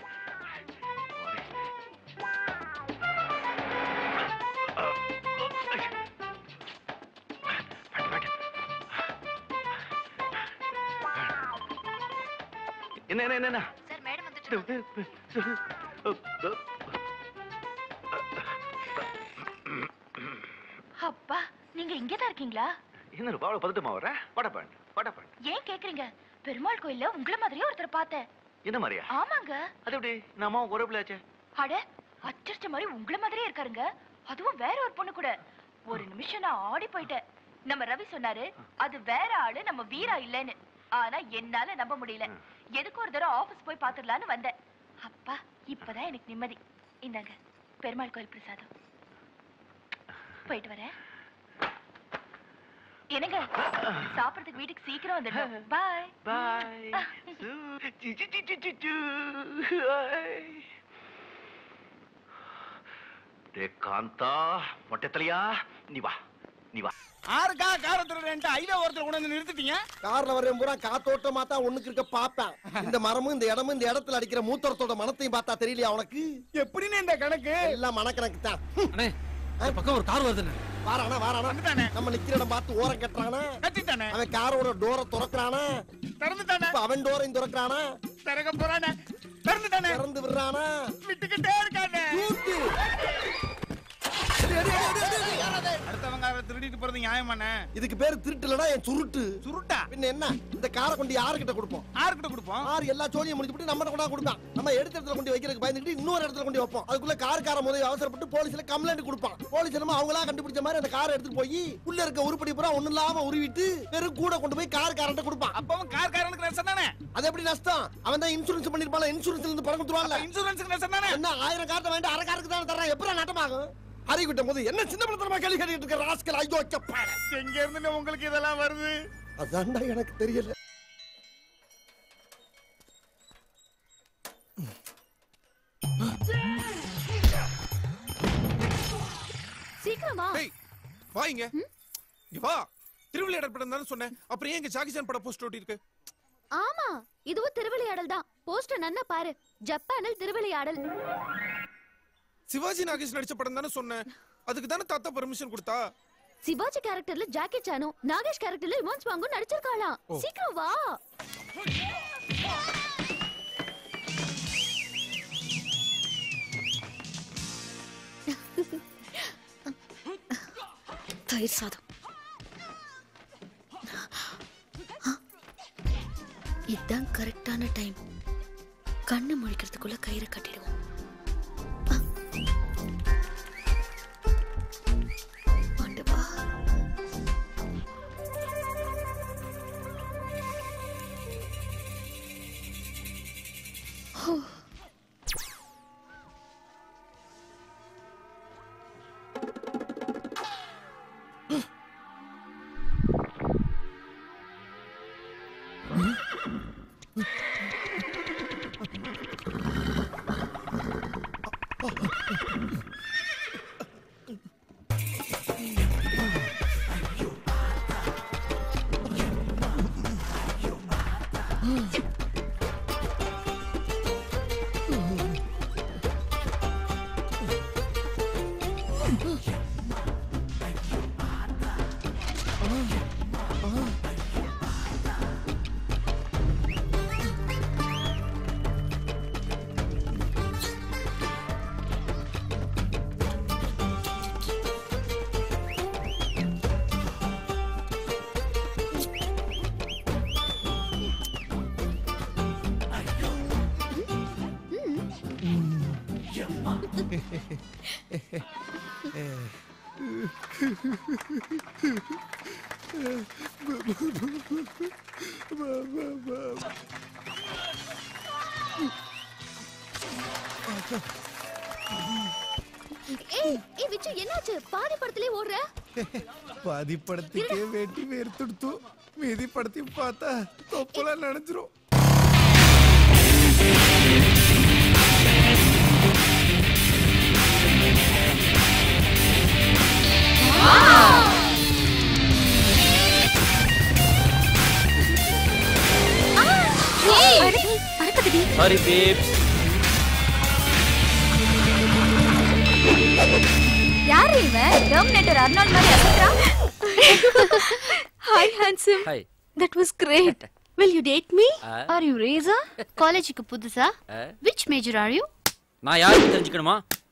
என்ன என்ன என்ன என்ன சார் மேடம் வந்துட்டு அப்பா நீங்க இங்கதான் இருக்கீங்களா என்ன ரூபா அவ்வளவு பதட்டமா வர வாடா பாண்ட் வாடா பாண்ட் ஏன் கேக்குறீங்க பெருமாள் கோயில்ல உங்கள மாதிரியே ஒருத்தர் பார்த்தேன் என்ன மாதிரியா ஆமாங்க அது எப்படி நம்ம ஒரே பிள்ளையாச்சே அட அச்சடிச்ச மாதிரி உங்கள மாதிரியே இருக்காருங்க அதுவும் வேற ஒரு பொண்ணு கூட ஒரு நிமிஷம் நான் ஆடி போயிட்டேன் நம்ம ரவி சொன்னாரு அது வேற ஆளு நம்ம வீரா இல்லைன்னு ஆனா என்னால நம்ப முடியல எதுக்கு ஒரு தடவை ஆபீஸ் போய் பாத்துடலான்னு வந்தேன் அப்பா இப்பதான் எனக்கு நிம்மதி இந்தாங்க பெருமாள் கோயில் பிரசாதம் போயிட்டு வரேன் என்னங்க சாப்பிடறதுக்கு வீட்டுக்கு சீக்கிரம் வந்துடணும் பாய் பாய் டே காந்தா மொட்டை தலையா நீ வா நீ வா ஆறுக்கா காரத்துல ரெண்டு ஐடியா ஒருத்தர் கொண்டு வந்து நிறுத்திட்டீங்க கார்ல வரேன் பூரா காத்தோட்டமா தான் ஒண்ணுக்கு இருக்க பாப்பேன் இந்த மரமும் இந்த இடமும் இந்த இடத்துல அடிக்கிற மூத்தரத்தோட மனத்தையும் பார்த்தா தெரியலையா உனக்கு எப்படின்னு இந்த கணக்கு எல்லாம் மனக்கணக்கு தான் அண்ணே பக்கம் ஒரு கார் வருதுண்ணே வாரானா வாரானா நம்ம நிக்கிற இடம் பார்த்து ஓரம் கட்டுறானா கட்டிட்டானே அவன் காரோட டோரை திறக்கிறானா திறந்துட்டானே இப்ப அவன் டோரையும் திறக்கிறானா திறக்க போறானே திறந்துட்டானே திறந்து விடுறானா விட்டுக்கிட்டே இருக்கானே தூக்கு அடுத்தவங்க அதை திருடிட்டு போறது நியாயமாண்ணே இதுக்கு பேரு திருட்டு இல்லடா என் சுருட்டு சுருட்டா பின்ன என்ன இந்த காரை கொண்டு யாருக்கிட்ட கொடுப்போம் யாருக்கிட்ட கொடுப்போம் யார் எல்லா சோழியும் முடிச்சு போட்டு நம்ம கொண்டா கொடுப்பான் நம்ம எடுத்த இடத்துல கொண்டு வைக்கிறதுக்கு பயந்துட்டு இன்னொரு இடத்துல கொண்டு வைப்போம் அதுக்குள்ள கார் கார முதல் அவசரப்பட்டு போலீஸ்ல கம்ப்ளைண்ட் கொடுப்பான் போலீஸ் என்னமோ அவங்களா கண்டுபிடிச்ச மாதிரி அந்த காரை எடுத்துட்டு போய் உள்ள இருக்க உருப்படி பூரா ஒண்ணு இல்லாம உருவிட்டு வெறும் கூட கொண்டு போய் கார் காரன்ட்ட கொடுப்பான் அப்பவும் கார் காரனுக்கு நஷ்டம் தானே அது எப்படி நஷ்டம் அவன் தான் இன்சூரன்ஸ் பண்ணிருப்பான் இன்சூரன்ஸ்ல இருந்து பணம் கொடுத்துருவான்ல இன்சூரன்ஸ்க்கு நஷ்டம் தானே என்ன ஆயிரம் கார்ட்ட வேண்டாம் அரை காருக்கு தானே தர்றான் எப்படி நட்டமாகும் அறிவிட்ட போது என்ன சின்ன படத்தனமா கேள்வி கேட்டுட்டு இருக்க ராஸ்கல் ஐயோ கப்பாட எங்க இருந்து உங்களுக்கு இதெல்லாம் வருது அதான்டா எனக்கு தெரியல சீக்கிரமா வா இங்க இங்க வா திருவிளையாடல் படம் தானே சொன்னேன் அப்புறம் ஏன் இங்க ஜாகிசான் படம் போஸ்ட் ஓட்டி இருக்கு ஆமா இதுவும் திருவிளையாடல் தான் போஸ்டர் நன்னா பாரு ஜப்பானில் திருவிளையாடல் சிவாஜி நாகேஷ் நடிச்ச படம் தானே சொன்னேன் அதுக்கு தானே தாத்தா பெர்மிஷன் கொடுத்தா சிவாஜி கேரக்டர்ல ஜாக்கி சானும் நாகேஷ் கேரக்டர்ல இமான்ஸ் வாங்கும் நடிச்சிருக்காளாம் ஓ. சீக்கிரம் வா தயிர் சாதம் இதுதான் கரெக்டான டைம் கண்ணு முழிக்கிறதுக்குள்ள கயிறை கட்டிடுவோம் ஆண்டவா ஹோ. ஏய் ஏய் விச்சு என்னாச்சு பாதி படத்திலே ஓடுற பாதி படத்துக்கே வேட்டி வேர்த்துடுத்து மீதி படத்தையும் பார்த்தா தொப்பலாம் நினைச்சிரும் ஏய் அடக்கதடி சாரி பேப்ஸ் யார் இவன் டெர்மினேட்டர் அர்னால்ட் மாதிரி அசத்துறான் hi handsome hi that was great will you date me Ah. are you razor காலேஜுக்கு புதுசா ஆ? which major are you நான் யாருன்னு தெரிஞ்சுக்கணுமா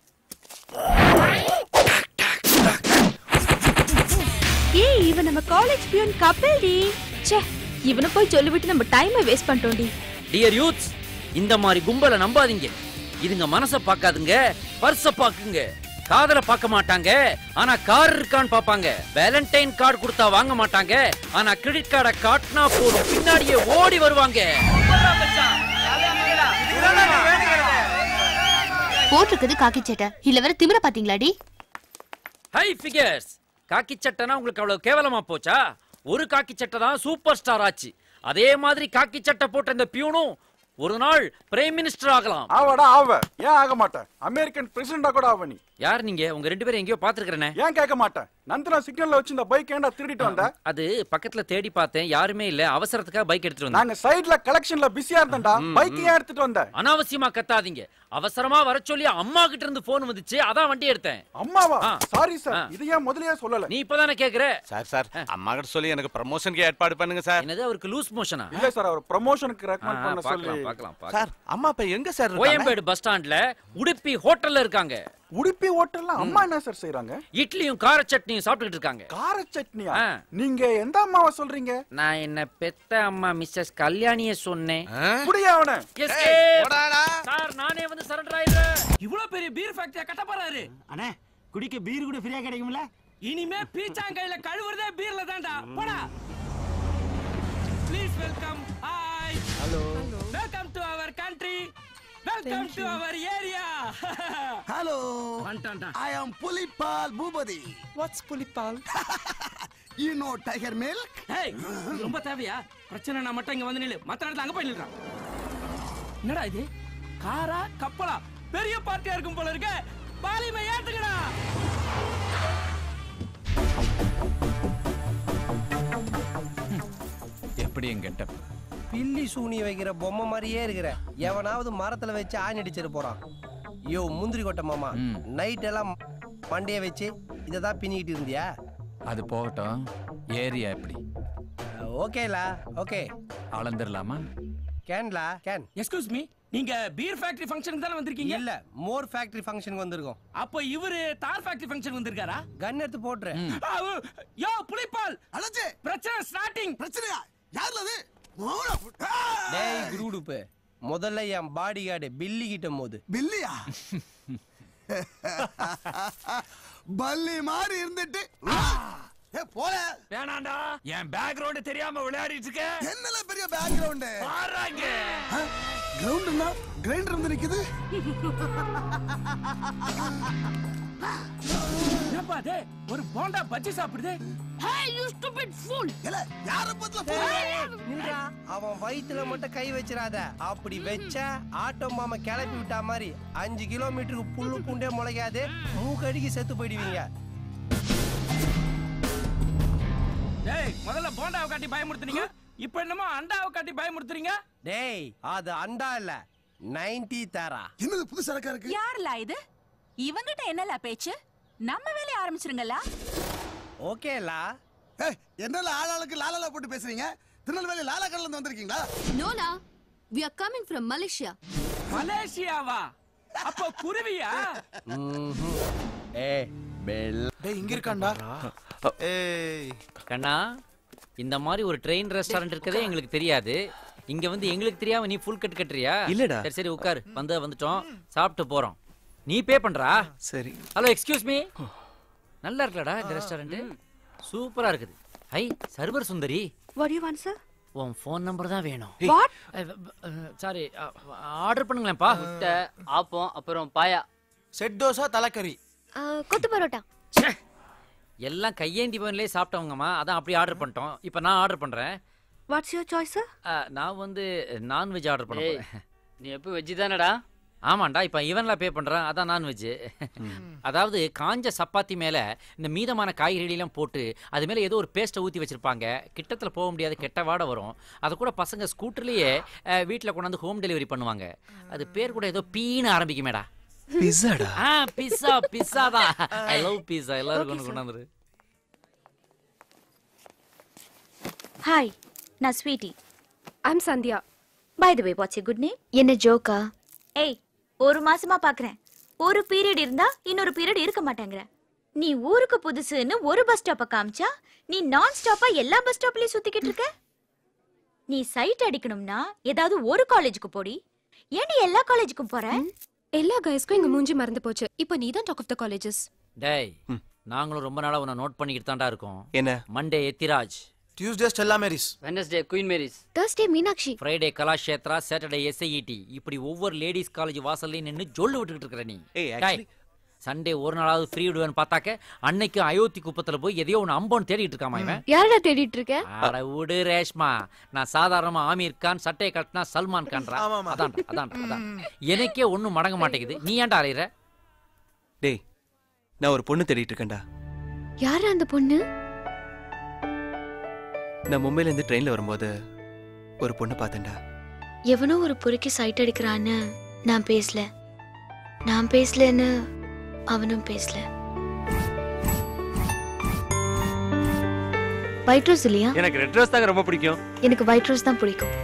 ஏய் இவன் நம்ம காலேஜ் பியூன் கப்பல் டி ச்சே இவனை போய் சொல்லிவிட்டு நம்ம டைமை வேஸ்ட் பண்ணிட்டோம்டி டியர் யூத்ஸ் இந்த மாதிரி கும்பலை நம்பாதீங்க இதுங்க மனச பார்க்காதுங்க பர்ஸ பாக்குங்க காதல பார்க்க மாட்டாங்க ஆனா கார் இருக்கான்னு பாப்பாங்க வேலண்டைன் கார்டு கொடுத்தா வாங்க மாட்டாங்க ஆனா கிரெடிட் கார்டை காட்டினா போதும் பின்னாடியே ஓடி வருவாங்க போட்டிருக்குது காக்கி சேட்டை இல்ல வேற திமிர பாத்தீங்களாடி ஹை ஃபிகர்ஸ் காக்கி சட்டைனா உங்களுக்கு அவ்வளவு கேவலமா போச்சா ஒரு காக்கி சட்டை தான் சூப்பர் ஸ்டார் ஆச்சு அதே மாதிரி காக்கி சட்டை போட்ட இந்த பியூனும் ஒரு நாள் பிரைம் மினிஸ்டர் ஆகலாம் ஆவாடா ஆவ ஏன் ஆக மாட்டேன் அமெரிக்கன் பிரசிடண்டா கூட ஆவ நீ யார் நீங்க உங்க ரெண்டு பேரும் எங்கேயோ பாத்துருக்கேனே ஏன் கேட்க மாட்டேன் நந்தனா சிக்னல்ல வச்சு இந்த பைக் ஏன்டா திருடிட்டு வந்த அது பக்கத்துல தேடி பார்த்தேன் யாருமே இல்ல அவசரத்துக்காக பைக் எடுத்துட்டு வந்தேன் நாங்க சைடுல கலெக்ஷன்ல பிஸியா இருந்தேன்டா பைக் ஏன் எடுத்துட்டு வந்த அனாவசியமா கத்தாதீங்க அவசரமா வர சொல்லி அம்மா கிட்ட இருந்து போன் வந்துச்சு அதான் வண்டி எடுத்தேன் அம்மாவா ஆ. சாரி சார் ஆ. இது ஏன் முதல்லயே சொல்லல நீ இப்பதானே கேக்குற சார் சார் அம்மா கிட்ட சொல்லி எனக்கு ப்ரமோஷனுக்கு ஏற்பாடு பண்ணுங்க சார் என்னது அவருக்கு லூஸ் மோஷனா இல்ல சார் அவர் ப்ரமோஷனுக்கு ரெக்கமெண்ட் பண்ண சொல்லி பார்க்கலாம் பார்க்கலாம் சார் அம்மா அப்பா எங்க சார் கோயம்பேடு பஸ் ஸ்டாண்ட்ல உடுப்பி ஹோட்டல்ல இருக்காங்க உடுப்பி ஹோட்டல்ல அம்மா என்ன சார் செய்றாங்க இட்லியும் கார சட்னியும் சாப்பிட்டுக்கிட்டு இருக்காங்க கார சட்னியா ஆ. நீங்க எந்த அம்மாவை சொல்றீங்க நான் என்ன பெத்த அம்மா மிஸ்ஸஸ் கல்யாணிய சொன்னேன் புடியா அவன Escape. சார் நானே வந்து சரண்டர் ஆயிடுறேன் இவ்வளவு பெரிய பீர் ஃபேக்டரியா கட்ட போறாரு அண்ணே குடிக்க பீர் கூட ஃப்ரீயா கிடைக்கும்ல இனிமே பீச்சாங்கையில கழுவுறதே பீர்ல தான்டா போடா please welcome hi hello welcome to our country welcome to our area hello வந்துட்டான்டா ஐ அம் புலிப்பால் பூபதி வாட்ஸ் புலிப்பால் யூ நோ டைகர் மில்க் ஏய் இது ரொம்ப தேவையா பிரச்சனை நான் மட்டும் இங்க வந்து நில்லு மத்த இடத்துல அங்க போய் நில்றான் என்னடா இது காரா கப்பலா பெரிய பார்ட்டியா இருக்கும் போல இருக்க பாலிமை ஏத்துக்கடா எப்படி என் கெட்டப் பில்லி சூனி வைக்கிற பொம்மை மாதிரியே இருக்கிற எவனாவது மரத்துல வச்சு ஆணி அடிச்சிட்டு போறான் யோ முந்திரி கொட்டை மாமா நைட் எல்லாம் மண்டைய வச்சு இதை தான் பின்னிக்கிட்டு இருந்தியா அது போகட்டும் ஏரியா எப்படி ஓகேலா ஓகே அளந்துடலாமா கேன்லா கேன் எக்ஸ்கியூஸ் மீ நீங்க பீர் ஃபேக்டரி ஃபங்க்ஷனுக்கு தானே வந்திருக்கீங்க இல்ல மோர் ஃபேக்டரி ஃபங்க்ஷனுக்கு வந்திருக்கோம் அப்ப இவரு தார் ஃபேக்டரி ஃபங்க்ஷன் வந்திருக்காரா கன் எடுத்து போட்டுரு ஆ, ஓ, யோ புலிப்பால் அலஜே பிரச்சனை ஸ்டார்டிங் பிரச்சனையா யாருல அது டேய் குரூடுப்பு முதல்ல என் பாடி கார்டு பில்லி கிட்ட மோது பில்லியா பல்லி மாதிரி இருந்துட்டு ஏ போல வேணாண்டா என் பேக்ரவுண்ட் தெரியாம விளையாடிட்டு இருக்க என்னல பெரிய பேக்ரவுண்ட் பாருங்க கிரவுண்ட்னா கிரைண்டர் வந்து நிக்குது என்னப்பா அது ஒரு போண்டா பஜ்ஜி சாப்பிடுது ஹே யூ ஸ்டூபிட் ஃபூல் இல்ல யார பத்தில நின்றா அவன் வயித்துல மட்டும் கை வச்சிராத அப்படி வச்ச ஆட்டோ மாமா கிளப்பி விட்டா மாதிரி அஞ்சு கிலோமீட்டருக்கு புல்லு பூண்டே முளைக்காது மூக்கடிக்கு செத்து போயிடுவீங்க டேய் முதல்ல போண்டாவை காட்டி பயமுறுத்துனீங்க இப்போ என்னமோ அண்டாவை காட்டி பயமுறுத்துறீங்க டேய் அது அண்டா இல்ல நைன்டி தாரா என்னது புது சரக்கா இருக்கு யாருலா இது இவங்கிட்ட என்னலா பேச்சு நம்ம வேலைய ஆரம்பிச்சிருங்களா ஓகேலா ஏய் என்னல ஆளாளுக்கு லாலாலா போட்டு பேசுறீங்க திருநெல்வேலி லாலா கடல்ல இருந்து வந்திருக்கீங்களா நோனா we are coming from Malaysia மலேசியாவா அப்போ குருவியா ஏ பெல் டேய் இங்க இருக்கான்டா ஏய் கண்ணா இந்த மாதிரி ஒரு ட்ரெயின் ரெஸ்டாரண்ட் இருக்கதே எங்களுக்கு தெரியாது இங்க வந்து எங்களுக்கு தெரியாம நீ ஃபுல் கட் கட்டுறியா இல்லடா. சரி சரி உட்காரு வந்து வந்துட்டோம் சாப்பிட்டு போறோம் நீ பே பண்றா சரி ஹலோ எக்ஸ்கியூஸ் மீ நல்லா இருக்குலடா இந்த ரெஸ்டாரண்ட் சூப்பரா இருக்குது hi server Sundari what you want sir உன் ஃபோன் நம்பர் தான் வேணும் What? சாரி ஆர்டர் பண்ணுங்களேன்ப்பா முட்டை ஆப்பம் அப்புறம் பாயா செட் தோசை தலைக்கறி கொத்து பரோட்டா எல்லாம் கையேந்தி பவன்லயே சாப்பிட்டவங்கம்மா அதான் அப்படி ஆர்டர் பண்ணிட்டோம் இப்போ நான் ஆர்டர் பண்றேன் what's your choice sir ah, நான் வந்து நான்வெஜ் ஆர்டர் பண்ண ஏய், போறேன் நீ எப்போ வெஜ்ஜு தானடா ஆமாண்டா இப்போ இவன்ல பே பண்றான் அதான் நான்வெஜ் அதாவது காஞ்ச சப்பாத்தி மேல இந்த மீதமான காய்கறிலாம் போட்டு அது மேல ஏதோ ஒரு பேஸ்ட்டை ஊத்தி வச்சிருப்பாங்க கிட்டத்துல போக முடியாது கெட்ட வாடை வரும் அது கூட பசங்க ஸ்கூட்டர்லயே அஹ், வீட்ல கொண்டாந்து ஹோம் டெலிவரி பண்ணுவாங்க அது பேர் கூட ஏதோ பீன்னு ஆரம்பிக்குமேடா பிஸாடா ஆ பிஸ்ஸா பிஸ்ஸா தான் ஐ லவ் பிஸ்ஸா எல்லாரும் கொண்டு கொண்டாந்துரு ஹாய் நான் Sweetie I'm Sandhya by the way what's good name என்ன ஜோக்கா ஏய் ஒரு மாசமா பாக்குறேன் ஒரு பீரியட் இருந்தா இன்னொரு பீரியட் இருக்க மாட்டேங்கிற நீ ஊருக்கு புதுசுன்னு ஒரு பஸ் ஸ்டாப்ப காமிச்சா நீ நான் ஸ்டாப்பா எல்லா பஸ் ஸ்டாப்லயும் சுத்திக்கிட்டு இருக்க நீ சைட் அடிக்கணும்னா ஏதாவது ஒரு காலேஜுக்கு போடி ஏன் நீ எல்லா காலேஜுக்கும் போற எல்லா கைஸ்க்கும் இங்க மூஞ்சி மறந்து போச்சு இப்போ நீ தான் டாக் ஆஃப் த காலேஜஸ் டேய் நாங்களும் ரொம்ப நாளா உன்னை நோட் பண்ணிக்கிட்டு தான்டா இருக்கோம் என்ன Monday Ethiraj Tuesday Stella Maris Wednesday Queen Mary's Thursday Meenakshi Friday Kalakshetra Saturday SIET இப்படி ஒவ்வொரு லேடிஸ் காலேஜ் வாசல்லையும் நின்னு ஜொல்லு விட்டுக்கிட்டு இருக்கிற நீ ஏய், டேய், actually- சண்டே ஒரு நாளாவது ஃப்ரீ விடுவேன்னு பார்த்தாக்க அன்னைக்கு அயோத்தி குப்பத்துல போய் எதையோ ஒன்று அம்போன்னு தேடிட்டு இருக்காமா இவன் யாரடா தேடிட்டு இருக்க அட விடு ரேஷ்மா நான் சாதாரணமா ஆமீர் கான் சட்டையை கட்டினா சல்மான் கான்ரா அதான் அதான் அதான் எனக்கே ஒண்ணும் மடங்க மாட்டேங்குது நீ ஏன்டா அலையிற டேய் நான் ஒரு பொண்ணு தேடிட்டு இருக்கேன்டா யாரு அந்த பொண்ணு நான் மும்பைல இருந்து ட்ரெயின்ல வரும்போது ஒரு பொண்ணு பார்த்தேன்டா எவனோ ஒரு பொறுக்கி சைட் அடிக்கிறான்னு நான் பேசல நான் பேசலன்னு அவனும் பேசல ஒயிட் ரோஸ் இல்லையா எனக்கு ரெட் ரோஸ் தாங்க ரொம்ப பிடிக்கும் எனக்கு ஒயிட் ரோஸ் தான் பிடிக்கும்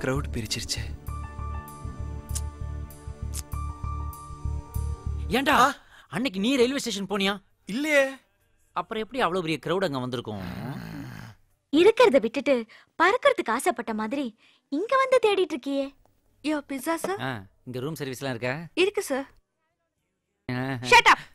க்ரௌட் பிரிச்சிருச்சு ஏன்டா அன்னைக்கு நீ ரயில்வே ஸ்டேஷன் போனியா இல்லையே அப்புறம் எப்படி அவ்வளவு பெரிய கிரௌட் அங்க வந்திருக்கும் இருக்கிறத விட்டுட்டு பறக்கிறதுக்கு ஆசைப்பட்ட மாதிரி இங்க வந்து தேடிட்டு இருக்கியே யோ பிஸா சார் ஆ, இங்க ரூம் சர்வீஸ்லாம் இருக்கா இருக்கு சார் ஷட் அப்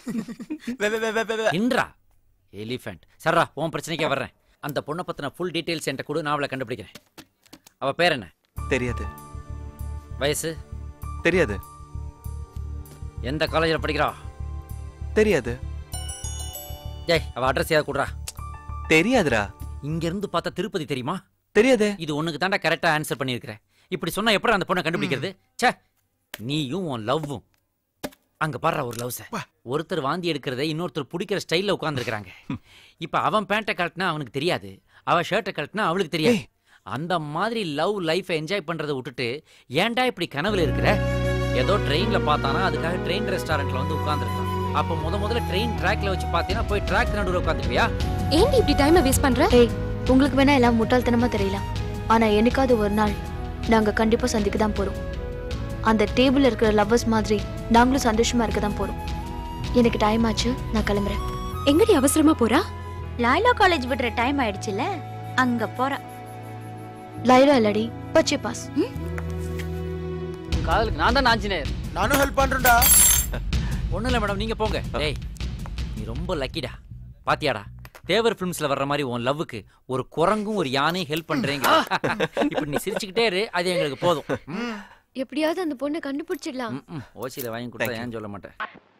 இன்றா எலிஃபண்ட் சர்ரா உன் பிரச்சனைக்கே வர்றேன் அந்த பொண்ணை பத்தின ஃபுல் டீடைல்ஸ் என்கிட்ட கொடு நான் அவளை கண்டுபிடிக்கிறேன் அவ பேர் என்ன தெரியாது வயசு தெரியாது எந்த காலேஜில் படிக்கிறா தெரியாது ஏய் அவ அட்ரஸ் ஏதாவது கொடுறா தெரியாதுடா இங்க இருந்து பார்த்தா திருப்பதி தெரியுமா தெரியாதே இது உனக்கு தாண்டா கரெக்டா ஆன்சர் பண்ணியிருக்கிறேன் இப்படி சொன்னா எப்படி அந்த பொண்ணை கண்டுபிடிக்கிறது ச்சே நீயும் உன் லவ்வும் அங்க பாடுற ஒரு லவ்ஸ ஒருத்தர் வாந்தி எடுக்கிறத இன்னொருத்தர் பிடிக்கிற ஸ்டைல்ல உட்கார்ந்துருக்காங்க இப்ப அவன் பேண்ட்டை கழட்டினா அவனுக்கு தெரியாது அவ ஷர்ட்டை கழட்டினா அவளுக்கு தெரியாது அந்த மாதிரி லவ் லைஃபை என்ஜாய் பண்றதை விட்டுட்டு ஏன்டா இப்படி கனவுல இருக்கிற ஏதோ ட்ரெயின்ல பார்த்தானா அதுக்காக ட்ரெயின் ரெஸ்டாரண்ட்ல வந்து உட்கார்ந்துருக்கான் அப்ப முத முதல்ல ட்ரெயின் ட்ராக்ல வச்சு பார்த்தீங்கன்னா போய் ட்ராக் நடுவில் உட்காந்துருவியா ஏன்டி இப்படி டைமை வேஸ்ட் பண்ற ஏய் உங்களுக்கு வேணா எல்லாம் முட்டாள்தனமா தெரியலாம் ஆனா என்னைக்காவது ஒரு நாள் நாங்க கண்டிப்பா சந்திக்க தான் போறோம் அந்த டேபிள்ல இருக்கிற லவ்வர்ஸ் மாதிரி நாங்களும் சந்தோஷமா இருக்க தான் போறோம் எனக்கு டைம் ஆச்சு நான் கிளம்புறேன் எங்கடி அவசரமா போறா லாய்லா காலேஜ் விடுற டைம் ஆயிடுச்சுல அங்க போறேன் லைலா இல்லடி பச்சை பாஸ் காதலுக்கு நான் தான் ஆஞ்சநேயர் நானும் ஹெல்ப் பண்றேன்டா ஒண்ணும் இல்ல மேடம் நீங்க போங்க டேய் நீ ரொம்ப லக்கிடா பாத்தியாடா தேவர் ஃபிலிம்ஸ்ல வர்ற மாதிரி உன் லவ்வுக்கு ஒரு குரங்கும் ஒரு யானையும் ஹெல்ப் பண்றீங்க இப்படி நீ சிரிச்சுக்கிட்டே இரு அது எங்களுக்கு போதும் ம், எப்படியாவது அந்த பொண்ணை கண்டுபிடிச்சிடலாம் ம், ம். ஓசியில வாங்கி கொடுத்தா ஏன் சொல்ல மாட்டேன்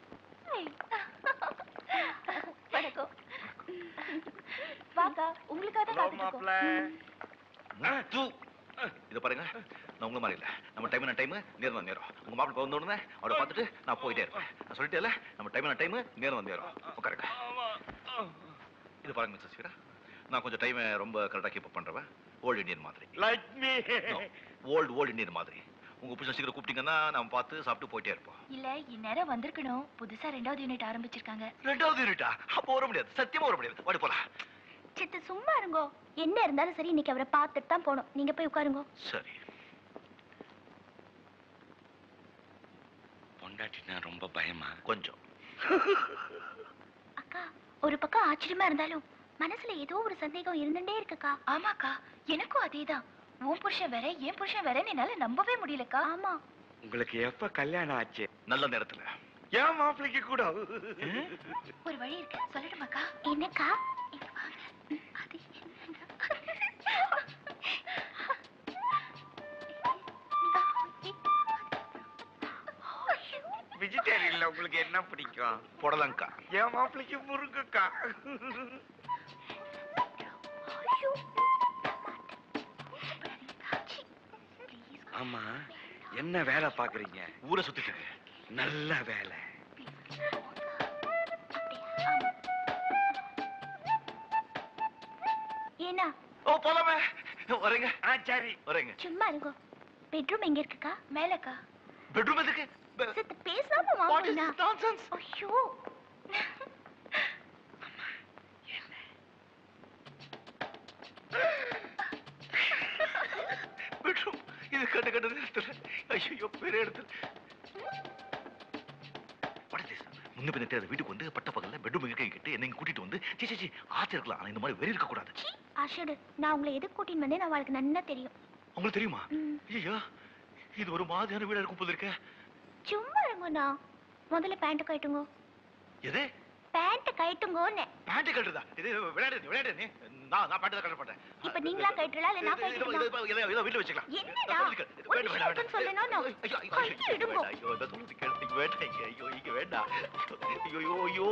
வணக்கம் வாங்க உங்களுக்காக தான் காத்துட்டு இருக்கோம் தூ. இத பாருங்க நான் உங்க மாதிரி இல்ல நம்ம டைம் டைம் நேரம் வந்து நேரம் உங்க மாப்பிள்ளை வந்த உடனே அவரை பார்த்துட்டு நான் போயிட்டே இருப்பேன் நான் சொல்லிட்டேன்ல நம்ம டைம் டைம் நேரம் வந்து நேரம் உட்காருங்க இது பாருங்க மிஸ்டர் ஸ்வீரா நான் கொஞ்சம் டைமை ரொம்ப கரெக்டாக கீப் பண்றவன் ஓல்டு இந்தியன் மாதிரி like me old old Indian மாதிரி உங்க புருஷன் சீக்கிரம் கூப்பிட்டீங்கன்னா நம்ம பார்த்து சாப்பிட்டு போயிட்டே இருப்போம் இல்ல இந்நேரம் வந்திருக்கணும் புதுசா ரெண்டாவது யூனிட் ஆரம்பிச்சிருக்காங்க ரெண்டாவது யூனிட்டா அப்போ வர முடியாது சத்தியமா வர முடியாது வாடி போலாம் சித்து சும்மா இருங்கோ என்ன இருந்தாலும் சரி இன்னைக்கு அவரை பார்த்துட்டு தான் போகணும் நீங்க போய் உட்காருங்க சரி பொண்டாட்டினா ரொம்ப பயமா கொஞ்சம் ஒரு பக்கம் ஆச்சரியமா இருந்தாலும் மனசுல ஏதோ ஒரு சந்தேகம் இருந்துட்டே இருக்குக்கா ஆமாக்கா எனக்கும் அதேதான் உன் புருஷன் வேற என் புருஷன் வேறன்னு என்னால நம்பவே முடியலக்கா ஆமா உங்களுக்கு எப்ப கல்யாணம் ஆச்சு நல்ல நேரத்துல ஏன் மாப்பிளைக்கு கூட ஒரு வழி இருக்கு சொல்லட்டுமாக்கா என்னக்கா இங்க வாங்க. அது வெஜிடேரியன்ல உங்களுக்கு என்ன பிடிக்கும் புடலங்கா என் மாப்பிளைக்கு முருங்கக்கா ஆமா என்ன வேலை பாக்குறீங்க ஊரை சுத்திட்டு இருக்கு. நல்ல வேலை ஏன்னா ஓ போலாமே வரேங்க ஆ சரி வரேங்க சும்மா இருங்கோ பெட்ரூம் எங்க இருக்குக்கா மேலக்கா பெட்ரூம் எதுக்கு சித்து பேசாம வாங்க ஐயோ பெட்ரூம் இது கண்ட கண்ட நேரத்துல ஐயோ பெரிய இடத்துல What is this? முன்ன பின்ன தெரியாத வீட்டுக்கு வந்து பட்ட பகல்ல பெட்ரூம் இருக்க கிட்ட என்ன இங்க கூட்டிட்டு வந்து சி சி சி ஆச்சரியம் இருக்கலாம் ஆனா இந்த மாதிரி வெறி இருக்க கூடாது ஆஷடு நான் உங்களை எதுக்கு கூட்டின்னு வந்தேன் அவளுக்கு நன்னா தெரியும் உங்களுக்கு தெரியுமா ஐயோ இது ஒரு மாதிரியான வீடா இருக்கும் போல இருக்க சும்மா இருங்கண்ணா முதல்ல பேண்ட் கட்டுங்க எது பேண்ட் கட்டுங்கோன்னு பேண்ட் கட்டுறதா இது விளையாடு விளையாடு நீ நான் நான் பேண்ட் கட்ட மாட்டேன் இப்ப நீங்களா கட்டுறா இல்ல நான் இது- இது- கட்டுறா இது- இதை- இதை வீட்டுல வச்சுக்கலாம் என்னடா வேண்டாம், ஒரு வேண்டாம், நிமிஷம் வேண்டாம். சொல்லணும் நான். ஐயோ, ஐயோ, ஐயோ, கையை எடுங்கோ. வேண்டாம், ஐயோ, இதை சொல்றது கேளு. இங்க வேண்டாம், இங்க, ஐயோ, இங்க வேண்டாம். ஐயோ, ஐயோ, ஐயோ.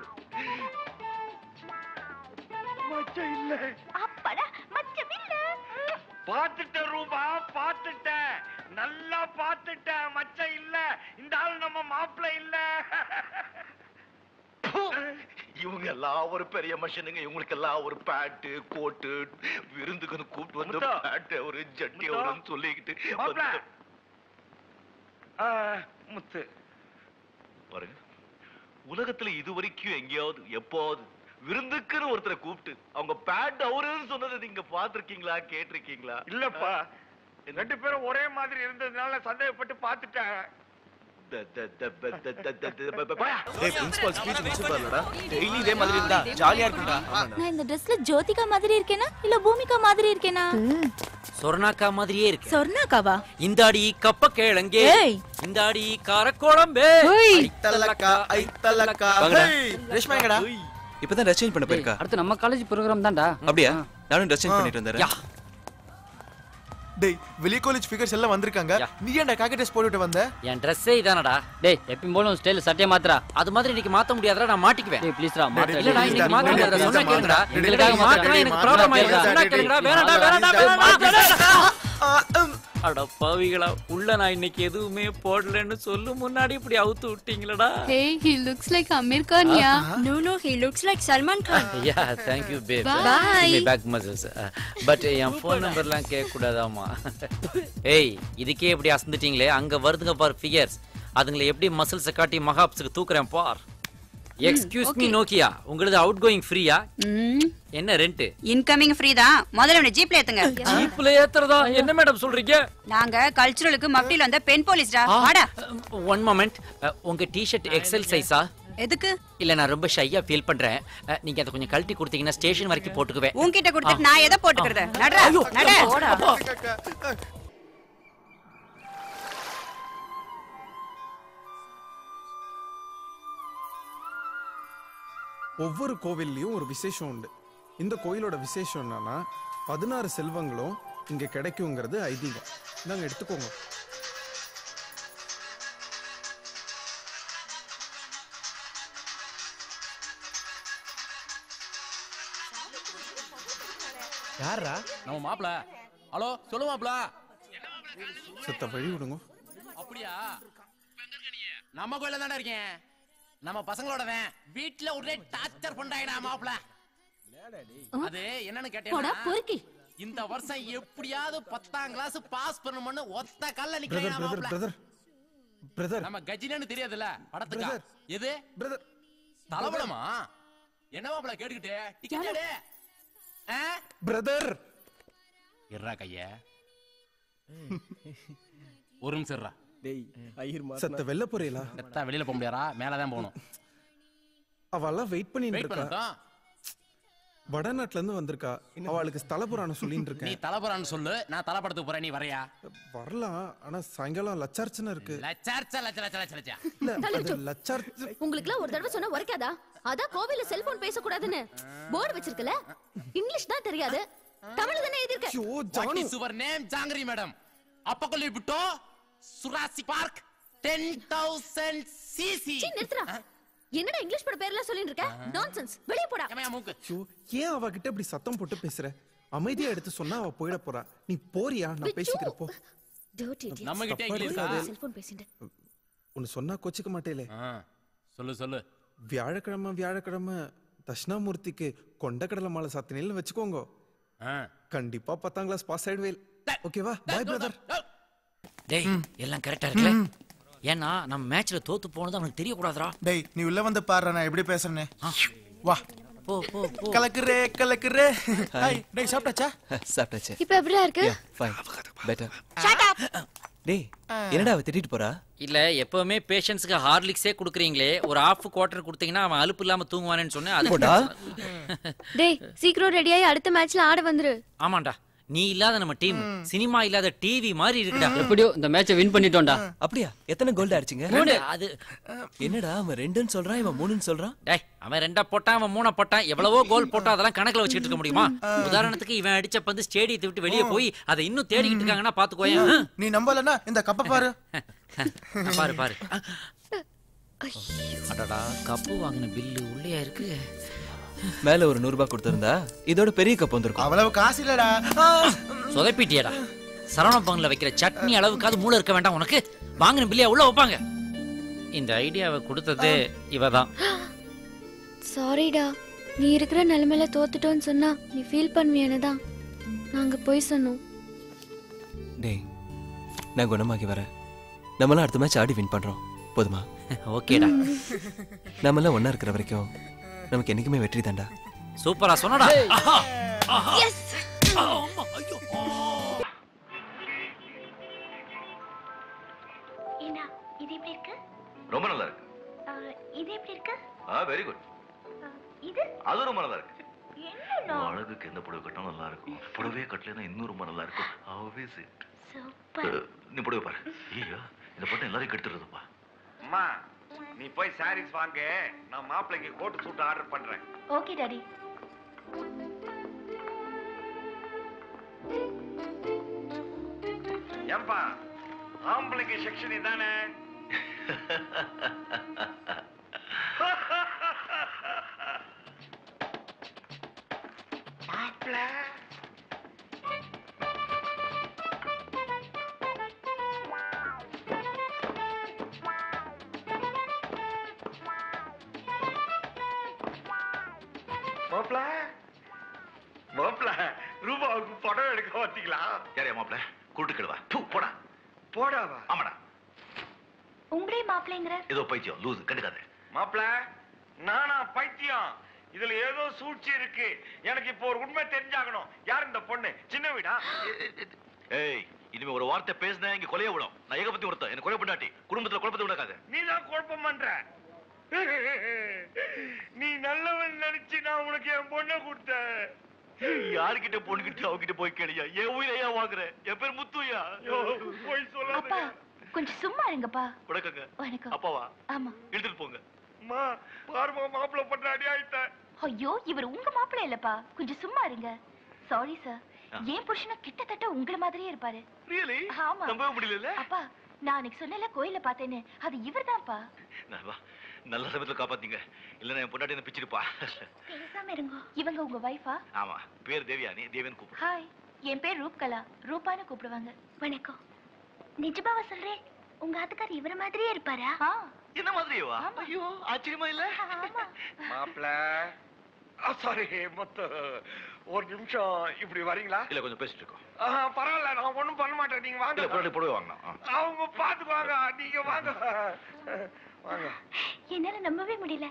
மச்சம் இல்ல அப்படா மச்சம் இல்ல பாத்துட்டேன் ரூபா பாத்துட்டேன் நல்லா பாத்துட்டேன் மச்சம் இல்ல இந்த ஆள் நம்ம மாப்பிள்ளை இல்ல இவங்க எல்லாம் ஒரு பெரிய மனுஷனுங்க இவங்களுக்கு எல்லாம் ஒரு பேண்ட் கோட்டு விருந்துக்குன்னு கூப்பிட்டு வந்து முத்தா. பேண்ட் ஒரு ஜட்டி முத்தா. அவருன்னு சொல்லிக்கிட்டு மாப்பிள்ளை. வந்து- ஆ, முத்து பாருங்க உலகத்துல இது வரைக்கும் எங்கேயாவது எப்போது விருந்துக்குன்னு ஒருத்தரை கூப்பிட்டு அவங்க பேண்ட் அவருன்னு சொன்னதை நீங்க பாத்திருக்கீங்களா கேட்டிருக்கீங்களா இல்லப்பா ரெண்டு பேரும் ஒரே மாதிரி இருந்ததுனால சந்தேகப்பட்டு பார்த்துட்டேன் ஏய் பிரின்சிபால் ஸ்பீச் முடிச்சு பாருடா டெய்லி இதே மாதிரி இருந்தா ஜாலியா இருக்கும்டா நான் இந்த ட்ரெஸ்ல ஜோதிகா மாதிரி இருக்கேனா இல்ல பூமிகா மாதிரி இருக்கேனா சொர்ணாக்கா மாதிரியே இருக்கு சொர்ணாக்காவா இந்தாடி கப்ப கேளங்கே ஏய். இந்தாடி காரக்கோளம்பே ஐத்தலக்கா ஐத்தலக்கா வாங்கடா. ரேஷ்மா எங்கடா இப்பதான் ட்ரெஸ் சேஞ்ச் பண்ண போயிருக்கா அடுத்து நம்ம காலேஜ் ப்ரோக்ராம் தான்டா அப்படியா நானும் ட்ரெஸ் சேஞ்ச் பண்ணிட்டு வந்துறேன் டேய் வெளிய காலேஜ் ஃபிகர்ஸ் எல்லாம் வந்திருக்காங்க நீ ஏன்டா காக்கி ட்ரெஸ் போட்டுட்டு வந்த என் ட்ரெஸ்ஸே இதானடா டேய் எப்பயும் போல ஸ்டைல் சட்டையை மாத்துறா அது மாதிரி இன்னைக்கு மாத்த முடியாதுடா நான் மாட்டிக்குவேன் டேய் ப்ளீஸ்ரா மாத்து இல்லடா இன்னைக்கு மாத்த முடியாதுடா சொன்னா கேளுடா எங்களுக்காக மாத்தினா எனக்கு ப்ராப்ளம் ஆயிடுது சொன்னா கேளுடா வேணாடா வேணாடா வேணாடா அட பாவிகளா உள்ள நான் இன்னைக்கு எதுவுமே போடலன்னு சொல்லு முன்னாடி இப்படி அவுத்து விட்டீங்களடா Hey, he looks like Amir Khan, yeah. No, no, he looks like Salman Khan. Yeah thank you babe Bye. Back muscles but என் ஃபோன் நம்பர்லாம் கேட்க கூடாதாமா ஏய் இதுக்கே இப்படி அசந்துட்டீங்களே அங்க வருதுங்க பார் ஃபிகர்ஸ் அதுங்களை எப்படி மசில்ஸை காட்டி மகாப்ஸுக்கு தூக்குறேன் பார் எக்ஸ்கியூஸ் மீ okay. நோக்கியா உங்களது அவுட் கோயிங் ஃப்ரீயா என்ன ரெண்ட் இன்கமிங் ஃப்ரீ தான் முதல்ல உன்னை ஜீப்ல ஏத்துங்க ஜீப்ல ஏத்துறதா என்ன மேடம் சொல்றீங்க நாங்க கல்ச்சுரலுக்கு மப்டில வந்த பெண் போலீஸ்டா வாடா ஒன் மொமெண்ட் உங்க டிஷர்ட் எக்ஸல் சைஸா எதுக்கு இல்ல நான் ரொம்ப ஷையா ஃபீல் பண்றேன் அஹ், நீங்க அதை கொஞ்சம் கழட்டி கொடுத்தீங்கன்னா ஸ்டேஷன் வரைக்கும் போட்டுக்குவேன் உன்கிட்ட கொடுத்துட்டு நான் எதை போட்டுக்கிறது நடடா நட அப்பா. ஒவ்வொரு கோவில்லையும் ஒரு விசேஷம் உண்டு இந்த கோயிலோட விசேஷம் என்னன்னா பதினாறு செல்வங்களும் இங்க கிடைக்குங்கிறது ஐதீகம் நாங்க எடுத்துக்கோங்க யாரா நம்ம மாப்பிள ஹலோ சொல்லு மாப்பிள செத்த வழி விடுங்க அப்படியா நம்ம கோயில தானே இருக்கேன் நம்ம பசங்களோட வீட்டுல ஒரே டார்ச்சர் பண்றாங்கடா மாப்பிள அது என்னன்னு போடா, கேட்டேன்னா பொறுக்கி. இந்த வருஷம் எப்படியாவது பத்தாம் கிளாஸ் பாஸ் பண்ணணும்னு ஒத்த கல்ல பிரதர் நிக்கிறேன் பிரதர் மாப்பிள பிரதர் பிரதர் நம்ம கஜினன்னு தெரியாதுல்ல படத்துக்கா Brother. எது பிரதர் தலபடமா என்ன மாப்பிள கேட்டுக்கிட்டு டிக்கெட் எடு பிரதர் இருறா கைய ஒரு நிமிஷம் இருறா டேய் ஐயர் செத்த வெள்ள போறீங்களா செத்தா வெளியில போக முடியாதா மேல தான் போகணும் அவெல்லாம் வெயிட் பண்ணிட்டு வெயிட் இருக்கா பண்ணட்டும் வடநாட்டுல இருந்து வந்திருக்கா அவளுக்கு ஸ்தல புராணம் சொல்லிட்டு நீ இருக்கேன் தலபுறான்னு சொல்லு நான் தலப்படத்துக்கு போறேன் நீ வரையா வரலாம் ஆனா சாயங்காலம் லச்சார்ச்சனை இருக்கு லச்சார்ச்சா லச்ச லச்ச லச்ச லச்சா இல்ல அது லச்சார்ச்ச உங்களுக்குலாம் ஒரு தடவை சொன்னா உரைக்காதா அதான் கோவில்ல செல்போன் பேசக்கூடாதுன்னு போர்டு வச்சிருக்கல இங்கிலீஷ் தான் தெரியாது தமிழ் தானே எழுதிருக்க what is your name jangiri madam அப்பக்கொல்லி விட்டோ சுராசி பார்க் டென் தௌசண்ட் சிசி சீ, நிறுத்துடா என்னடா இங்கிலீஷ் பட பேர்லாம் சொல்லிட்டு இருக்க நான்சென்ஸ் வெளிய போடா மூக்கு ஐயோ, ஏன் அவகிட்ட இப்படி சத்தம் போட்டு பேசுற அமைதியா எடுத்து சொன்னா அவ போயிட போறா நீ போறியா நான் பேசிக்கிறப்போ நம்ம கிட்ட இங்கிலீஷ் செல்போன் பேசிட்டு ஒன்னு சொன்னா கோச்சிக்க மாட்டேலே சொல்லு சொல்லு வியாழக்கிழமை வியாழக்கிழமை தட்சிணாமூர்த்திக்கு கொண்டக்கடலை மாலை சாத்தினில்னு வச்சுக்கோங்க கண்டிப்பா பத்தாம் கிளாஸ் பாஸ் ஆயிடுவேல் ஓகேவா பாய் பிரதர் டேய் எல்லாம் கரெக்டா இருக்குல்ல ஏன்னா நம்ம மேட்ச்ல தோத்து போனது அவனுக்கு தெரியக்கூடாதுடா டேய் நீ உள்ள வந்து பாரு நான் எப்படி பேசுறேன்னு வா போ போ போ கலக்குறே கலக்குறே ஹாய் டேய் சாப்பிட்டாச்சா சாப்பிட்டாச்சு இப்ப எப்படிடா இருக்கு ஃபைன் பெட்டர் ஷட் அப் டேய் என்னடா அவ திட்டிட்டு போறா இல்ல எப்பவுமே பேஷண்ட்ஸ்க்கு ஹார்லிக்ஸே குடுக்குறீங்களே ஒரு ஆஃப் குவார்டர் கொடுத்தீங்கன்னா அவன் அலுப்பு இல்லாம தூங்குவானேன்னு சொன்னேன் போடா. அது டேய் சீக்கிரம் ரெடியாயி அடுத்த மேட்ச்ல ஆட வந்துரு ஆமாண்டா நீ இல்லாத நம்ம டீம் சினிமா இல்லாத டிவி மாதிரி இருக்குடா எப்படியோ இந்த மேட்சை வின் பண்ணிட்டோம்டா அப்படியா எத்தனை கோல்ட் அடிச்சீங்க மூணு. அது என்னடா அவன் ரெண்டுன்னு சொல்றான் இவன் மூணுன்னு சொல்றான் டேய் அவன் ரெண்டா போட்டான் அவன் மூணா போட்டான் எவ்வளவோ கோல் போட்டா அதெல்லாம் கணக்குல வச்சுட்டு இருக்க முடியுமா உதாரணத்துக்கு இவன் அடிச்ச பந்து ஸ்டேடியத்தை விட்டு வெளியே போய் அதை இன்னும் தேடிக்கிட்டு இருக்காங்கன்னா பாத்துக்கோயேன் நீ நம்பலன்னா இந்த கப்ப பாரு பாரு பாரு அடடா கப்பு வாங்கின பில்லு உள்ளேயா இருக்கு மேல ஒரு நூறு ரூபாய் கொடுத்திருந்தா இதோட பெரிய கப் வந்திருக்கும் அவ்வளவு காசு இல்லடா சொதப்பிட்டியடா சரவண பங்கல வைக்கிற சட்னி அளவுக்காவது மூளை இருக்க வேண்டாம் உனக்கு வாங்கின பில்லையா உள்ள வைப்பாங்க இந்த ஐடியாவை கொடுத்தது இவதான் சாரிடா நீ இருக்கிற நிலைமையில தோத்துட்டோன்னு சொன்னா நீ ஃபீல் பண்ணுவியானு தான் நாங்க போய் சொன்னோம் டேய் நான் குணமாகி வரேன் நம்மளாம் அடுத்த மேட்ச் ஆடி வின் பண்றோம் போதுமா ஓகேடா நம்மளாம் ஒண்ணா இருக்கிற வரைக்கும் நமக்கு என்னைக்குமே வெற்றி தாண்டா சூப்பரா சொன்னடா ஆஹா, ஆஹா. ஏன்னா இது எப்படி இருக்கு ரொம்ப நல்லா இருக்கு அஹ், இது எப்படி இருக்கு ஆ வெரி குட் இது அது ரொம்ப நல்லா இருக்கு என்னண்ணா உன் அழகுக்கு எந்த புடவை கட்டினா நல்லா இருக்கும் புடவையே கட்டலைன்னா இன்னும் ரொம்ப நல்லா இருக்கும் always it சூப்பர் நீ புடவை பாரு ஐயோ இந்த பொண்ணு எல்லாரையும் கெடுத்துருதுப்பா அம்மா நீ போய் சாரீஸ் வாங்க நான் மாப்பிள்ளைக்கு கோட்டு சூட் ஆர்டர் பண்றேன் ஓகே டாடி ஏன்பா ஆம்பளைக்கு செக்ஷன் இதானே மாப்பிள்ள மாப்பிள்ள மாப்பிள்ள ரூபாவுக்கு படம் எடுக்க பார்த்தீங்களா யாரையா மாப்பிள்ள கூட்டு கிடுவா தூ போடா போடாவா ஆமாடா உங்களே மாப்பிள்ளைங்கிற ஏதோ பைத்தியம் லூஸ் கண்டுக்காத மாப்பிள நானா பைத்தியம் இதுல ஏதோ சூழ்ச்சி இருக்கு எனக்கு இப்போ ஒரு உண்மை தெரிஞ்சாகணும் யார் இந்த பொண்ணு சின்ன வீடா ஏய் இனிமே ஒரு வார்த்தை பேசினா இங்க கொலைய விடும் நான் ஏகபத்தி ஒருத்தன் எனக்கு கொலை பண்ணாட்டி குடும்பத்துல குழப்பத்தை விடாக்காத நீ தான் குழப்பம் பண்ற நீ நல்லவன் நினைச்சு நான் உனக்கு என் பொண்ணை கொடுத்தேன் யாருக்கிட்ட பொண்ணுகிட்ட அவகிட்ட போய் கேளியா என் உயிரையா வாங்குற என் பேர் முத்துயா போய் அப்பா கொஞ்சம் சும்மா இருங்கப்பா வணக்கங்க வணக்கம் அப்பாவா ஆமா இழுத்துட்டு போங்க அம்மா பாருமா மாப்பிள்ள பண்ற அடி ஆயிட்டேன் ஐயோ இவர் உங்க மாப்பிள்ளை இல்லப்பா கொஞ்சம் சும்மா இருங்க சாரி சார் என் புருஷனும் கிட்டத்தட்ட உங்கள மாதிரியே இருப்பாரு ரியலி ஆமா நம்பவே முடியல அப்பா நான் அன்னைக்கு சொன்னல கோயில பார்த்தேன்னு அது இவர்தான்ப்பா வா நல்ல சமயத்துல காப்பாத்தீங்க இல்லன்னா என் பொண்டாட்டி என்ன பிச்சிருப்பா பேசாம இருங்க இவங்க உங்க வைஃபா ஆமா பேர் தேவியானி தேவன் கூப்பிடு ஹாய் என் பேர் ரூப்கலா ரூபான்னு கூப்பிடுவாங்க வணக்கம் நிஜமாவா சொல்றேன் உங்க ஆத்துக்கார் இவர மாதிரியே இருப்பாரா என்ன மாதிரியேவா ஐயோ ஆச்சரியமா இல்ல மாப்பிள சாரி மொத்த ஒரு நிமிஷம் இப்படி வரீங்களா இல்ல கொஞ்சம் பேசிட்டு இருக்கோம் ஆஹா, பரவாயில்ல நான் ஒண்ணும் பண்ண மாட்டேன் நீங்க இல்ல வாங்க பொண்டாட்டி புடவை வாங்கலாம் ஆ. அவங்க பாத்துக்குவாங்க நீங்க வாங்க வாங்க என்னால நம்பவே முடியல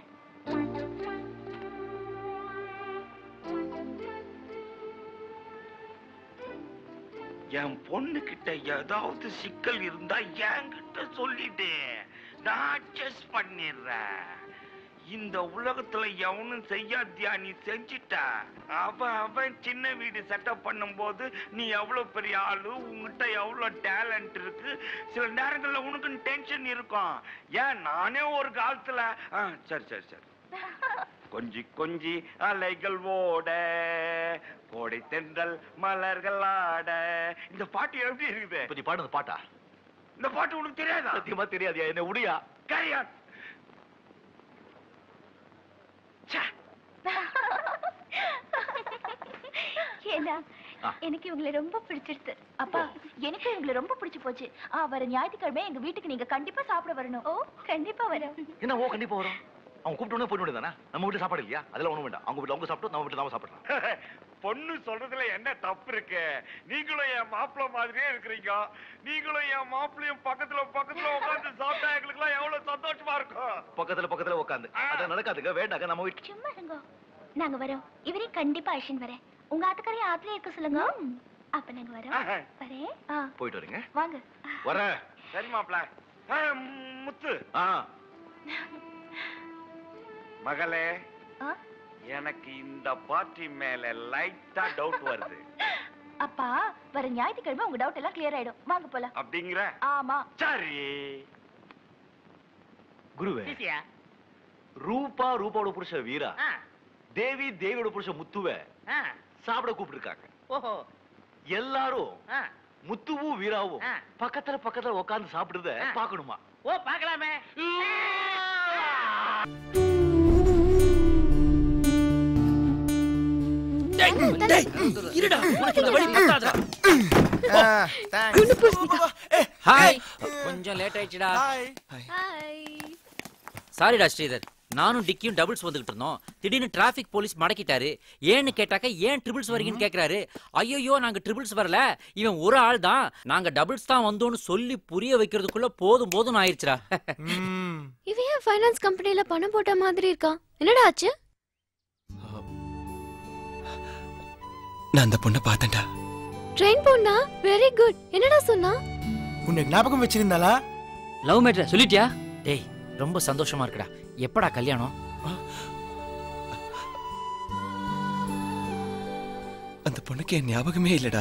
என் பொண்ணு கிட்ட ஏதாவது சிக்கல் இருந்தா என்கிட்ட சொல்லிடு நான் அட்ஜஸ்ட் பண்ணிடுறேன் இந்த உலகத்துல எவனும் செய்யாதியா நீ செஞ்சிட்ட அவன் அவன் சின்ன வீடு செட்டப் பண்ணும்போது நீ எவ்வளவு பெரிய ஆளு உன்கிட்ட எவ்வளவு டேலண்ட் இருக்கு சில நேரங்கள்ல உனக்கு டென்ஷன் இருக்கும் ஏன் நானே ஒரு காலத்துல ஆ, சரி சரி சரி கொஞ்சி கொஞ்சி அலைகள் ஓட கோடை தென்றல் மலர்கள் ஆட இந்த பாட்டு எப்படி இருக்குது இப்ப நீ பாடுனது பாட்டா இந்த பாட்டு உனக்கு தெரியாதா சத்தியமா தெரியாதியா என்ன உடியா கேரியான் ஏன்னா ஆ. எனக்கு இவங்களை ரொம்ப பிடிச்சிருச்சு அப்பா எனக்கு இவங்களை ரொம்ப பிடிச்சு போச்சு ஆ வர ஞாயிற்றுக்கிழமை எங்க வீட்டுக்கு நீங்க கண்டிப்பா சாப்பிட வரணும் ஓ கண்டிப்பா வரோம் என்ன ஓ கண்டிப்பா வரும் அவன் கூப்பிட்டு உடனே போயிட வேண்டியதானே நம்ம வீட்டு சாப்பாடு இல்லையா அதெல்லாம் ஒண்ணும் வேண்டாம் அவங்க வீட்டுல அவங்க சாப்பிட்டு நம்ம வீட்டுல நாம சாப்பிடலாம் பொண்ணு சொல்றதுல என்ன தப்பு இருக்கு நீங்களும் என் மாப்பிள்ள மாதிரியே இருக்கிறீங்க நீங்களும் என் மாப்பிள்ளையும் பக்கத்துல பக்கத்துல உட்கார்ந்து சாப்பிட்டா எங்களுக்கு எல்லாம் எவ்வளவு சந்தோஷமா இருக்கும் பக்கத்துல பக்கத்துல உட்காந்து அது நடக்காதுங்க வேண்டாங்க நம்ம வீட்டு சும்மா இருங்க நாங்க வரோம் இவரையும் கண்டிப்பா அழிச்சுன்னு வரேன் உங்க ஆத்துக்காரையும் ஆத்துலயே இருக்க சொல்லுங்க அப்ப நாங்க வரோம் வரேன் ஆ போயிட்டு வரீங்க வாங்க வரேன் சரி மாப்பிள்ள முத்து ஆ மகளே ஆ? எனக்கு இந்த பார்ட்டி மேல லைட்டா டவுட் வருது அப்பா வர ஞாயிற்றுக்கிழமை உங்க டவுட் எல்லாம் கிளியர் ஆயிடும் வாங்க போலாம் அப்படிங்கிற ஆமா சரி குருவே சிசியா ரூபா ரூபாவோட புருஷ வீரா ஆ தேவி தேவியோட புருஷ முத்துவ ஆ சாப்பிட கூப்பிட்டுருக்காங்க ஓஹோ எல்லாரும் ஆ முத்துவும் வீராவும் ஆ. பக்கத்துல பக்கத்துல உட்கார்ந்து சாப்பிடுறத ஆ. பாக்கணுமா ஓ பார்க்கலாமே இருடா உனக்கு இந்த வழி பத்தாதடா ஹாய் கொஞ்சம் லேட் ஆயிடுச்சுடா சாரிடா ஸ்ரீதர் நானும் டிக்கியும் டபுள்ஸ் வந்துகிட்டு இருந்தோம் திடீர்னு டிராஃபிக் போலீஸ் மடக்கிட்டாரு ஏன்னு கேட்டாக்க ஏன் ட்ரிபிள்ஸ் வரீங்கன்னு கேக்குறாரு ஐயோ நாங்க ட்ரிபிள்ஸ் வரல இவன் ஒரு ஆள் தான் நாங்க டபுள்ஸ் தான் வந்தோம்னு சொல்லி புரிய வைக்கிறதுக்குள்ள போதும் போதும் ஆயிருச்சுடா இவன் ஏன் ஃபைனான்ஸ் கம்பெனில பணம் போட்ட மாதிரி இருக்கான் என்னடா ஆச்சு நான் அந்த பொண்ணை பார்த்தேன்டா ட்ரெயின் போனா வெரி குட் என்னடா சொன்னா உன்னை ஞாபகம் வச்சிருந்தாளா லவ் மேட்ரு சொல்லிட்டியா டேய் ரொம்ப சந்தோஷமா இருக்குடா எப்படா கல்யாணம் அந்த பொண்ணுக்கு என் ஞாபகமே இல்லடா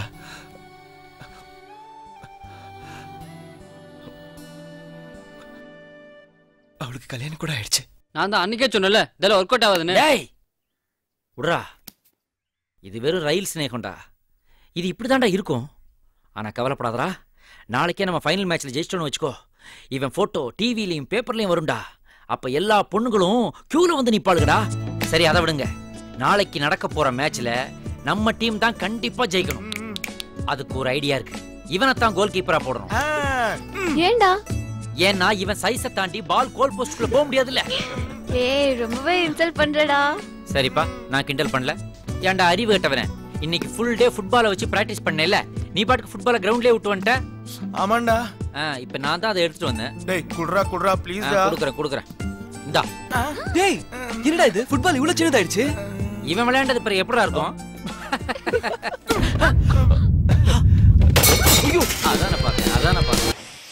அவளுக்கு கல்யாணம் கூட ஆயிடுச்சு நான் தான் அன்னைக்கே சொன்னல இதெல்லாம் ஒர்க் அவுட் ஆகாதுன்னு டேய் விட்றா இது வெறும் ரயில் சிநேகம்டா இது இப்படிதான்டா இருக்கும் ஆனா கவலைப்படாதடா நாளைக்கே நம்ம ஃபைனல் மேட்ச்ல ஜெயிச்சிட்டோம்னு வச்சுக்கோ இவன் போட்டோ டிவிலையும் பேப்பர்லயும் வரும்டா அப்ப எல்லா பொண்ணுங்களும் கியூல வந்து நிப்பாளுங்கடா சரி அதை விடுங்க நாளைக்கு நடக்க போற மேட்ச்ல நம்ம டீம் தான் கண்டிப்பா ஜெயிக்கணும் அதுக்கு ஒரு ஐடியா இருக்கு இவனை தான் கோல் கீப்பரா போடணும் ஏண்டா ஏன்னா இவன் சைஸை தாண்டி பால் கோல் போஸ்ட்குள்ள போக முடியாதுல்ல ஏய் ரொம்பவே இன்சல்ட் பண்றடா சரிப்பா நான் கிண்டல் பண்ணல ஏன்டா அறிவு கட்டவனே இன்னைக்கு ஃபுல் டே ஃபுட்பாலை வச்சு பிராக்டிஸ் பண்ணல நீ பாட்டுக்கு ஃபுட்பாலை கிரவுண்ட்லயே விட்டு வந்துட்ட ஆமாண்டா ஆ, இப்ப நான் தான் அதை எடுத்துட்டு வந்தேன் டேய் குடுறா குடுறா ப்ளீஸ் ஆ, கொடுக்குறேன் கொடுக்குறேன் இந்தா டேய் என்னடா இது ஃபுட்பால் இவ்வளவு சின்னதாயிடுச்சு இவன் விளையாண்டது பிறகு எப்படிடா இருக்கும் ஐயோ அதான் நான் பார்த்தேன் அதான் நான் பார்த்தேன்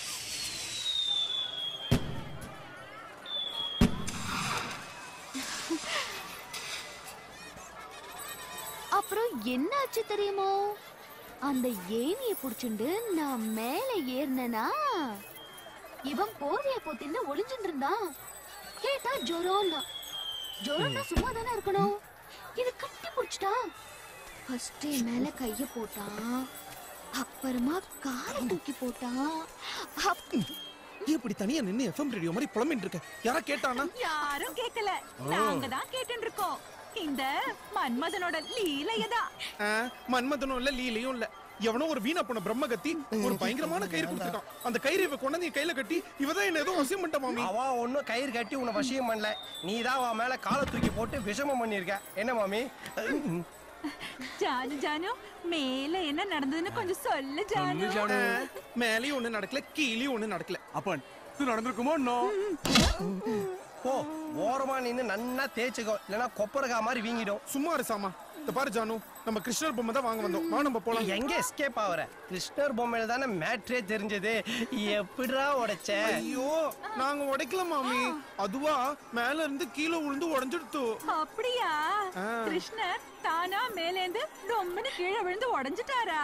அப்புறம் என்னாச்சு தெரியுமோ அந்த ஏணிய புடிச்சுண்டு நான் மேல ஏறினனா இவன் போதைய போத்தின்னு ஒளிஞ்சுட்டு இருந்தான் கேட்டா ஜொரம்னா ஜொரம்னா சும்மா தானே இருக்கணும் இது கட்டி புடிச்சிட்டான் ஃபர்ஸ்ட் மேல கைய போட்டான் அப்புறமா காரை தூக்கி போட்டான் அப்- இப்படி தனியா நின்னு எஃப்எம் ரேடியோ மாதிரி புலம்பிட்டு இருக்க யாரா கேட்டானா யாரும் கேட்கல நாங்க தான் கேட்டு இருக்கோம் இந்த மன்மதனோட லீலையதான் ஆ, மன்மதனும் இல்ல லீலையும் இல்ல எவனோ ஒரு வீணா போன பிரம்மகத்தி ஒரு பயங்கரமான கயிறு கொடுத்துருக்கான் அந்த கயிறு இவ கொண்டாந்து என் கையில கட்டி இவதான் என்ன ஏதோ வசியம் பண்ணிட்ட மாமி அவ ஒன்னும் கயிறு கட்டி உன்னை வசியம் பண்ணல நீ தான் அவன் மேல காலை தூக்கி போட்டு விஷமம் பண்ணிருக்க என்ன மாமி ஜானு ஜானு மேல என்ன நடந்ததுன்னு கொஞ்சம் சொல்லு ஜானு ஆ, மேலயும் ஒண்ணு நடக்கல கீழயும் ஒண்ணு நடக்கல அப்ப இது நடந்திருக்குமோ போ ஓரமா நின்னு நன்னா தேய்ச்சுக்கோ இல்லனா கொப்பரகா மாதிரி வீங்கிடும் சும்மா இரு சாமா இந்த பாரு ஜானு நம்ம கிருஷ்ணர் பொம்மை தான் வாங்க வந்தோம் வா நம்ம போலாம் எங்க எஸ்கேப் ஆவற கிருஷ்ணர் பொம்மையில தானே மேட்ரே தெரிஞ்சது எப்படிடா உடைச்ச ஐயோ நாங்க உடைக்கல மாமி அதுவா மேல இருந்து கீழே விழுந்து உடைஞ்சிடுத்து அப்படியா ஆ. கிருஷ்ணர் தானா மேலேந்து ரொம்பன்னு கீழே விழுந்து உடைஞ்சிட்டாரா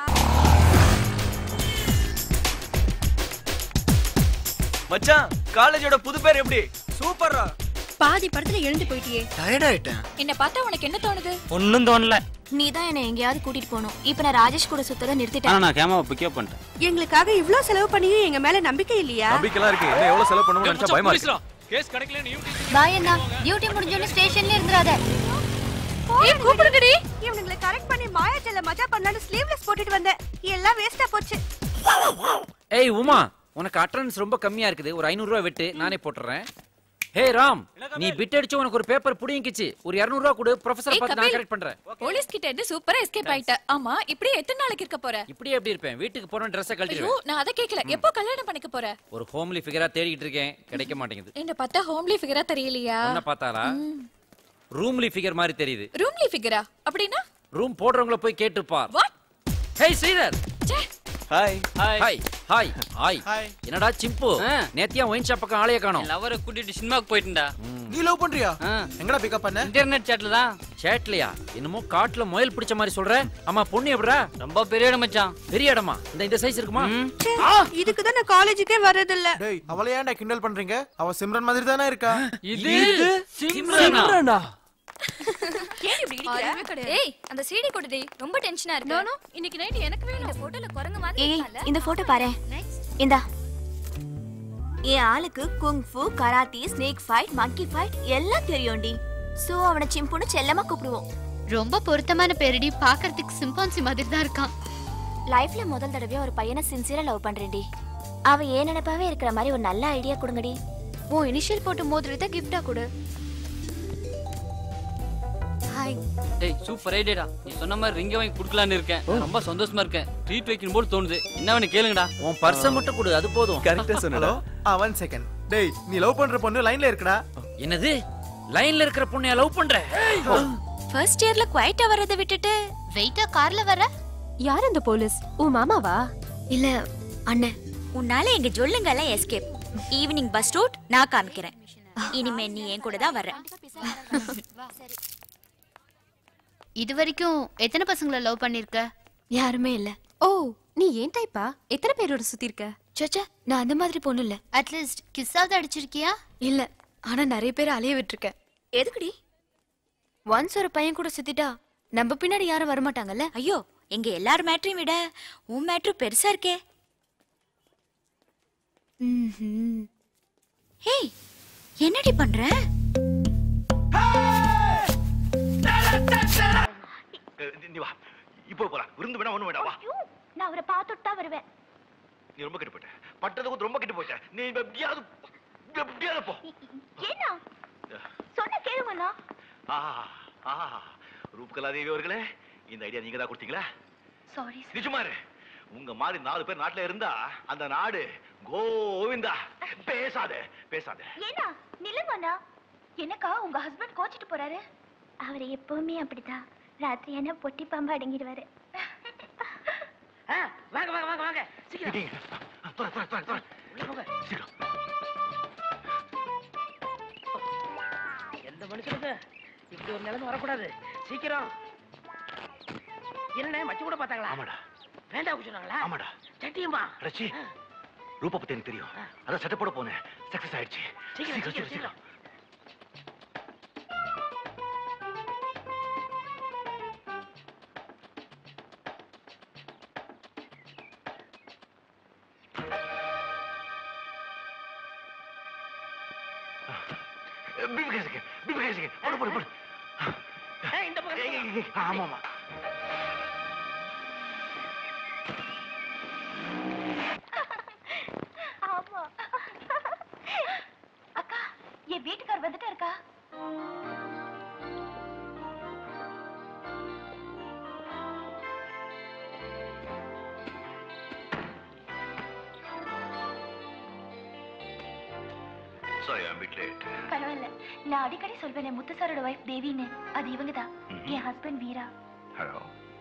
மச்சான் காலேஜோட புது பேர் எப்படி சூப்பர்ரா பாதி படத்துல எழுந்து போயிட்டியே டயர்ட் ஆயிட்டேன் என்ன பார்த்தா உனக்கு என்ன தோணுது ஒன்னும் தோணல நீ தான் என்ன எங்கேயாவது கூட்டிட்டு போகணும் இப்ப நான் ராஜேஷ் கூட சுத்தத ஆனா நிறுத்திட்டேன் நான் கேமாவை பிக்கப் பண்ணிட்டேன் எங்களுக்காக இவ்ளோ செலவு பண்ணியும் எங்க மேல நம்பிக்கை இல்லையா நம்பிக்கைலாம் இருக்கு என்ன எவ்வளவு செலவு பண்ணுவோம் நினைச்சா பயமா இருக்கு கேஸ் கிடைக்கல நீ பாய் அண்ணா டியூட்டி முடிஞ்சோன்னு ஸ்டேஷன்ல இருந்துராத ஏய் கூப்பிடுங்கடி இவனுங்களை கரெக்ட் பண்ணி மாயாஜல்ல மஜா பண்ணலாம்னு ஸ்லீவ்லெஸ் போட்டுட்டு வந்தேன் எல்லாம் வேஸ்டா போச்சு ஏய் உமா உனக்கு அட்டரன்ஸ் ரொம்ப கம்மியா இருக்குது ஒரு ஐநூறு ரூபாய் வெட்டு நானே போட்டுறேன் ஹே ராம் நீ பிட் அடிச்சு உனக்கு ஒரு பேப்பர் புடிங்கிச்சு ஒரு 200 ரூபாய் கொடு ப்ரொஃபசர் பார்த்து நான் கரெக்ட் பண்றேன் போலீஸ் கிட்ட இருந்து சூப்பரா எஸ்கேப் ஆயிட்ட ஆமா இப்படி எத்தனை நாளைக்கு இருக்க போற இப்படியே எப்படி இருப்பேன் வீட்டுக்கு போறேன் ட்ரெஸ்ஸை ஐயோ கழட்டிடுவேன் நான் அதை கேட்கல எப்போ கல்யாணம் பண்ணிக்க போற ஒரு ஹோம்லி ஃபிகரா தேடிட்டு இருக்கேன் கிடைக்க மாட்டேங்குது என்ன பார்த்தா ஹோம்லி ஃபிகரா தெரியலையா உன்ன பார்த்தாரா ரூம்லி ஃபிகர் மாதிரி தெரியுது ரூம்லி ஃபிகரா அப்படின்னா ரூம் போடுறவங்கள போய் கேட்டு பார் What? Hey Sridhar hi hi hi hi hi என்னடா சிம்பு நேத்தியா ஒயின் ஷாப் பக்கம் ஆளைய காணோம் லவரை கூட்டிட்டு சினிமாக்கு போயிட்டா நீ லவ் பண்றியா எங்கடா பிக்கப் பண்ண இன்டர்நெட் சாட்ல தான் சேட்லையா என்னமோ காட்டுல முயல் பிடிச்ச மாதிரி சொல்ற ஆமா பொண்ணு எப்படா ரொம்ப பெரிய இடம் மச்சான் பெரிய இடமா இந்த இந்த சைஸ் இருக்குமா இதுக்கு தான் நான் காலேஜுக்கே வர்றதில்ல டேய் அவளை ஏன்டா கிண்டல் பண்றீங்க அவ சிம்ரன் மாதிரி தானே இருக்கா இது சிம்ரனா ஏன் இப்படி இடிக்கிற ஏய் அந்த சிடி கொடுடி ரொம்ப டென்ஷனா இருக்கு நோ இன்னைக்கு நைட் எனக்கு வேணும் இந்த போட்டோல குரங்கு மாதிரி ஏய் இந்த போட்டோ பாரு இந்தா என் ஆளுக்கு kung fu karate snake fight monkey fight எல்லாம் தெரியும்டி சோ அவனை சிம்புன்னு செல்லமா கூப்பிடுவோம் ரொம்ப பொருத்தமான பேரடி பாக்குறதுக்கு சிம்பான்சி மாதிரி தான் இருக்கான் லைஃப்ல முதல் தடவையா ஒரு பையனை சின்சியரா லவ் பண்றேன்டி அவ ஏன் நினைப்பாவே இருக்கிற மாதிரி ஒரு நல்ல ஐடியா கொடுங்கடி உன் இனிஷியல் போட்டு மோதிரத்தை கிஃப்டா கொடு ஹாய் டேய் சூப்பர் ஐடியாடா நீ சொன்ன மாதிரி ரிங்க வாங்கி குடுக்கலாம்னு இருக்கேன் நான் ரொம்ப சந்தோஷமா இருக்கேன் ட்ரீட் வைக்கணும் போல தோணுது என்ன வேணும் கேளுங்கடா உன் பர்ஸ மட்டும் கொடு அது போதும் கரெக்டா சொன்னடா ஆ ஒன் செகண்ட் டேய் நீ லவ் பண்ற பொண்ணு லைன்ல இருக்குடா என்னது லைன்ல இருக்கிற பொண்ணைய லவ் பண்ற ஃபர்ஸ்ட் இயர்ல குவைட்டா வரதை விட்டுட்டு வெயிட்டா கார்ல வர யார் அந்த போலீஸ் உன் மாமாவா இல்ல அண்ணன் உன்னால எங்க ஜொல்லுங்கெல்லாம் எஸ்கேப் ஈவினிங் பஸ் ரூட் நான் காமிக்கிறேன் இனிமே நீ என் கூட தான் வர்ற இது வரைக்கும் எத்தனை பசங்களை லவ் பண்ணிருக்க யாருமே இல்ல ஓ நீ ஏன் டைப்பா எத்தனை பேரோட சுத்தி இருக்க சச்சா நான் அந்த மாதிரி பொண்ணு இல்ல அட்லீஸ்ட் கிஸ்ஸாவது அடிச்சிருக்கியா இல்ல ஆனா நிறைய பேர் அலைய விட்டுருக்கேன் எதுக்குடி ஒன்ஸ் ஒரு பையன் கூட சுத்திட்டா நம்ம பின்னாடி யாரும் வரமாட்டாங்கல்ல ஐயோ எங்க எல்லார் மேட்ரையும் விட உன் மேட்ரு பெருசா இருக்கே ஹேய் என்னடி பண்ற அஹ், நீ வா இப்போ போலாம் விருந்து வேணா ஒண்ணு வேணா வா நான் அவரை பார்த்துட்டு தான் வருவேன் நீ ரொம்ப கெட்டு போயிட்ட பட்டதுக்கு ரொம்ப கெட்டு போயிட்ட நீ எப்படியாவது எப்படியாவது போ ஏன்னா சொன்ன கேளுங்கண்ணா ஆஹா ஆஹா ரூப்கலாதேவி அவர்களே இந்த ஐடியா நீங்க தான் கொடுத்தீங்களா சாரி நிஜமாரு உங்க மாதிரி நாலு பேர் நாட்டுல இருந்தா அந்த நாடு கோவிந்தா பேசாத பேசாத ஏன்னா நில்லுங்கண்ணா என்னக்கா உங்க ஹஸ்பண்ட் கோச்சிட்டு போறாரு அவர் எப்பவுமே அப்படிதான் ராத்திரி என்ன பொட்டி பாம்பு அடங்கிடுவாரு வாங்க வாங்க வாங்க வாங்க சீக்கிரம் தொலை, தொலை, தொலை, தொலை. உள்ள போங்க சீக்கிரம் எந்த மனுஷனுக்கு இப்படி ஒரு நிலைமை வரக்கூடாது சீக்கிரம் என்ன மச்சு கூட பார்த்தாங்களா ஆமாடா வேண்டாம் சொன்னாங்களா ஆமாடா சட்டியம்மா ரச்சி ரூபா பத்தி எனக்கு தெரியும் அதான் சட்டை போட போனேன் சக்சஸ் ஆயிடுச்சு சீக்கிரம் சீக்கிரம் சீக்கிரம் பிபி கேசுக்கு பிபி கேசுக்கு போடு போடு போடு ஏய், இந்த பக்கம் ஏய், ஏய், ஏய், ஆமா ஆமா ஆமா அக்கா என் வீட்டுக்கார் வந்துட்டா இருக்கா சாரி ஐ பிட் லேட் பரவாயில்ல நான் அடிக்கடி சொல்வேன் முத்து சாரோட வைஃப் தேவின்னு அது இவங்க தான் என் ஹஸ்பண்ட் வீரா ஹலோ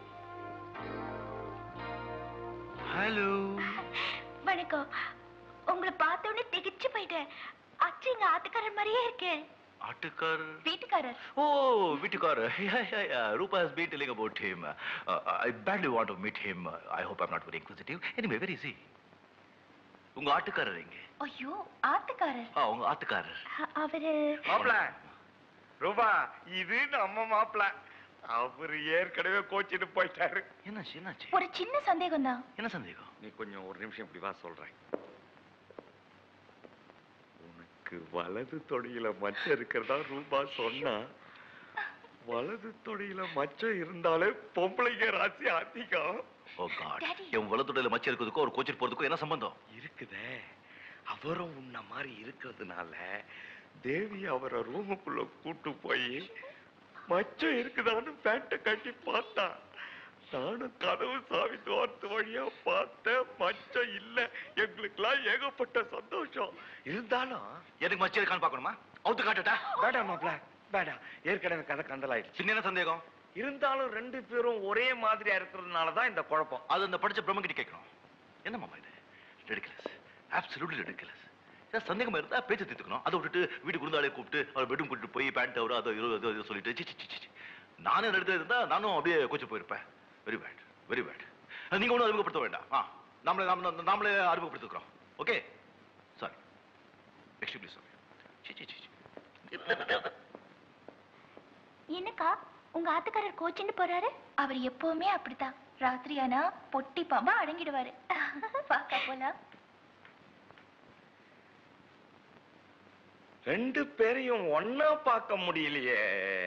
ஹலோ வணக்கம் உங்களை பார்த்த உடனே திகிச்சு போயிட்டேன் அச்சு எங்க ஆத்துக்காரர் மாதிரியே இருக்கேன் ஆட்டுக்கார் வீட்டுக்காரர் ஓ வீட்டுக்கார் yeah yeah yeah ரூபா has been telling about him uh, I badly want to meet him I hope I'm not very inquisitive anyway where is he உங்க ஆட்டுக்காரர் எங்க ஐயோ ஆத்துக்காரர் ஆ உங்க ஆத்துக்காரர் அ- அவரு மாப்பிள ரூபா இது நம்ம மாப்பிள அவரு ஏற்கனவே கோச்சிட்டு போயிட்டாரு என்னாச்சு என்னாச்சு ஒரு சின்ன சந்தேகம் தான் என்ன சந்தேகம் நீ கொஞ்சம் ஒரு நிமிஷம் இப்படி வா சொல்றேன் உனக்கு வலது தொடையில மச்சம் இருக்கிறதா ரூபா சொன்னா வலது தொடையில மச்சம் இருந்தாலே பொம்பளைங்க ராசி அதிகம் ஓ காட் என் வலத்துடையில மச்சம் இருக்கிறதுக்கும் ஒரு கோச்சிட்டு போறதுக்கும் என்ன சம்பந்தம் இருக்குதே அவரும் உன்ன மாதிரி இருக்கிறதுனால தேவி அவரை ரூமுக்குள்ள கூட்டு போய் மச்சம் இருக்குதான்னு பேண்ட்டை கட்டி பார்த்தா நானும் கதவு சாவி தோர்த்து வழியா பார்த்தேன் மச்சம் இல்ல எங்களுக்கெல்லாம் ஏகப்பட்ட சந்தோஷம் இருந்தாலும் எனக்கு மச்சம் இருக்கான்னு பார்க்கணுமா அவுத்து காட்டட்டா வேண்டாம் மாப்ள வேண்டாம் ஏற்கனவே கதை கந்தலாயிடுச்சு பின்ன என்ன சந்தேகம் இருந்தாலும் ரெண்டு பேரும் ஒரே மாதிரியா இருக்கிறதுனால தான் இந்த குழப்பம் அது அந்த படிச்ச பிரம்ம கிட்ட கேட்கணும் என்ன மாமா இது ரெடிகுலஸ் அப்சல்யூட்லி ரெடிகுலஸ் ஏதாவது சந்தேகம் இருந்தா பேச்சு தீர்த்துக்கணும் அதை விட்டுட்டு வீட்டுக்கு விருந்தாளே கூப்பிட்டு அவர் பெட்ரூம் கூட்டிட்டு போய் பேண்ட் அவர் அதை இது அது இது சொல்லிட்டு சி சி, சி, சி, சி. நானே அந்த இடத்துல இருந்தா நானும் அப்படியே கோச்சு போயிருப்பேன் வெரி பேட் வெரி பேட் நீங்க ஒன்றும் அறிமுகப்படுத்த வேண்டாம் ஆ நாமளே நாம நாமளே அறிமுகப்படுத்திக்கிறோம் ஓகே சாரி எக்ஸ்ட்ரீம்லி சாரி சி சி சி சி. என்னக்கா உங்க ஆத்துக்காரர் கோச்சின்னு போறாரு அவர் எப்பவுமே அப்படித்தான் ராத்திரி ஆனா பொட்டி பாம்பா அடங்கிடுவாரு பாக்க போலாம் ரெண்டு பேரையும் ஒன்னா பார்க்க முடியலையே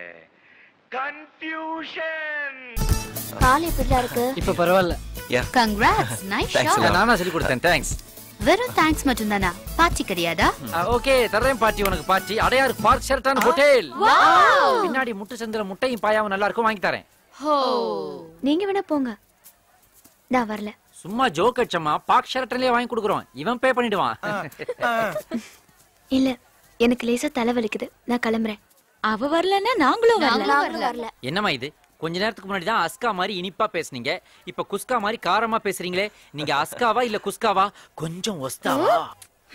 கன்ஃபியூஷன் கால் எப்படிலாம் இருக்கு இப்ப பரவாயில்ல கங்க்ராட்ஸ் நைஸ் ஷாட் நானா சொல்லி கொடுத்தேன் தேங்க்ஸ் வெறும் தேங்க்ஸ் மட்டும்தானா பாச்சி கிடையாதா ஓகே தர்றேன் பாட்டி உனக்கு பாட்டி Adyar park Sheraton hotel Wow. பின்னாடி முட்டை சந்திர முட்டையும் பாயாவும் நல்லா இருக்கும் வாங்கி தரேன் ஹோ நீங்க வேணா போங்க நான் வரல சும்மா ஜோக் அடிச்சம்மா பார்க் ஷெரட்டன்லயே வாங்கி கொடுக்குறோம் இவன் பே பண்ணிடுவான் இல்ல எனக்கு லேசா தலை வலிக்குது நான் கிளம்புறேன் அவ வரலன்னா நாங்களும் நாங்களும் வரல என்னம்மா இது கொஞ்ச நேரத்துக்கு முன்னாடி தான் அஸ்கா மாதிரி இனிப்பா பேசுனீங்க இப்ப குஸ்கா மாதிரி காரமா பேசுறீங்களே நீங்க அஸ்காவா இல்ல குஸ்காவா கொஞ்சம் ஒஸ்தாவா